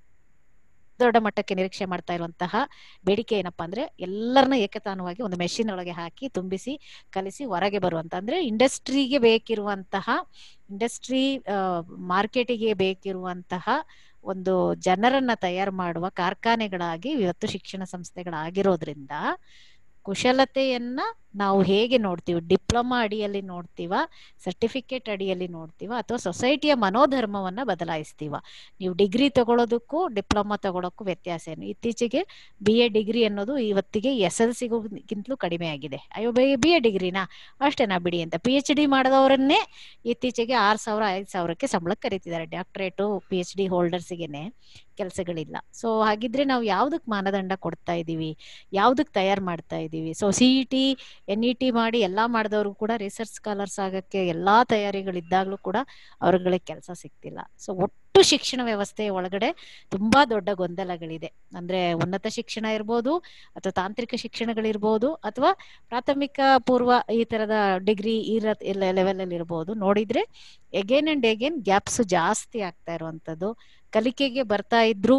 ದೊಡ್ಡ ಮಟ್ಟಕ್ಕೆ ನಿರೀಕ್ಷೆ ಮಾಡ್ತಾ ಇರುವಂತಹ ಬೇಡಿಕೆ ಏನಪ್ಪಾ ಅಂದ್ರೆ ಎಲ್ಲರನ್ನ ಏಕತಾನವಾಗಿ ಒಂದು ಮೆಷಿನ್ ಒಳಗೆ ಹಾಕಿ ತುಂಬಿಸಿ ಕಲಿಸಿ ಹೊರಗೆ ಬರುವಂತ ಅಂದ್ರೆ ಇಂಡಸ್ಟ್ರಿಗೆ ಬೇಕಿರುವಂತಹ ಇಂಡಸ್ಟ್ರಿ ಮಾರ್ಕೆಟಿಗೆ ಬೇಕಿರುವಂತಹ ಒಂದು ಜನರನ್ನ ತಯಾರು ಮಾಡುವ ಕಾರ್ಖಾನೆಗಳಾಗಿ ಇವತ್ತು ಶಿಕ್ಷಣ ಸಂಸ್ಥೆಗಳಾಗಿರೋದ್ರಿಂದ ಕುಶಲತೆಯನ್ನ ನಾವು ಹೇಗೆ ನೋಡ್ತೀವಿ ಡಿಪ್ಲೊಮಾ ಅಡಿಯಲ್ಲಿ ನೋಡ್ತೀವ ಸರ್ಟಿಫಿಕೇಟ್ ಅಡಿಯಲ್ಲಿ ನೋಡ್ತೀವ ಅಥವಾ ಸೊಸೈಟಿಯ ಮನೋಧರ್ಮವನ್ನ ಬದಲಾಯಿಸ್ತೀವ ನೀವು ಡಿಗ್ರಿ ತಗೊಳ್ಳೋದಕ್ಕೂ ಡಿಪ್ಲೊಮಾ ತಗೊಳ್ಳೋಕ್ಕೂ ವ್ಯತ್ಯಾಸ ಏನು ಇತ್ತೀಚೆಗೆ ಬಿ ಎ ಡಿಗ್ರಿ ಅನ್ನೋದು ಇವತ್ತಿಗೆ ಎಸ್ ಎಲ್ ಸಿಗಿಂತಲೂ ಕಡಿಮೆ ಆಗಿದೆ ಅಯ್ಯೋ ಬೈ ಬಿ ಎ ಡಿಗ್ರಿನಾ ಅಷ್ಟೇನಾ ಬಿಡಿ ಅಂತ ಪಿ ಎಚ್ ಡಿ ಮಾಡಿದವರನ್ನೇ ಇತ್ತೀಚೆಗೆ ಆರು ಸಾವಿರ ಐದು ಸಾವಿರಕ್ಕೆ ಸಂಬಳಕ್ಕೆ ಕರೀತಿದ್ದಾರೆ ಡಾಕ್ಟರೇಟು ಪಿ ಎಚ್ ಡಿ ಹೋಲ್ಡರ್ಸಿಗೆನೆ ಕೆಲಸಗಳಿಲ್ಲ ಸೊ ಹಾಗಿದ್ರೆ ನಾವು ಯಾವ್ದಕ್ ಮಾನದಂಡ ಕೊಡ್ತಾ ಇದ್ದೀವಿ ಯಾವ್ದಕ್ ತಯಾರು ಮಾಡ್ತಾ ಇದ್ದೀವಿ so C E T N E T ಮಾಡಿ ಎಲ್ಲಾ ಮಾಡಿದವರು ಕೂಡ ರಿಸರ್ಚ್ ಸ್ಕಾಲರ್ಸ್ ಆಗಕ್ಕೆ ಎಲ್ಲಾ ತಯಾರಿಗಳಿದ್ದಾಗ್ಲೂ ಕೂಡ ಅವ್ರಗಳಿಗೆ ಕೆಲಸ ಸಿಗ್ತಿಲ್ಲ ಸೊ ಒಟ್ಟು ಶಿಕ್ಷಣ ವ್ಯವಸ್ಥೆ ಒಳಗಡೆ ತುಂಬಾ ದೊಡ್ಡ ಗೊಂದಲಗಳಿದೆ ಅಂದ್ರೆ ಉನ್ನತ ಶಿಕ್ಷಣ ಇರ್ಬೋದು ಅಥವಾ ತಾಂತ್ರಿಕ ಶಿಕ್ಷಣಗಳಿರ್ಬೋದು ಅಥವಾ ಪ್ರಾಥಮಿಕ ಪೂರ್ವ ಈ ತರದ ಡಿಗ್ರಿ ಈ ಲೆವೆಲ್ ಅಲ್ಲಿ ಇರ್ಬೋದು ನೋಡಿದ್ರೆ ಎಗೇನ್ ಅಂಡ್ ಎಗೇನ್ ಗ್ಯಾಪ್ಸ್ ಜಾಸ್ತಿ ಆಗ್ತಾ ಇರುವಂತದ್ದು ಕಲಿಕೆಗೆ ಬರ್ತಾ ಇದ್ರು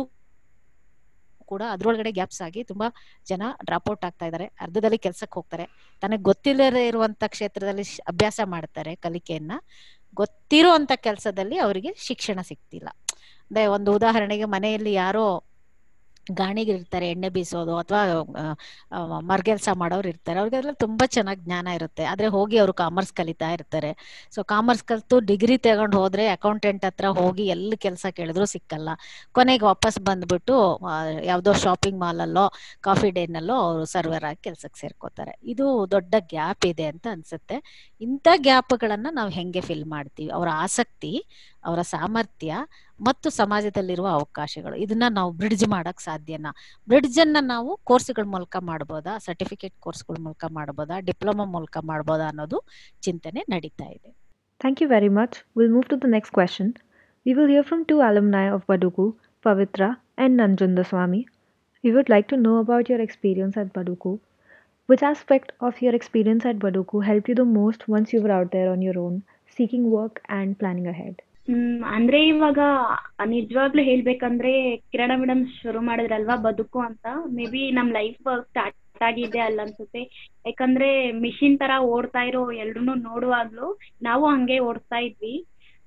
ಕೂಡ ಅದ್ರೊಳಗಡೆ ಗ್ಯಾಪ್ಸ್ ಆಗಿ ತುಂಬಾ ಜನ ಡ್ರಾಪ್ ಔಟ್ ಆಗ್ತಾ ಇದ್ದಾರೆ ಅರ್ಧದಲ್ಲಿ ಕೆಲ್ಸಕ್ಕೆ ಹೋಗ್ತಾರೆ ತನಗೆ ಗೊತ್ತಿಲ್ಲದೇ ಇರುವಂತ ಕ್ಷೇತ್ರದಲ್ಲಿ ಅಭ್ಯಾಸ ಮಾಡ್ತಾರೆ ಕಲಿಕೆಯನ್ನ ಗೊತ್ತಿರೋ ಅಂತ ಕೆಲಸದಲ್ಲಿ ಅವರಿಗೆ ಶಿಕ್ಷಣ ಸಿಗ್ತಿಲ್ಲ ಅಂದ್ರೆ ಒಂದು ಉದಾಹರಣೆಗೆ ಮನೆಯಲ್ಲಿ ಯಾರೋ ಗಾಣಿಗಿರ್ತಾರೆ ಎಣ್ಣೆ ಬೀಸೋದು ಅಥವಾ ಮರ್ಗೆಲ್ಸ ಮಾಡೋರು ಇರ್ತಾರೆ ಅವ್ರಿಗೆಲ್ಲ ತುಂಬಾ ಚೆನ್ನಾಗಿ ಜ್ಞಾನ ಇರುತ್ತೆ ಆದ್ರೆ ಹೋಗಿ ಅವರು ಕಾಮರ್ಸ್ ಕಲಿತಾ ಇರ್ತಾರೆ ಸೊ ಕಾಮರ್ಸ್ ಕಲ್ತು ಡಿಗ್ರಿ ತಗೊಂಡು ಹೋದ್ರೆ ಅಕೌಂಟೆಂಟ್ ಹತ್ರ ಹೋಗಿ ಎಲ್ಲಿ ಕೆಲಸ ಕೇಳಿದ್ರು ಸಿಕ್ಕಲ್ಲ ಕೊನೆಗೆ ವಾಪಸ್ ಬಂದ್ಬಿಟ್ಟು ಯಾವ್ದೋ ಶಾಪಿಂಗ್ ಮಾಲಲ್ಲೋ ಕಾಫಿ ಡೇನಲ್ಲೋ ಅವರು ಸರ್ವರ್ ಆಗಿ ಕೆಲ್ಸಕ್ಕೆ ಸೇರ್ಕೋತಾರೆ ಇದು ದೊಡ್ಡ ಗ್ಯಾಪ್ ಇದೆ ಅಂತ ಅನ್ಸುತ್ತೆ ಇಂಥ ಗ್ಯಾಪ್ಗಳನ್ನ ನಾವು ಹೆಂಗೆ ಫಿಲ್ ಮಾಡ್ತೀವಿ ಅವರ ಆಸಕ್ತಿ ಅವರ ಸಾಮರ್ಥ್ಯ ಮತ್ತು ಸಮಾಜದಲ್ಲಿರುವ ಅವಕಾಶಗಳು ಇದನ್ನ ನಾವು ಬ್ರಿಡ್ಜ್ ಮಾಡಕ್ ಸಾಧ್ಯನಾ ಬ್ರಿಡ್ಜ್ ಅನ್ನ ನಾವು ಕೋರ್ಸ್ಗಳ ಮೂಲಕ ಮಾಡ್ಬೋದಾ ಸರ್ಟಿಫಿಕೇಟ್ ಕೋರ್ಸ್ಗಳ ಮೂಲಕ ಮಾಡ್ಬೋದಾ ಡಿಪ್ಲೊಮಾ ಮೂಲಕ ಮಾಡ್ಬೋದಾ ಅನ್ನೋದು ಚಿಂತನೆ ನಡೀತಾ ಇದೆ Thank you very much. We'll move to the next question. We will hear from two alumni of Baduku, Pavitra and Nanjunda Swami. We would like to know about your experience at Baduku. Which aspect of your experience at Baduku helped you the most once you were out there on your own, seeking work and planning ahead? ಹ್ಮ್ ಅಂದ್ರೆ ಇವಾಗ ನಿಜವಾಗ್ಲೂ ಹೇಳ್ಬೇಕಂದ್ರೆ ಕಿರಣ madam ಶುರು ಮಾಡಿದ್ರಲ್ವಾ ಬದುಕು ಅಂತ maybe ನಮ್ life start ಆಗಿದೆ ಅಲ್ಲ ಅನ್ಸುತ್ತೆ ಯಾಕಂದ್ರೆ ಮಿಷಿನ್ ತರ ಓಡ್ತಾ ಇರೋ ಎಲ್ರು ನೋಡುವಾಗ್ಲೂ ನಾವು ಹಂಗೆ ಓಡ್ತಾ ಇದ್ವಿ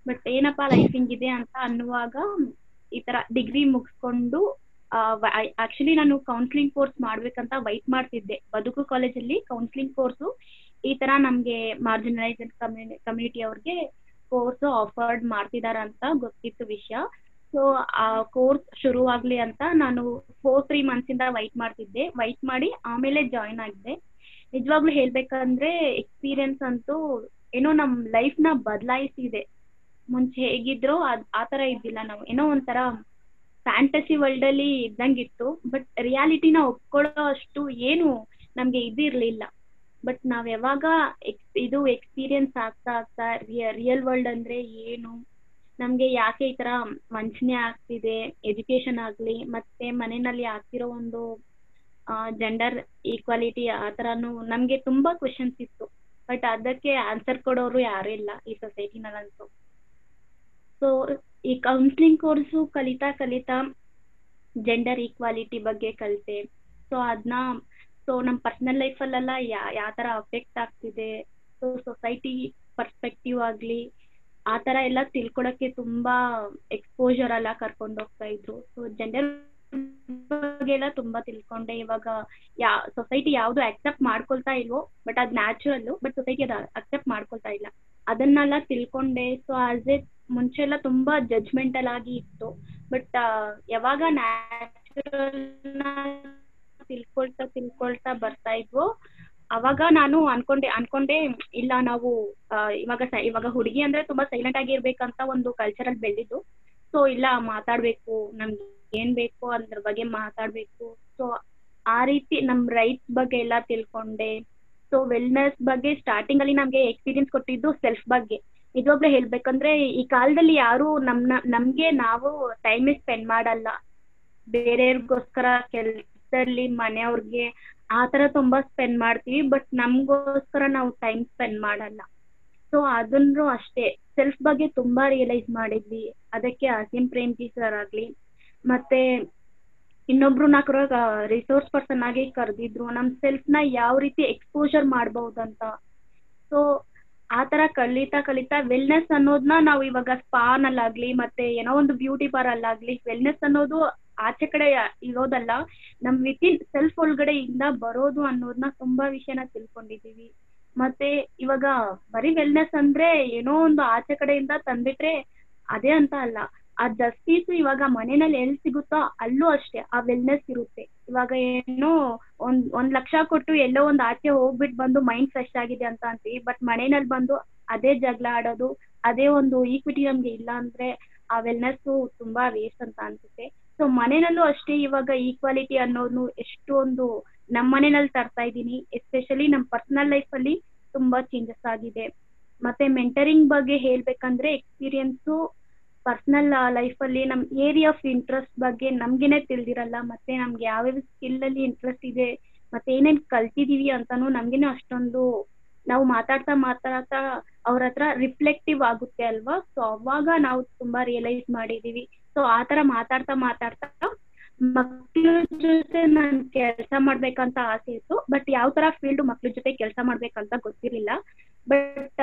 ಬಟ್ ಏನಪ್ಪಾ ಲೈಫ್ ಹಿಂಗಿದೆ ಅಂತ ಅನ್ನುವಾಗ ಈ ತರ ಡಿಗ್ರಿ ಮುಗಿಸ್ಕೊಂಡು ಆಕ್ಚುಲಿ ನಾನು ಕೌನ್ಸಿಲಿಂಗ್ ಕೋರ್ಸ್ ಮಾಡ್ಬೇಕಂತ ವೈಟ್ ಮಾಡ್ತಿದ್ದೆ ಬದುಕು ಕಾಲೇಜಲ್ಲಿ ಕೌನ್ಸಿಲಿಂಗ್ ಕೋರ್ಸು ಈ ತರ ನಮ್ಗೆ ಮಾರ್ಜಿನಲೈಸ್ಡ್ ಕಮ್ಯುನಿ ಕಮ್ಯುನಿಟಿ ಅವ್ರಿಗೆ ಕೋರ್ಸ್ ಆಫರ್ಡ್ ಮಾಡ್ತಿದಾರ ಅಂತ ಗೊತ್ತಿತ್ತು ವಿಷಯ ಸೊ ಆ ಕೋರ್ಸ್ ಶುರುವಾಗ್ಲಿ ಅಂತ ನಾನು ಫೋರ್ ತ್ರೀ ಮಂತ್ಸ್ ಇಂದ ವೈಟ್ ಮಾಡ್ತಿದ್ದೆ ವೈಟ್ ಮಾಡಿ ಆಮೇಲೆ ಜಾಯಿನ್ ಆಗಿದ್ದೆ ನಿಜವಾಗ್ಲೂ ಹೇಳ್ಬೇಕಂದ್ರೆ ಎಕ್ಸ್ಪೀರಿಯನ್ಸ್ ಅಂತೂ ಏನೋ ನಮ್ ಲೈಫ್ ನ ಬದಲಾಯಿಸಿದೆ ಮುಂಚೆ ಹೇಗಿದ್ರೋ ಅದ್ ಆ ತರ ಇದ್ದಿಲ್ಲ ನಾವು ಏನೋ ಒಂಥರ ಫ್ಯಾಂಟಸಿ ವರ್ಲ್ಡ್ ಅಲ್ಲಿ ಇದ್ದಂಗಿತ್ತು ಬಟ್ ರಿಯಾಲಿಟಿನ ಒಪ್ಕೊಳ್ಳೋ ಅಷ್ಟು ಏನು ನಮ್ಗೆ ಇದಿರ್ಲಿಲ್ಲ ಬಟ್ ನಾವ್ ಯಾವಾಗ ಎಕ್ಸ್ ಇದು ಎಕ್ಸ್ಪೀರಿಯನ್ಸ್ ಆಗ್ತಾ ಆಗ್ತಾ ರಿಯಲ್ ವರ್ಲ್ಡ್ ಅಂದ್ರೆ ಏನು ನಮ್ಗೆ ಯಾಕೆ ಈ ತರ ವಂಚನೆ ಆಗ್ತಿದೆ ಎಜುಕೇಶನ್ ಆಗ್ಲಿ ಮತ್ತೆ ಮನೆಯಲ್ಲಿ ಆಗ್ತಿರೋ ಒಂದು ಜೆಂಡರ್ ಈಕ್ವಾಲಿಟಿ ಆ ತರಾನು ನಮ್ಗೆ ತುಂಬಾ ಕ್ವಶನ್ಸ್ ಇತ್ತು ಬಟ್ ಅದಕ್ಕೆ ಆನ್ಸರ್ ಕೊಡೋರು ಯಾರು ಇಲ್ಲ ಈ ಸೊಸೈಟಿನಲ್ಲಂತೂ ಸೊ ಈ ಕೌನ್ಸಿಲಿಂಗ್ ಕೋರ್ಸು ಕಲಿತಾ ಕಲಿತಾ ಜೆಂಡರ್ ಈಕ್ವಾಲಿಟಿ ಬಗ್ಗೆ ಕಲಿತೆ ಸೊ ಅದನ್ನ ಸೊ ನಮ್ಮ ಪರ್ಸನಲ್ ಲೈಫಲ್ಲೆಲ್ಲ ಯಾ ಯಾವ ಥರ ಅಫೆಕ್ಟ್ ಆಗ್ತಿದೆ ಸೊ ಸೊಸೈಟಿ ಪರ್ಸ್ಪೆಕ್ಟಿವ್ ಆಗಲಿ ಆ ಥರ ಎಲ್ಲ ತಿಳ್ಕೊಳಕ್ಕೆ ತುಂಬಾ ಎಕ್ಸ್ಪೋಜರ್ ಎಲ್ಲ ಕರ್ಕೊಂಡು ಹೋಗ್ತಾ ಇದ್ರು ಸೊ ಜೆಂಡರ್ ಬಗ್ಗೆ ಎಲ್ಲ ತುಂಬಾ ತಿಳ್ಕೊಂಡೆ ಇವಾಗ ಯಾ ಸೊಸೈಟಿ ಯಾವ್ದು ಅಕ್ಸೆಪ್ಟ್ ಮಾಡ್ಕೊಳ್ತಾ ಇಲ್ವೋ ಬಟ್ ಅದ್ ನ್ಯಾಚುರಲ್ ಬಟ್ ಸೊಸೈಟಿ ಅದ ಅಕ್ಸೆಪ್ಟ್ ಮಾಡ್ಕೊಳ್ತಾ ಇಲ್ಲ ಅದನ್ನೆಲ್ಲ ತಿಳ್ಕೊಂಡೆ ಸೊ ಆಸ್ ಎ ಮುಂಚೆ ಎಲ್ಲ ತುಂಬಾ ಜಡ್ಜ್ಮೆಂಟಲ್ ಆಗಿ ಇತ್ತು ಬಟ್ ಯಾವಾಗ ನ್ಯಾಚುರಲ್ ತಿಳ್ಕೊಳ್ತಾ ತಿಳ್ಕೊಳ್ತಾ ಬರ್ತಾ ಇದ್ವೋ ಅವಾಗ ನಾನು ಅನ್ಕೊಂಡೆ ಅನ್ಕೊಂಡೆ ಇಲ್ಲ ನಾವು ಇವಾಗ ಇವಾಗ ಹುಡುಗಿ ಅಂದ್ರೆ ತುಂಬಾ ಸೈಲೆಂಟ್ ಆಗಿ ಇರ್ಬೇಕಂತ ಒಂದು ಕಲ್ಚರಲ್ ಬೆಳೆದಿದ್ದು ಸೊ ಇಲ್ಲ ಮಾತಾಡ್ಬೇಕು ನಮ್ಗೆ ಏನ್ ಬೇಕು ಅದ್ರ ಬಗ್ಗೆ ಮಾತಾಡ್ಬೇಕು ಸೊ ಆ ರೀತಿ ನಮ್ ರೈಟ್ಸ್ ಬಗ್ಗೆ ಎಲ್ಲ ತಿಳ್ಕೊಂಡೆ ಸೊ ವೆಲ್ನೆಸ್ ಬಗ್ಗೆ ಸ್ಟಾರ್ಟಿಂಗ್ ಅಲ್ಲಿ ನಮ್ಗೆ ಎಕ್ಸ್ಪೀರಿಯನ್ಸ್ ಕೊಟ್ಟಿದ್ದು ಸೆಲ್ಫ್ ಬಗ್ಗೆ ನಿಜವಾಗ್ಲೂ ಹೇಳ್ಬೇಕಂದ್ರೆ ಈ ಕಾಲದಲ್ಲಿ ಯಾರು ನಮ್ನ ನಮ್ಗೆ ನಾವು ಟೈಮ್ ಸ್ಪೆಂಡ್ ಮಾಡಲ್ಲ ಬೇರೆಯವ್ರಿಗೋಸ್ಕರ ಕೆಲ್ಸದಲ್ಲಿ ಮನೆಯವ್ರಿಗೆ ಆ ತರ ತುಂಬಾ ಸ್ಪೆಂಡ್ ಮಾಡ್ತೀವಿ ಬಟ್ ನಮ್ಗೋಸ್ಕರ ನಾವು ಟೈಮ್ ಸ್ಪೆಂಡ್ ಮಾಡಲ್ಲ ಸೊ ಅದನ್ನು ಅಷ್ಟೇ ಸೆಲ್ಫ್ ಬಗ್ಗೆ ತುಂಬಾ ರಿಯಲೈಸ್ ಮಾಡಿದ್ವಿ ಅದಕ್ಕೆ ಅಸೀಂ ಪ್ರೇಮ್ಜಿ ಸರ್ ಆಗ್ಲಿ ಮತ್ತೆ ಇನ್ನೊಬ್ರು ನಾಲ್ಕರ ರಿಸೋರ್ಸ್ ಪರ್ಸನ್ ಆಗಿ ಕರೆದಿದ್ರು ನಮ್ ಸೆಲ್ಫ್ ನ ಯಾವ ರೀತಿ ಎಕ್ಸ್ಪೋಜರ್ ಮಾಡ್ಬಹುದಂತ ಸೊ ಆ ತರ ಕಲಿತಾ ಕಲಿತಾ ವೆಲ್ನೆಸ್ ಅನ್ನೋದನ್ನ ನಾವು ಇವಾಗ ಸ್ಪಾನಲ್ಲಾಗ್ಲಿ ಮತ್ತೆ ಏನೋ ಒಂದು ಬ್ಯೂಟಿ ಪಾರ್ಲರ್ ಆಗ್ಲಿ ವೆಲ್ನೆಸ್ ಅನ್ನೋದು ಆಚೆ ಕಡೆ ಇರೋದಲ್ಲ ನಮ್ ವಿತಿನ್ ಸೆಲ್ಫ್ ಒಳಗಡೆಯಿಂದ ಬರೋದು ಅನ್ನೋದನ್ನ ತುಂಬಾ ವಿಷಯನ ತಿಳ್ಕೊಂಡಿದೀವಿ ಮತ್ತೆ ಇವಾಗ ಬರೀ ವೆಲ್ನೆಸ್ ಅಂದ್ರೆ ಏನೋ ಒಂದು ಆಚೆ ಕಡೆಯಿಂದ ತಂದ್ಬಿಟ್ರೆ ಅದೇ ಅಂತ ಅಲ್ಲ ಆ ಜಸ್ಟಿಸ್ ಇವಾಗ ಮನೆಯಲ್ಲಿ ಎಲ್ಲಿ ಸಿಗುತ್ತೋ ಅಲ್ಲೂ ಅಷ್ಟೇ ಆ ವೆಲ್ನೆಸ್ ಇರುತ್ತೆ ಇವಾಗ ಏನೋ ಒಂದ್ ಒಂದ್ ಲಕ್ಷ ಕೊಟ್ಟು ಎಲ್ಲೋ ಒಂದ್ ಆಚೆ ಹೋಗ್ಬಿಟ್ಟು ಬಂದು ಮೈಂಡ್ ಫ್ರೆಶ್ ಆಗಿದೆ ಅಂತ ಅಂತೀವಿ ಬಟ್ ಮನೆಯಲ್ಲಿ ಬಂದು ಅದೇ ಜಗಳ ಆಡೋದು ಅದೇ ಒಂದು ಈಕ್ವಿಟಿ ನಮ್ಗೆ ಇಲ್ಲ ಅಂದ್ರೆ ಆ ವೆಲ್ನೆಸ್ ತುಂಬಾ ವೇಸ್ಟ್ ಅಂತ ಅನ್ಸುತ್ತೆ ಸೊ ಮನೆಯಲ್ಲೂ ಅಷ್ಟೇ ಇವಾಗ ಈಕ್ವಾಲಿಟಿ ಅನ್ನೋದು ಎಷ್ಟೊಂದು ನಮ್ಮ ಮನೆಯಲ್ಲಿ ತರ್ತಾ ಇದ್ದೀನಿ ಎಸ್ಪೆಷಲಿ ನಮ್ಮ ಪರ್ಸನಲ್ ಲೈಫ್ ಅಲ್ಲಿ ತುಂಬಾ ಚೇಂಜಸ್ ಆಗಿದೆ ಮತ್ತೆ ಮೆಂಟರಿಂಗ್ ಬಗ್ಗೆ ಹೇಳ್ಬೇಕಂದ್ರೆ ಎಕ್ಸ್ಪೀರಿಯನ್ಸು ಪರ್ಸನಲ್ ಲೈಫ್ ಅಲ್ಲಿ ನಮ್ ಏರಿಯಾ ಆಫ್ ಇಂಟ್ರೆಸ್ಟ್ ಬಗ್ಗೆ ನಮ್ಗೆನೆ ತಿಳಿದಿರಲ್ಲ ಮತ್ತೆ ನಮ್ಗೆ ಯಾವ್ಯಾವ ಸ್ಕಿಲ್ ಅಲ್ಲಿ ಇಂಟ್ರೆಸ್ಟ್ ಇದೆ ಮತ್ತೆ ಏನೇನ್ ಕಲ್ತಿದೀವಿ ಅಂತಾನು ನಮ್ಗೆನೆ ಅಷ್ಟೊಂದು ನಾವು ಮಾತಾಡ್ತಾ ಮಾತಾಡ್ತಾ ಅವ್ರ ಹತ್ರ ರಿಫ್ಲೆಕ್ಟಿವ್ ಆಗುತ್ತೆ ಅಲ್ವಾ ಸೊ ಅವಾಗ ನಾವು ತುಂಬಾ ರಿಯಲೈಸ್ ಮಾಡಿದೀವಿ ಸೊ ಆತರ ಮಾತಾಡ್ತಾ ಮಾತಾಡ್ತಾ ಮಕ್ಳ ಜೊತೆ ನಾನ್ ಕೆಲಸ ಮಾಡ್ಬೇಕಂತ ಆಸೆ ಇತ್ತು ಬಟ್ ಯಾವ ತರ ಫೀಲ್ಡ್ ಮಕ್ಳ ಜೊತೆ ಕೆಲಸ ಮಾಡ್ಬೇಕಂತ ಗೊತ್ತಿರ್ಲಿಲ್ಲ ಬಟ್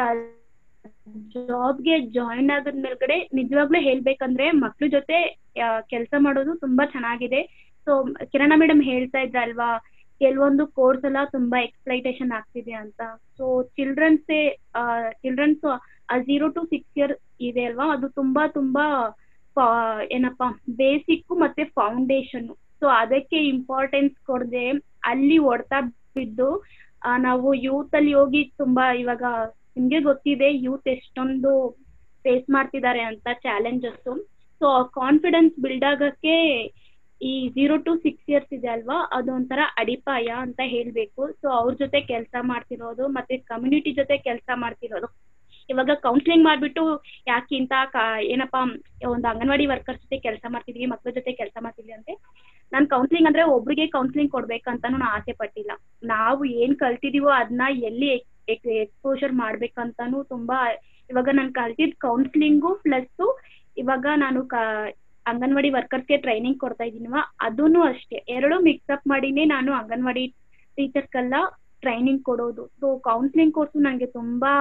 ಜಾಬ್ಗೆ ಜಾಯಿನ್ ಆದ ಮೇಲ್ಗಡೆ ನಿಜವಾಗ್ಲೂ ಹೇಳ್ಬೇಕಂದ್ರೆ ಮಕ್ಳ ಜೊತೆ ಕೆಲಸ ಮಾಡೋದು ತುಂಬಾ ಚೆನ್ನಾಗಿದೆ ಸೊ ಕಿರಣ ಮೇಡಮ್ ಹೇಳ್ತಾ ಇದ್ರಲ್ವಾ ಕೆಲವೊಂದು ಕೋರ್ಸ್ ಎಲ್ಲ ತುಂಬಾ ಎಕ್ಸ್ಪ್ಲೈಟೇಷನ್ ಆಗ್ತಿದೆ ಅಂತ so childrens childrens zero to six year ಇದೆ ಅಲ್ವಾ ಅದು ತುಂಬಾ ತುಂಬಾ ಏನಪ್ಪಾ ಬೇಸಿಕ್ ಮತ್ತೆ ಫೌಂಡೇಶನ್ ಸೊ ಅದಕ್ಕೆ ಇಂಪಾರ್ಟೆನ್ಸ್ ಕೊಡದೆ ಅಲ್ಲಿ ಹೊಡ್ತಾ ಬಿದ್ದು ನಾವು ಯೂತ್ ಅಲ್ಲಿ ಹೋಗಿ ತುಂಬಾ ಇವಾಗ ನಿಮ್ಗೆ ಗೊತ್ತಿದೆ ಯೂತ್ ಎಷ್ಟೊಂದು ಫೇಸ್ ಮಾಡ್ತಿದ್ದಾರೆ ಅಂತ ಚಾಲೆಂಜಸ್ ಸೊ ಕಾನ್ಫಿಡೆನ್ಸ್ ಬಿಲ್ಡ್ ಆಗಕ್ಕೆ ಈ ಝೀರೋ ಟು ಸಿಕ್ಸ್ ಇಯರ್ಸ್ ಇದೆ ಅಲ್ವಾ ಅದೊಂಥರ ಅಡಿಪಾಯ ಅಂತ ಹೇಳ್ಬೇಕು ಸೊ ಅವ್ರ ಜೊತೆ ಕೆಲಸ ಮಾಡ್ತಿರೋದು ಮತ್ತೆ ಕಮ್ಯುನಿಟಿ ಜೊತೆ ಕೆಲಸ ಮಾಡ್ತಿರೋದು ಇವಾಗ ಕೌನ್ಸಿಲಿಂಗ್ ಮಾಡ್ಬಿಟ್ಟು ಯಾಕಿಂತ ಏನಪ್ಪಾ ಒಂದು ಅಂಗನವಾಡಿ ವರ್ಕರ್ಸ್ ಜೊತೆ ಕೆಲಸ ಮಾಡ್ತಿದ್ವಿ ಮಕ್ಳ ಜೊತೆ ಕೆಲಸ ಮಾಡ್ತಿದ್ವಿ ಅಂದ್ರೆ ನಾನ್ ಕೌನ್ಸಿಲಿಂಗ್ ಅಂದ್ರೆ ಒಬ್ರಿಗೆ ಕೌನ್ಸಿಲಿಂಗ್ ಕೊಡ್ಬೇಕಂತಾನು ನಾ ಆಸೆ ಪಟ್ಟಿಲ್ಲ ನಾವು ಏನ್ ಕಲ್ತಿದೀವೋ ಅದನ್ನ ಎಲ್ಲಿ ಎಕ್ಸ್ಪೋಜರ್ ಮಾಡ್ಬೇಕಂತಾನು ತುಂಬಾ ಇವಾಗ ನಾನು ಕಲ್ತಿದ್ ಕೌನ್ಸಿಲಿಂಗು ಪ್ಲಸ್ ಇವಾಗ ನಾನು ಅಂಗನವಾಡಿ ವರ್ಕರ್ಸ್ಗೆ ಟ್ರೈನಿಂಗ್ ಕೊಡ್ತಾ ಇದೀನಿವ ಅದೂನು ಅಷ್ಟೇ ಎರಡು ಮಿಕ್ಸಪ್ ಮಾಡಿನೇ ನಾನು ಅಂಗನವಾಡಿ ಟೀಚರ್ಸ್ಗೆಲ್ಲ ಟ್ರೈನಿಂಗ್ ಕೊಡೋದು ಸೊ ಕೌನ್ಸಿಲಿಂಗ್ ಕೋರ್ಸು ನನಗೆ ತುಂಬಾ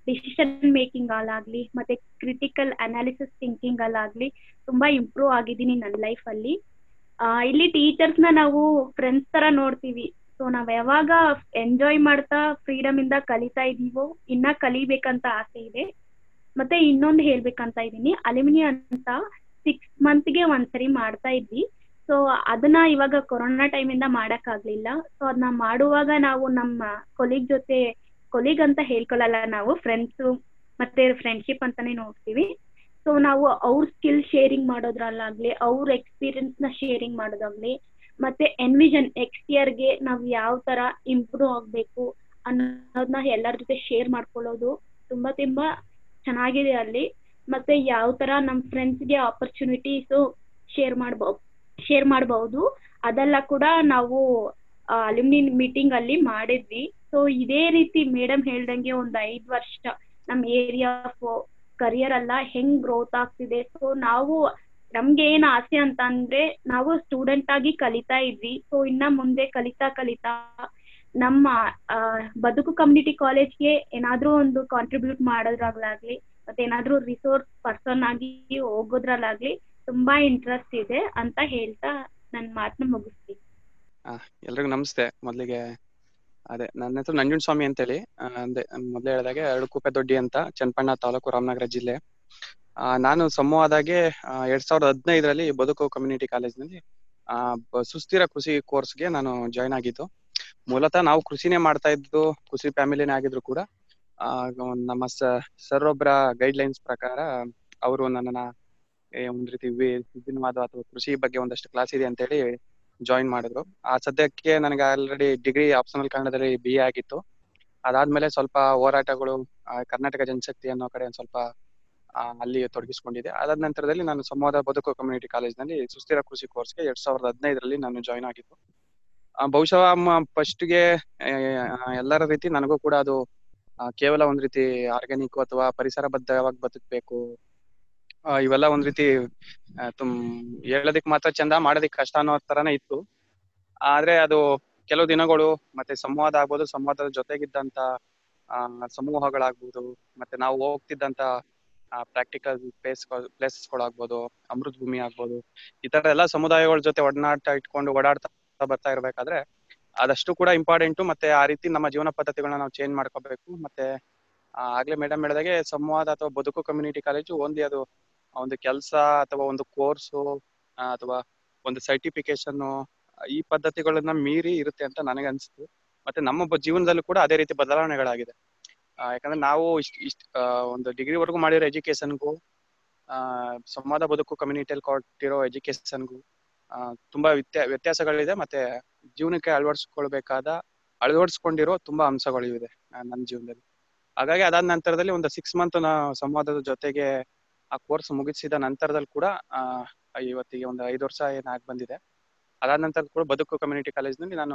ಡಿಸಿಷನ್ ಮೇಕಿಂಗ್ ಅಲ್ಲಾಗ್ಲಿ ಮತ್ತೆ ಕ್ರಿಟಿಕಲ್ ಅನಾಲಿಸಿಸ್ ಥಿಂಕಿಂಗ್ ಅಲ್ಲಾಗ್ಲಿ ತುಂಬಾ ಇಂಪ್ರೂವ್ ಆಗಿದ್ದೀನಿ ನನ್ನ ಲೈಫ್ ಅಲ್ಲಿ ಆ, ಇಲ್ಲಿ ಟೀಚರ್ಸ್ ನ ನಾವು ಫ್ರೆಂಡ್ಸ್ ತರ ನೋಡ್ತೀವಿ ಸೊ ನಾವ್ ಯಾವಾಗ ಎಂಜಾಯ್ ಮಾಡ್ತಾ ಫ್ರೀಡಮ್ ಇಂದ ಕಲಿತಾ ಇದೀವೋ ಇನ್ನ ಕಲಿಬೇಕಂತ ಆಸೆ ಇದೆ ಮತ್ತೆ ಇನ್ನೊಂದು ಹೇಳ್ಬೇಕಂತ ಇದೀನಿ ಅಲ್ಯೂಮಿನಿ ಅಂತ ಸಿಕ್ಸ್ ಮಂತ್ಗೆ ಒಂದ್ಸರಿ ಮಾಡ್ತಾ ಇದ್ವಿ ಸೊ ಅದನ್ನ ಇವಾಗ ಕೊರೋನಾ ಟೈಮ್ ಇಂದ ಮಾಡಕ್ ಆಗ್ಲಿಲ್ಲ ಸೊ ಅದನ್ನ ಮಾಡುವಾಗ ನಾವು ನಮ್ಮ ಕೊಲೀಗ್ ಜೊತೆ ಕೊಲೀಗ್ ಅಂತ ಹೇಳ್ಕೊಳಲ್ಲ ನಾವು ಫ್ರೆಂಡ್ಸ್ ಮತ್ತೆ ಫ್ರೆಂಡ್ಶಿಪ್ ಅಂತಾನೆ ನೋಡ್ತೀವಿ ಸೊ ನಾವು ಅವ್ರ ಸ್ಕಿಲ್ ಶೇರಿಂಗ್ ಮಾಡೋದ್ರಲ್ಲಾಗ್ಲಿ ಅವ್ರ ಎಕ್ಸ್ಪೀರಿಯನ್ಸ್ ನ ಶೇರಿಂಗ್ ಮಾಡೋದಾಗ್ಲಿ ಮತ್ತೆ ಎನ್ವಿಷನ್ ನೆಕ್ಸ್ಟ್ ಇಯರ್ಗೆ ನಾವು ಯಾವ ತರ ಇಂಪ್ರೂವ್ ಆಗ್ಬೇಕು ಅನ್ನೋದನ್ನ ಎಲ್ಲರ ಜೊತೆ ಶೇರ್ ಮಾಡ್ಕೊಳ್ಳೋದು ತುಂಬಾ ತುಂಬಾ ಚೆನ್ನಾಗಿದೆ ಅಲ್ಲಿ ಮತ್ತೆ ಯಾವ ತರ ನಮ್ ಫ್ರೆಂಡ್ಸ್ಗೆ ಆಪರ್ಚುನಿಟೀಸ್ ಶೇರ್ ಮಾಡ್ಬೋದು ಶೇರ್ ಮಾಡಬಹುದು ಅದೆಲ್ಲ ಕೂಡ ನಾವು ಅಲ್ಯೂಮಿನಿ ಮೀಟಿಂಗ್ ಅಲ್ಲಿ ಮಾಡಿದ್ವಿ ಸೊ ಇದೇ ರೀತಿ ಮೇಡಮ್ ಹೇಳ್ದಂಗೆ ಒಂದ್ ಐದ್ ವರ್ಷ ನಮ್ ಏರಿಯಾ ಆಫ್ ಕರಿಯರ್ ಅಲ್ಲ ಹೆಂಗ್ ಗ್ರೋತ್ ಆಗ್ತಿದೆ ಸೊ ನಾವು ನಮ್ಗೆ ಏನ್ ಆಸೆ ಅಂತ ಅಂದ್ರೆ ನಾವು ಸ್ಟೂಡೆಂಟ್ ಆಗಿ ಕಲಿತಾ ಇದ್ವಿ ಸೊ ಇನ್ನ ಮುಂದೆ ಕಲಿತಾ ಕಲಿತಾ ನಮ್ಮ ಆ, ಬದುಕು ಕಮ್ಯುನಿಟಿ ಕಾಲೇಜ್ಗೆ ಏನಾದ್ರೂ ಒಂದು ಕಾಂಟ್ರಿಬ್ಯೂಟ್ ಮಾಡೋದ್ರಾಗ್ಲಾಗ್ಲಿ ಮತ್ತೆ ಏನಾದ್ರೂ ರಿಸೋರ್ಸ್ ಪರ್ಸನ್ ಆಗಿ ಹೋಗೋದ್ರಲ್ಲಾಗ್ಲಿ ತುಂಬಾ ಇಂಟ್ರೆಸ್ಟ್ ಇದೆ ಅಂತ ಹೇಳ್ತಾ ನನ್ ಮಾತನ್ನ ಮುಗಿಸ್ತೀನಿ ಎಲ್ರಿಗೂ ನಮಸ್ತೆ ಮೊದಲಿಗೆ ಅದೇ ನನ್ನ ಹೆಸರು ನಂಜುಂಡ ಸ್ವಾಮಿ ಅಂತೇಳಿ ಆ, ಅಂದೆ ಮೊದಲೇ ಹೇಳಿದಾಗೆ ಎರಡು ಕುಪ್ಪೆ ದೊಡ್ಡಿ ಅಂತ ಚನ್ನಪಣ್ಣ ತಾಲೂಕು ರಾಮನಗರ ಜಿಲ್ಲೆ ಆ, ನಾನು ಸಮೂಹದಾಗೆ ಆ, ಎರಡ್ ಸಾವಿರದ ಹದಿನೈದರಲ್ಲಿ ಬದುಕು ಕಮ್ಯುನಿಟಿ ಕಾಲೇಜ್ನಲ್ಲಿ ಆ, ಬ- ಸುಸ್ಥಿರ ಕೃಷಿ ಕೋರ್ಸ್ಗೆ ನಾನು ಜಾಯ್ನ್ ಆಗಿದ್ದು ಮೂಲತಃ ನಾವು ಕೃಷಿನೇ ಮಾಡ್ತಾ ಇದ್ದು ಕೃಷಿ ಫ್ಯಾಮಿಲಿನೇ ಆಗಿದ್ರು ಕೂಡ ಆ, ನಮ್ಮ ಸರ್ ಒಬ್ಬರ ಗೈಡ್ ಲೈನ್ಸ್ ಪ್ರಕಾರ ಅವರು ನನ್ನನ್ನ ಏ, ಒಂದ್ ರೀತಿ ವಿ- ವಿಭಿನ್ನವಾದ ಅಥವಾ ಕೃಷಿ ಬಗ್ಗೆ ಒಂದಷ್ಟು ಕ್ಲಾಸ್ ಇದೆ ಅಂತೇಳಿ ಜಾಯಿನ್ ಮಾಡಿದ್ರು ಆ ಸದ್ಯಕ್ಕೆ ನನಗೆ ಆಲ್ರೆಡಿ ಡಿಗ್ರಿ ಆಪ್ಷನಲ್ ಕನ್ನಡದಲ್ಲಿ ಬಿ ಎ ಆಗಿತ್ತು ಅದಾದ್ಮೇಲೆ ಸ್ವಲ್ಪ ಹೋರಾಟಗಳು ಆ, ಕರ್ನಾಟಕ ಜನಶಕ್ತಿ ಅನ್ನೋ ಕಡೆ ಒಂದ್ ಸ್ವಲ್ಪ ಆ, ಅಲ್ಲಿ ತೊಡಗಿಸ್ಕೊಂಡಿದೆ ಅದಾದ ನಂತರದಲ್ಲಿ ನಾನು ಸಂವಾದ ಬದುಕು ಕಮ್ಯುನಿಟಿ ಕಾಲೇಜ್ನಲ್ಲಿ ಸುಸ್ಥಿರ ಕೃಷಿ ಕೋರ್ಸ್ಗೆ ಎರಡ್ ಸಾವಿರದ ಹದಿನೈದರಲ್ಲಿ ನಾನು ಜಾಯಿನ್ ಆಗಿದ್ದು ಆ, ಬಹುಶಃ ಫಸ್ಟ್ಗೆ ಎಲ್ಲರ ರೀತಿ ನನಗೂ ಕೂಡ ಅದು ಆ, ಕೇವಲ ಒಂದ್ ರೀತಿ ಆರ್ಗ್ಯಾನಿಕ್ ಅಥವಾ ಪರಿಸರ ಬದ್ಧವಾಗಿ ಬದುಕಬೇಕು ಇವೆಲ್ಲ ಒಂದ್ ರೀತಿ ಆ, ತುಮ್ ಹೇಳೋದಿಕ್ ಮಾತ್ರ ಚಂದ ಮಾಡೋದಿಕ್ ಕಷ್ಟ ಅನ್ನೋ ತರನೇ ಇತ್ತು ಆದ್ರೆ ಅದು ಕೆಲವು ದಿನಗಳು ಮತ್ತೆ ಸಂವಾದ ಆಗ್ಬೋದು ಸಂವಾದದ ಜೊತೆಗಿದ್ದಂತ ಆ ಸಮೂಹಗಳಾಗ್ಬೋದು ಮತ್ತೆ ನಾವು ಹೋಗ್ತಿದ್ದಂತ ಪ್ರಾಕ್ಟಿಕಲ್ ಪ್ಲೇಸ್ ಪ್ಲೇಸಸ್ಗಳಾಗ್ಬೋದು ಅಮೃತ ಭೂಮಿ ಆಗ್ಬೋದು ಈ ತರ ಎಲ್ಲಾ ಸಮುದಾಯಗಳ ಜೊತೆ ಒಡನಾಟ ಇಟ್ಕೊಂಡು ಓಡಾಡ್ತಾ ಬರ್ತಾ ಇರ್ಬೇಕಾದ್ರೆ ಅದಷ್ಟು ಕೂಡ ಇಂಪಾರ್ಟೆಂಟು ಮತ್ತೆ ಆ ರೀತಿ ನಮ್ಮ ಜೀವನ ಪದ್ಧತಿಗಳನ್ನ ನಾವು ಚೇಂಜ್ ಮಾಡ್ಕೋಬೇಕು ಮತ್ತೆ ಆ, ಆಗ್ಲೇ ಮೇಡಮ್ ಹೇಳಿದಾಗೆ ಸಂವಾದ ಅಥವಾ ಬದುಕು ಕಮ್ಯುನಿಟಿ ಕಾಲೇಜು ಓನ್ಲಿ ಅದು ಒಂದು ಕೆಲಸ ಅಥವಾ ಒಂದು ಕೋರ್ಸು ಅಥವಾ ಒಂದು ಸರ್ಟಿಫಿಕೇಶನ್ ಈ ಪದ್ಧತಿಗಳನ್ನ ಮೀರಿ ಇರುತ್ತೆ ಅಂತ ನನಗೆ ಅನ್ಸುತ್ತೆ ಮತ್ತೆ ನಮ್ಮ ಬ- ಜೀವನದಲ್ಲೂ ಕೂಡ ಅದೇ ರೀತಿ ಬದಲಾವಣೆಗಳಾಗಿದೆ ಆ, ಯಾಕಂದ್ರೆ ನಾವು ಇಷ್ಟ ಇಷ್ಟ ಆ, ಒಂದು ಡಿಗ್ರಿ ವರೆಗೂ ಮಾಡಿರೋ ಎಜುಕೇಶನ್ಗೂ ಆ ಸಂವಾದ ಬದುಕು ಕಮ್ಯುನಿಟಿಯಲ್ಲಿ ಕೊಟ್ಟಿರೋ ಎಜುಕೇಶನ್ಗೂ ಆ ತುಂಬಾ ವ್ಯತ್ಯ ವ್ಯತ್ಯಾಸಗಳಿದೆ ಮತ್ತೆ ಜೀವನಕ್ಕೆ ಅಳವಡಿಸ್ಕೊಳ್ಬೇಕಾದ ಅಳವಡಿಸ್ಕೊಂಡಿರೋ ತುಂಬಾ ಅಂಶಗಳಿವೆ ನನ್ನ ಜೀವನದಲ್ಲಿ ಹಾಗಾಗಿ ಅದಾದ ನಂತರದಲ್ಲಿ ಒಂದು ಸಿಕ್ಸ್ ಮಂತ್ ಸಂವಾದದ ಜೊತೆಗೆ ಆ ಕೋರ್ಸ್ ಮುಗಿಸಿದ ನಂತರದಲ್ಲಿ ಕೂಡ ಆ ಇವತ್ತಿಗೆ ಒಂದು ಐದು ವರ್ಷ ಏನಾಗಿ ಬಂದಿದೆ ಅದಾದ ನಂತರ ಕೂಡ ಬದುಕು ಕಮ್ಯುನಿಟಿ ಕಾಲೇಜ್ನಲ್ಲಿ ನಾನು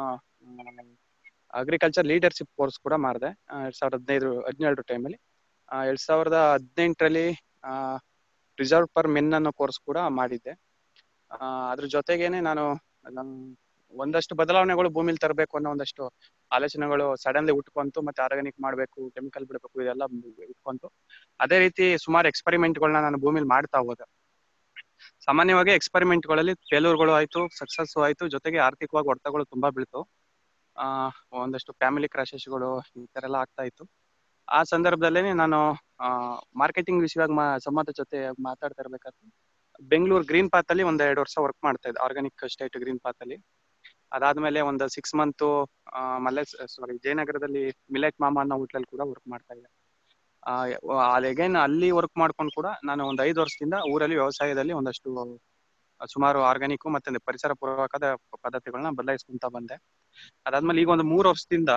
ಅಗ್ರಿಕಲ್ಚರ್ ಲೀಡರ್ಶಿಪ್ ಕೋರ್ಸ್ ಕೂಡ ಮಾಡಿದೆ ಎರಡ್ ಸಾವಿರದ ಹದಿನೈದು ಹದಿನೇಳರ ಟೈಮಲ್ಲಿ ಎರಡ್ ಸಾವಿರದ ಹದಿನೆಂಟರಲ್ಲಿ ರಿಸರ್ವ್ ಪರ್ ಮೆನ್ ಅನ್ನೋ ಕೋರ್ಸ್ ಕೂಡ ಮಾಡಿದ್ದೆ ಆ, ಅದ್ರ ಜೊತೆಗೇನೆ ನಾನು ನಮ್ ಒಂದಷ್ಟು ಬದಲಾವಣೆಗಳು ಭೂಮಿಲಿ ತರಬೇಕು ಅನ್ನೋ ಒಂದಷ್ಟು ಆಲೋಚನೆಗಳು ಸಡನ್ಲಿ ಉಟ್ಕೊಂತು ಮತ್ತೆ ಆರ್ಗಾನಿಕ್ ಮಾಡಬೇಕು ಕೆಮಿಕಲ್ ಬಿಡಬೇಕು ಇದೆಲ್ಲ ಉಟ್ಕೊಂತು ಅದೇ ರೀತಿ ಸುಮಾರು ಎಕ್ಸ್ಪೆರಿಮೆಂಟ್ಗಳನ್ನ ನಾನು ಭೂಮಿಲಿ ಮಾಡ್ತಾ ಹೋದೆ ಸಾಮಾನ್ಯವಾಗಿ ಎಕ್ಸ್ಪೆರಿಮೆಂಟ್ಗಳಲ್ಲಿ ಫೇಲ್ಯೂರ್ಗಳು ಆಯ್ತು ಸಕ್ಸಸ್ ಆಯ್ತು ಜೊತೆಗೆ ಆರ್ಥಿಕವಾಗಿ ಹೊಡೆತಗಳು ತುಂಬಾ ಬೀಳ್ತು ಆ ಒಂದಷ್ಟು ಫ್ಯಾಮಿಲಿ ಕ್ರಾಶಸ್ಗಳು ಈ ತರ ಎಲ್ಲ ಆಗ್ತಾ ಇತ್ತು ಆ ಸಂದರ್ಭದಲ್ಲಿ ನಾನು ಮಾರ್ಕೆಟಿಂಗ್ ವಿಷಯವಾಗಿ ಮಾ ಸಂವಾದ ಜೊತೆ ಮಾತಾಡ್ತಾ ಇರ್ಬೇಕಾದ್ರೆ ಬೆಂಗಳೂರು ಗ್ರೀನ್ ಪಾತ್ ಅಲ್ಲಿ ಒಂದ್ ಎರಡು ವರ್ಷ ವರ್ಕ್ ಮಾಡ್ತಾ ಇದ್ದೆ ಆರ್ಗಾನಿಕ್ ಸ್ಟೇಟ್ ಗ್ರೀನ್ ಪಾತ್ ಅಲ್ಲಿ ಅದಾದ್ಮೇಲೆ ಒಂದು ಸಿಕ್ಸ್ ಮಂತ್ ಮಲ್ಲೆ ಸಾರಿ ಜಯನಗರದಲ್ಲಿ ಮಿಲೆಟ್ ಮಾಮ ಅನ್ನೋ ಹೋಟ್ಲಲ್ಲಿ ಕೂಡ ವರ್ಕ್ ಮಾಡ್ತಾ ಇದ್ದೆ ಅಗೇನ್ ಅಲ್ಲಿ ವರ್ಕ್ ಮಾಡ್ಕೊಂಡು ಕೂಡ ನಾನು ಒಂದು ಐದು ವರ್ಷದಿಂದ ಊರಲ್ಲಿ ವ್ಯವಸಾಯದಲ್ಲಿ ಒಂದಷ್ಟು ಸುಮಾರು ಆರ್ಗಾನಿಕ್ ಮತ್ತೆ ಪರಿಸರ ಪೂರ್ವಕದ ಪದ್ಧತಿಗಳನ್ನ ಬದಲಾಯಿಸ್ಕೊಂತ ಬಂದೆ ಅದಾದ್ಮೇಲೆ ಈಗ ಒಂದು ಮೂರು ವರ್ಷದಿಂದ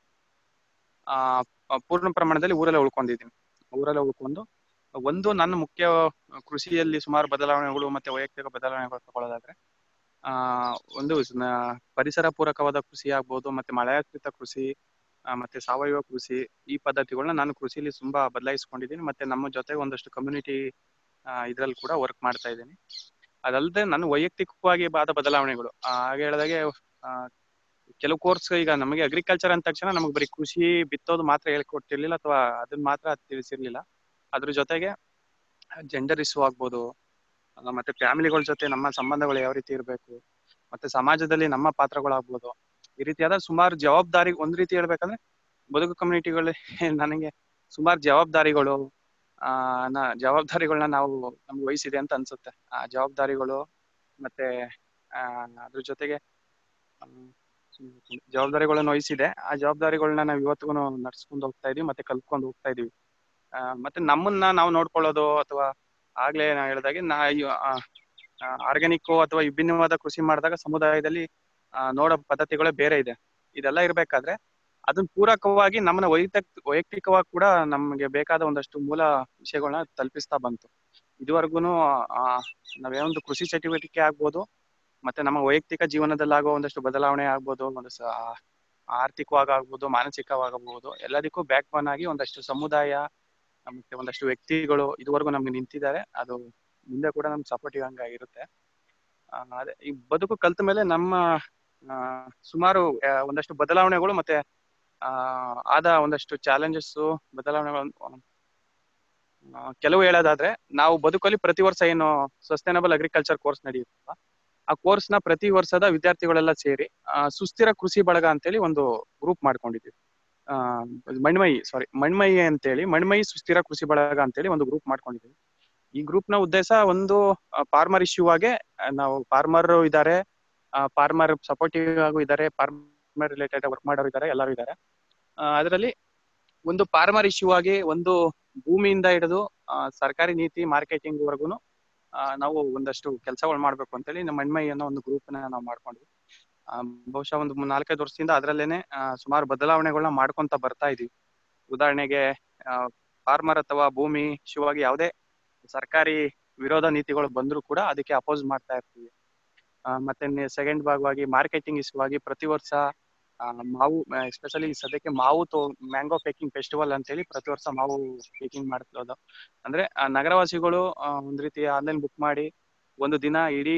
ಆ ಪೂರ್ಣ ಪ್ರಮಾಣದಲ್ಲಿ ಊರಲ್ಲೇ ಉಳ್ಕೊಂಡಿದ್ದೀನಿ ಊರಲ್ಲೇ ಉಳ್ಕೊಂಡು ಒಂದು ನನ್ನ ಮುಖ್ಯ ಕೃಷಿಯಲ್ಲಿ ಸುಮಾರು ಬದಲಾವಣೆಗಳು ಮತ್ತೆ ವೈಯಕ್ತಿಕ ಬದಲಾವಣೆಗಳು ತಗೊಳ್ಳೋದಾದ್ರೆ ಆ ಒಂದು ನ- ಪರಿಸರ ಪೂರಕವಾದ ಕೃಷಿ ಆಗ್ಬೋದು ಮತ್ತೆ ಮಳೆಯಾಶ್ರಿತ ಕೃಷಿ ಆ, ಮತ್ತೆ ಸಾವಯವ ಕೃಷಿ ಈ ಪದ್ಧತಿಗಳನ್ನ ನಾನು ಕೃಷಿಲಿ ತುಂಬಾ ಬದಲಾಯಿಸ್ಕೊಂಡಿದ್ದೀನಿ ಮತ್ತೆ ನಮ್ಮ ಜೊತೆ ಒಂದಷ್ಟು ಕಮ್ಯುನಿಟಿ ಇದ್ರಲ್ಲಿ ಕೂಡ ವರ್ಕ್ ಮಾಡ್ತಾ ಇದ್ದೀನಿ ಅದಲ್ಲದೆ ನನ್ನ ವೈಯಕ್ತಿಕವಾಗಿ ಆದ ಬದಲಾವಣೆಗಳು ಆ, ಹಾಗೆ ಹೇಳಿದಾಗೆ ಆ, ಕೆಲವು ಕೋರ್ಸ್ ಈಗ ನಮಗೆ ಅಗ್ರಿಕಲ್ಚರ್ ಅಂದ ತಕ್ಷಣ ನಮಗೆ ಬರೀ ಕೃಷಿ ಬಿತ್ತೋದು ಮಾತ್ರ ಹೇಳ್ಕೊಟ್ಟಿರ್ಲಿಲ್ಲ ಅಥವಾ ಅದನ್ನ ಮಾತ್ರ ತಿಳಿಸಿರ್ಲಿಲ್ಲ ಅದ್ರ ಜೊತೆಗೆ ಜೆಂಡರ್ ಇಶ್ಯೂ ಆಗ್ಬೋದು ಆ, ಮತ್ತೆ ಫ್ಯಾಮಿಲಿಗಳ ಜೊತೆ ನಮ್ಮ ಸಂಬಂಧಗಳು ಯಾವ ರೀತಿ ಇರಬೇಕು ಮತ್ತೆ ಸಮಾಜದಲ್ಲಿ ನಮ್ಮ ಪಾತ್ರಗಳಾಗ್ಬೋದು ಈ ರೀತಿಯಾದ ಸುಮಾರು ಜವಾಬ್ದಾರಿ ಒಂದ್ ರೀತಿ ಹೇಳ್ಬೇಕಂದ್ರೆ ಬದುಕು ಕಮ್ಯುನಿಟಿಗಳು ನನಗೆ ಸುಮಾರು ಜವಾಬ್ದಾರಿಗಳು ಆ ನ ಜವಾಬ್ದಾರಿಗಳನ್ನ ನಾವು ನಮ್ಗೆ ವಹಿಸಿದೆ ಅಂತ ಅನ್ಸುತ್ತೆ ಆ ಜವಾಬ್ದಾರಿಗಳು ಮತ್ತೆ ಆ ಅದ್ರ ಜೊತೆಗೆ ಹ್ಮ್, ಜವಾಬ್ದಾರಿಗಳನ್ನ ವಹಿಸಿದೆ ಆ ಜವಾಬ್ದಾರಿಗಳನ್ನ ನಾವು ಇವತ್ತಿಗೂ ನಡ್ಸ್ಕೊಂಡು ಹೋಗ್ತಾ ಇದೀವಿ ಮತ್ತೆ ಕಲ್ತ್ಕೊಂಡು ಹೋಗ್ತಾ ಇದೀವಿ ಆ, ಮತ್ತೆ ನಮ್ಮನ್ನ ನಾವು ನೋಡ್ಕೊಳ್ಳೋದು ಅಥವಾ ಆಗ್ಲೇ ನಾ ಹೇಳ್ದಾಗೆ ನಾ ಆರ್ಗ್ಯಾನಿಕ್ ಅಥವಾ ವಿಭಿನ್ನವಾದ ಕೃಷಿ ಮಾಡಿದಾಗ ಸಮುದಾಯದಲ್ಲಿ ಆ, ನೋಡೋ ಪದ್ಧತಿಗಳೇ ಬೇರೆ ಇದೆ ಇದೆಲ್ಲ ಇರ್ಬೇಕಾದ್ರೆ ಅದನ್ನ ಪೂರಕವಾಗಿ ನಮ್ಮನ್ನ ವೈಯಕ್ತಿಕ ವೈಯಕ್ತಿಕವಾಗಿ ಕೂಡ ನಮ್ಗೆ ಬೇಕಾದ ಒಂದಷ್ಟು ಮೂಲ ವಿಷಯಗಳನ್ನ ತಲುಪಿಸ್ತಾ ಬಂತು ಇದುವರೆಗೂ ನಾವೇ ಒಂದು ಕೃಷಿ ಚಟುವಟಿಕೆ ಆಗ್ಬೋದು ಮತ್ತೆ ನಮ್ಮ ವೈಯಕ್ತಿಕ ಜೀವನದಲ್ಲಾಗೋ ಒಂದಷ್ಟು ಬದಲಾವಣೆ ಆಗ್ಬೋದು ಒಂದು ಸ ಆರ್ಥಿಕವಾಗಿ ಆಗ್ಬೋದು ಮಾನಸಿಕವಾಗಬಹುದು ಎಲ್ಲದಕ್ಕೂ ಬ್ಯಾಕ್ ಬೋನ್ ಆಗಿ ಒಂದಷ್ಟು ಸಮುದಾಯ ಮತ್ತೆ ಒಂದಷ್ಟು ವ್ಯಕ್ತಿಗಳು ಇದುವರೆಗೂ ನಮ್ಗೆ ನಿಂತಿದ್ದಾರೆ ಅದು ಮುಂದೆ ಕೂಡ ನಮ್ಗೆ ಸಪೋರ್ಟಿವ್ ಹಂಗಾಗಿರುತ್ತೆ ಆ, ಅದೇ ಈ ಬದುಕು ಕಲ್ತ ಮೇಲೆ ನಮ್ಮ ಆ, ಸುಮಾರು ಆ, ಒಂದಷ್ಟು ಬದಲಾವಣೆಗಳು ಮತ್ತೆ ಆ ಆದ ಒಂದಷ್ಟು ಚಾಲೆಂಜಸ್ ಬದಲಾವಣೆಗಳು ಆ, ಕೆಲವು ಹೇಳೋದಾದ್ರೆ ನಾವು ಬದುಕಲ್ಲಿ ಪ್ರತಿ ವರ್ಷ ಏನು ಸಸ್ಟೈನಬಲ್ ಅಗ್ರಿಕಲ್ಚರ್ ಕೋರ್ಸ್ ನಡೆಯುತ್ತಲ್ಲ ಆ ಕೋರ್ಸ್ ನ ಪ್ರತಿ ವರ್ಷದ ವಿದ್ಯಾರ್ಥಿಗಳೆಲ್ಲ ಸೇರಿ ಆ, ಸುಸ್ಥಿರ ಕೃಷಿ ಬಳಗ ಅಂತೇಳಿ ಒಂದು ಗ್ರೂಪ್ ಮಾಡ್ಕೊಂಡಿದ್ವಿ ಆ ಮಣ್ಮಯಿ ಸಾರಿ ಮಣ್ಮಯಿ ಅಂತೇಳಿ ಮಣ್ಮಯಿ ಸುಸ್ಥಿರ ಕೃಷಿ ಬಳಗ ಅಂತೇಳಿ ಒಂದು ಗ್ರೂಪ್ ಮಾಡ್ಕೊಂಡಿದ್ವಿ ಈ ಗ್ರೂಪ್ ನ ಉದ್ದೇಶ ಒಂದು ಫಾರ್ಮರ್ ಇಶ್ಯೂ ಆಗಿ ಆ, ನಾವು ಫಾರ್ಮರ್ ಇದ್ದಾರೆ ಫಾರ್ಮರ್ ಸಪೋರ್ಟಿವ್ ಆಗು ಇದ್ದಾರೆ ಫಾರ್ಮರ್ ರಿಲೇಟೆಡ್ ವರ್ಕ್ ಮಾಡೋರು ಇದ್ದಾರೆ ಎಲ್ಲರೂ ಇದ್ದಾರೆ ಅದರಲ್ಲಿ ಒಂದು ಫಾರ್ಮರ್ ಇಶ್ಯೂ ಆಗಿ ಒಂದು ಭೂಮಿಯಿಂದ ಹಿಡಿದು ಆ, ಸರ್ಕಾರಿ ನೀತಿ ಮಾರ್ಕೆಟಿಂಗ್ ವರ್ಗುನು ಆ, ನಾವು ಒಂದಷ್ಟು ಕೆಲಸಗಳು ಮಾಡ್ಬೇಕು ಅಂತೇಳಿ ನಮ್ಮ ಮಣ್ಮೈ ಅನ್ನೋ ಒಂದು ಗ್ರೂಪ್ ನ ನಾವು ಮಾಡ್ಕೊಂಡ್ವಿ ಆ, ಬಹುಶಃ ಒಂದು ಮೂ- ನಾಲ್ಕೈದು ವರ್ಷದಿಂದ ಅದರಲ್ಲೇನೆ ಸುಮಾರು ಬದಲಾವಣೆಗಳನ್ನ ಮಾಡ್ಕೊಂತ ಬರ್ತಾ ಇದೀವಿ ಉದಾಹರಣೆಗೆ ಫಾರ್ಮರ್ ಅಥವಾ ಭೂಮಿ ಶಿವಾಗಿ ಯಾವುದೇ ಸರ್ಕಾರಿ ವಿರೋಧ ನೀತಿಗಳು ಬಂದ್ರು ಕೂಡ ಅದಕ್ಕೆ ಅಪೋಸ್ ಮಾಡ್ತಾ ಇರ್ತೀವಿ ಆ, ಮತ್ತೆ ಸೆಕೆಂಡ್ ಭಾಗವಾಗಿ ಮಾರ್ಕೆಟಿಂಗ್ ಇಸುವಾಗಿ ಪ್ರತಿ ವರ್ಷ ಆ, ಮಾವು ಎಸ್ಪೆಷಲಿ ಸದ್ಯಕ್ಕೆ ಮಾವು ತೋ ಮ್ಯಾಂಗೋ ಪೇಕಿಂಗ್ ಫೆಸ್ಟಿವಲ್ ಅಂತೇಳಿ ಪ್ರತಿ ವರ್ಷ ಮಾವು ಪೇಕಿಂಗ್ ಮಾಡ್ತಿರೋದು ಅಂದ್ರೆ ಆ, ನಗರವಾಸಿಗಳು ಆ, ಒಂದ್ ರೀತಿ ಆನ್ಲೈನ್ ಬುಕ್ ಮಾಡಿ ಒಂದು ದಿನ ಇಡೀ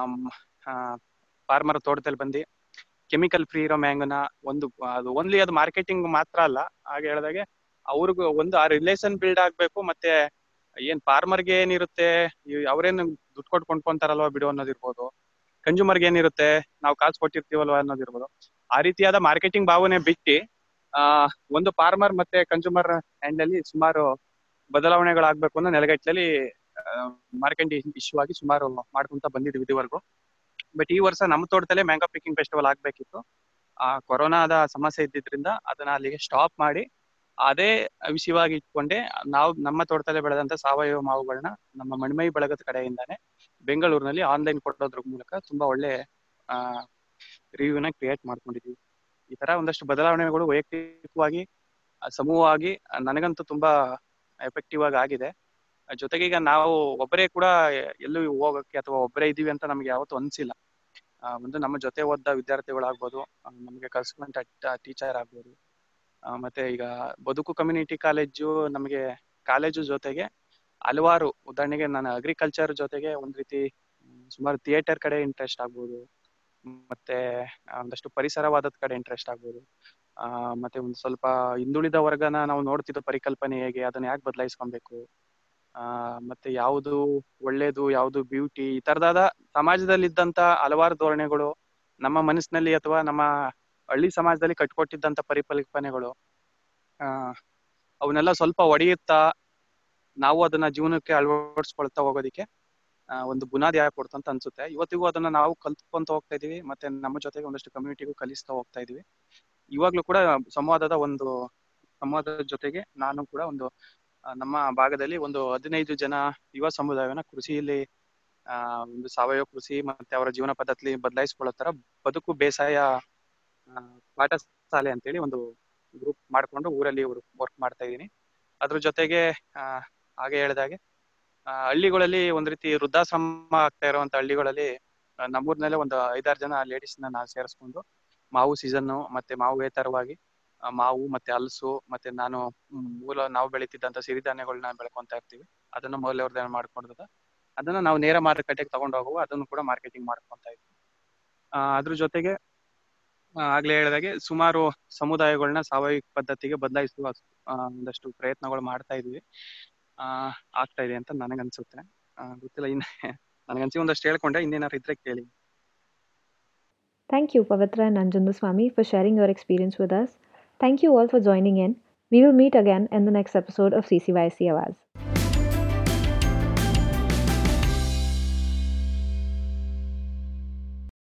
ಫಾರ್ಮರ್ ತೋಟದಲ್ಲಿ ಬಂದು ಕೆಮಿಕಲ್ ಫ್ರೀ ಇರೋ ಮ್ಯಾಂಗೋನ ಒಂದು ಅದು ಓನ್ಲಿ ಅದು ಮಾರ್ಕೆಟಿಂಗ್ ಮಾತ್ರ ಅಲ್ಲ ಹಾಗೆ ಹೇಳಿದಾಗೆ ಅವ್ರಿಗೂ ಒಂದು ಆ ರಿಲೇಷನ್ ಬಿಲ್ಡ್ ಆಗ್ಬೇಕು ಮತ್ತೆ ಏನ್ ಫಾರ್ಮರ್ಗೆ ಏನಿರುತ್ತೆ ಈ ಅವ್ರೇನು ದುಡ್ಡು ಕೊಟ್ಟು ಕೊಂಡ್ಕೊಂತಾರಲ್ವಾ ಬಿಡು ಅನ್ನೋದಿರ್ಬೋದು ಕನ್ಸ್ಯೂಮರ್ಗೆ ಏನಿರುತ್ತೆ ನಾವು ಕಾಸು ಕೊಟ್ಟಿರ್ತೀವಲ್ವಾ ಅನ್ನೋದಿರ್ಬೋದು ಆ ರೀತಿಯಾದ ಮಾರ್ಕೆಟಿಂಗ್ ಭಾವನೆ ಬಿಟ್ಟು ಆ ಒಂದು ಫಾರ್ಮರ್ ಮತ್ತೆ ಕನ್ಸ್ಯೂಮರ್ ಹ್ಯಾಂಡ್ ಅಲ್ಲಿ ಸುಮಾರು ಬದಲಾವಣೆಗಳಾಗ್ಬೇಕು ಅನ್ನೋ ನೆಲೆಗಟ್ಟಲ್ಲಿ ಮಾರ್ಕೆಟಿಂಗ್ ಇಶ್ಯೂ ಆಗಿ ಸುಮಾರು ಮಾಡ್ಕೊಂತ ಬಂದಿದ್ವಿ ಇದುವರೆಗೂ ಬಟ್ ಈ ವರ್ಷ ನಮ್ಮ ತೋಟದಲ್ಲೇ ಮ್ಯಾಂಗೋ ಪಿಕಿಂಗ್ ಫೆಸ್ಟಿವಲ್ ಆಗ್ಬೇಕಿತ್ತು ಆ ಕೊರೋನಾದ ಸಮಸ್ಯೆ ಇದ್ದಿದ್ರಿಂದ ಅದನ್ನ ಅಲ್ಲಿಗೆ ಸ್ಟಾಪ್ ಮಾಡಿ ಅದೇ ವಿಷಯವಾಗಿ ಇಟ್ಕೊಂಡೆ ನಾವು ನಮ್ಮ ತೋಟದಲ್ಲೇ ಬೆಳೆದಂತ ಸಾವಯವ ಮಾವುಗಳನ್ನ ನಮ್ಮ ಮಣ್ಮೈ ಬಳಗದ ಕಡೆಯಿಂದಾನೆ ಬೆಂಗಳೂರಿನಲ್ಲಿ ಆನ್ಲೈನ್ ಕೊಡೋದ್ರ ಮೂಲಕ ತುಂಬಾ ಒಳ್ಳೆ ಆ ರಿವ್ಯೂನ ಕ್ರಿಯೇಟ್ ಮಾಡ್ಕೊಂಡಿದೀವಿ ಈ ತರ ಒಂದಷ್ಟು ಬದಲಾವಣೆಗಳು ವೈಯಕ್ತಿಕವಾಗಿ ಆ, ಸಮೂಹವಾಗಿ ಆ, ನನಗಂತೂ ತುಂಬಾ ಎಫೆಕ್ಟಿವ್ ಆಗಿ ಆಗಿದೆ ಆ, ಜೊತೆಗೆ ಈಗ ನಾವು ಒಬ್ಬರೇ ಕೂಡ ಎಲ್ಲೂ ಹೋಗಕ್ಕೆ ಅಥವಾ ಒಬ್ಬರೇ ಇದೀವಿ ಅಂತ ನಮ್ಗೆ ಯಾವತ್ತೂ ಅನ್ಸಿಲ್ಲ ಆ, ಒಂದು ನಮ್ಮ ಜೊತೆ ಓದ ವಿದ್ಯಾರ್ಥಿಗಳಾಗ್ಬೋದು ಆ, ನಮಗೆ ಕಲ್ಸ್ಕೊಂಡ ಟೀಚರ್ ಆಗ್ಬೋದು ಆ, ಮತ್ತೆ ಈಗ ಬದುಕು ಕಮ್ಯುನಿಟಿ ಕಾಲೇಜು ನಮಗೆ ಕಾಲೇಜು ಜೊತೆಗೆ ಹಲವಾರು ಉದಾಹರಣೆಗೆ ನಾನು ಅಗ್ರಿಕಲ್ಚರ್ ಜೊತೆಗೆ ಒಂದ್ ರೀತಿ ಮ್, ಸುಮಾರು ಥಿಯೇಟರ್ ಕಡೆ ಇಂಟ್ರೆಸ್ಟ್ ಆಗ್ಬೋದು ಮತ್ತೆ ಆ, ಒಂದಷ್ಟು ಪರಿಸರವಾದದ ಕಡೆ ಇಂಟ್ರೆಸ್ಟ್ ಆಗ್ಬೋದು ಆ ಮತ್ತೆ ಒಂದು ಸ್ವಲ್ಪ ಹಿಂದುಳಿದ ವರ್ಗನ ನಾವು ನೋಡ್ತಿದ್ದ ಪರಿಕಲ್ಪನೆ ಹೇಗೆ ಅದನ್ನ ಯಾಕೆ ಬದಲಾಯಿಸ್ಕೊಬೇಕು ಆ ಮತ್ತೆ ಯಾವುದು ಒಳ್ಳೇದು ಯಾವುದು ಬ್ಯೂಟಿ ಈ ತರದಾದ ಸಮಾಜದಲ್ಲಿದ್ದಂತ ಹಲವಾರು ಧೋರಣೆಗಳು ನಮ್ಮ ಮನಸ್ಸಿನಲ್ಲಿ ಅಥವಾ ನಮ್ಮ ಹಳ್ಳಿ ಸಮಾಜದಲ್ಲಿ ಕಟ್ಕೊಟ್ಟಿದ್ದಂತ ಪರಿಕಲ್ಪನೆಗಳು ಆ ಅವನ್ನೆಲ್ಲ ಸ್ವಲ್ಪ ಒಡೆಯುತ್ತಾ ನಾವು ಅದನ್ನ ಜೀವನಕ್ಕೆ ಅಳವಡಿಸ್ಕೊಳ್ತಾ ಹೋಗೋದಿಕ್ಕೆ ಆ, ಒಂದು ಬುನಾದಿ ಹಾಕೊಡ್ತು ಅಂತ ಅನ್ಸುತ್ತೆ ಇವತ್ತಿಗೂ ಅದನ್ನ ನಾವು ಕಲ್ತ್ಕೊಂತ ಹೋಗ್ತಾ ಇದೀವಿ ಮತ್ತೆ ನಮ್ಮ ಜೊತೆಗೆ ಒಂದಷ್ಟು ಕಮ್ಯುನಿಟಿಗೂ ಕಲಿಸ್ತಾ ಹೋಗ್ತಾ ಇದೀವಿ ಇವಾಗ್ಲೂ ಕೂಡ ಸಂವಾದದ ಒಂದು ಸಂವಾದದ ಜೊತೆಗೆ ನಾನು ಕೂಡ ಒಂದು ಆ, ನಮ್ಮ ಭಾಗದಲ್ಲಿ ಒಂದು ಹದಿನೈದು ಜನ ಯುವ ಸಮುದಾಯವನ್ನ ಕೃಷಿಯಲ್ಲಿ ಆ ಒಂದು ಸಾವಯವ ಕೃಷಿ ಮತ್ತೆ ಅವರ ಜೀವನ ಪದ್ಧತಿ ಬದಲಾಯಿಸ್ಕೊಳ್ಳೋ ತರ ಬದುಕು ಬೇಸಾಯ ಆ, ಪಾಠಶಾಲೆ ಅಂತೇಳಿ ಒಂದು ಗ್ರೂಪ್ ಮಾಡ್ಕೊಂಡು ಊರಲ್ಲಿ ವರ್ಕ್ ಮಾಡ್ತಾ ಇದ್ದೀನಿ ಅದ್ರ ಜೊತೆಗೆ ಆ ಹಾಗೆ ಹೇಳಿದಾಗೆ ಆ, ಹಳ್ಳಿಗಳಲ್ಲಿ ಒಂದ್ ರೀತಿ ವೃದ್ಧಾಶ್ರಮ ಆಗ್ತಾ ಇರುವಂತ ಹಳ್ಳಿಗಳಲ್ಲಿ ಆ, ನಮ್ಮೂರ್ನಲ್ಲೇ ಒಂದು ಐದಾರು ಜನ ಲೇಡೀಸ್ ನ ನಾವು ಸೇರಿಸ್ಕೊಂಡು ಮಾವು ಸೀಸನ್ ಮತ್ತೆ ಮಾವೇತರವಾಗಿ ಆ, ಮಾವು ಮತ್ತೆ ಹಲಸು ಮತ್ತೆ ನಾನು ಮ್, ಮೂಲ ನಾವು ಬೆಳೀತಿದ್ದಂತ ಸಿರಿಧಾನ್ಯಗಳನ್ನ ಬೆಳ್ಕೊಂತ ಇರ್ತೀವಿ ಅದನ್ನ ಮೌಲ್ಯವರ್ಧನೆ ಮಾಡ್ಕೊಂಡದ ಅದನ್ನ ನಾವು ನೇರ ಮಾರುಕಟ್ಟೆಗೆ ತಗೊಂಡು ಹೋಗುವ ಅದನ್ನು ಕೂಡ ಮಾರ್ಕೆಟಿಂಗ್ ಮಾಡ್ಕೊಂತ ಇದ್ವಿ ಆ, ಅದ್ರ ಜೊತೆಗೆ ಆ, ಆಗ್ಲೇ ಹೇಳಿದಾಗೆ ಸುಮಾರು ಸಮುದಾಯಗಳನ್ನ ಸಾವಯವ ಪದ್ಧತಿಗೆ ಬದಲಾಯಿಸುವ ಆ, ಒಂದಷ್ಟು ಪ್ರಯತ್ನಗಳು ಮಾಡ್ತಾ ಇದೀವಿ ಆ ಆಗ್ತಾ ಇದೆ ಅಂತ ನನಗನ್ಸುತ್ತೆ ಆ, ಗೊತ್ತಿಲ್ಲ ಇನ್ನ ನನಗನ್ಸಿ ಒಂದಷ್ಟು ಹೇಳ್ಕೊಂಡೆ ಇನ್ನೇನಾದ್ರು ಇದ್ರೆ ಕೇಳಿ Thank you, Pavitra and Nanjundaswamy, for sharing your experience with us. Thank you all for joining in. We will meet again in the next episode of CCYC Awaz.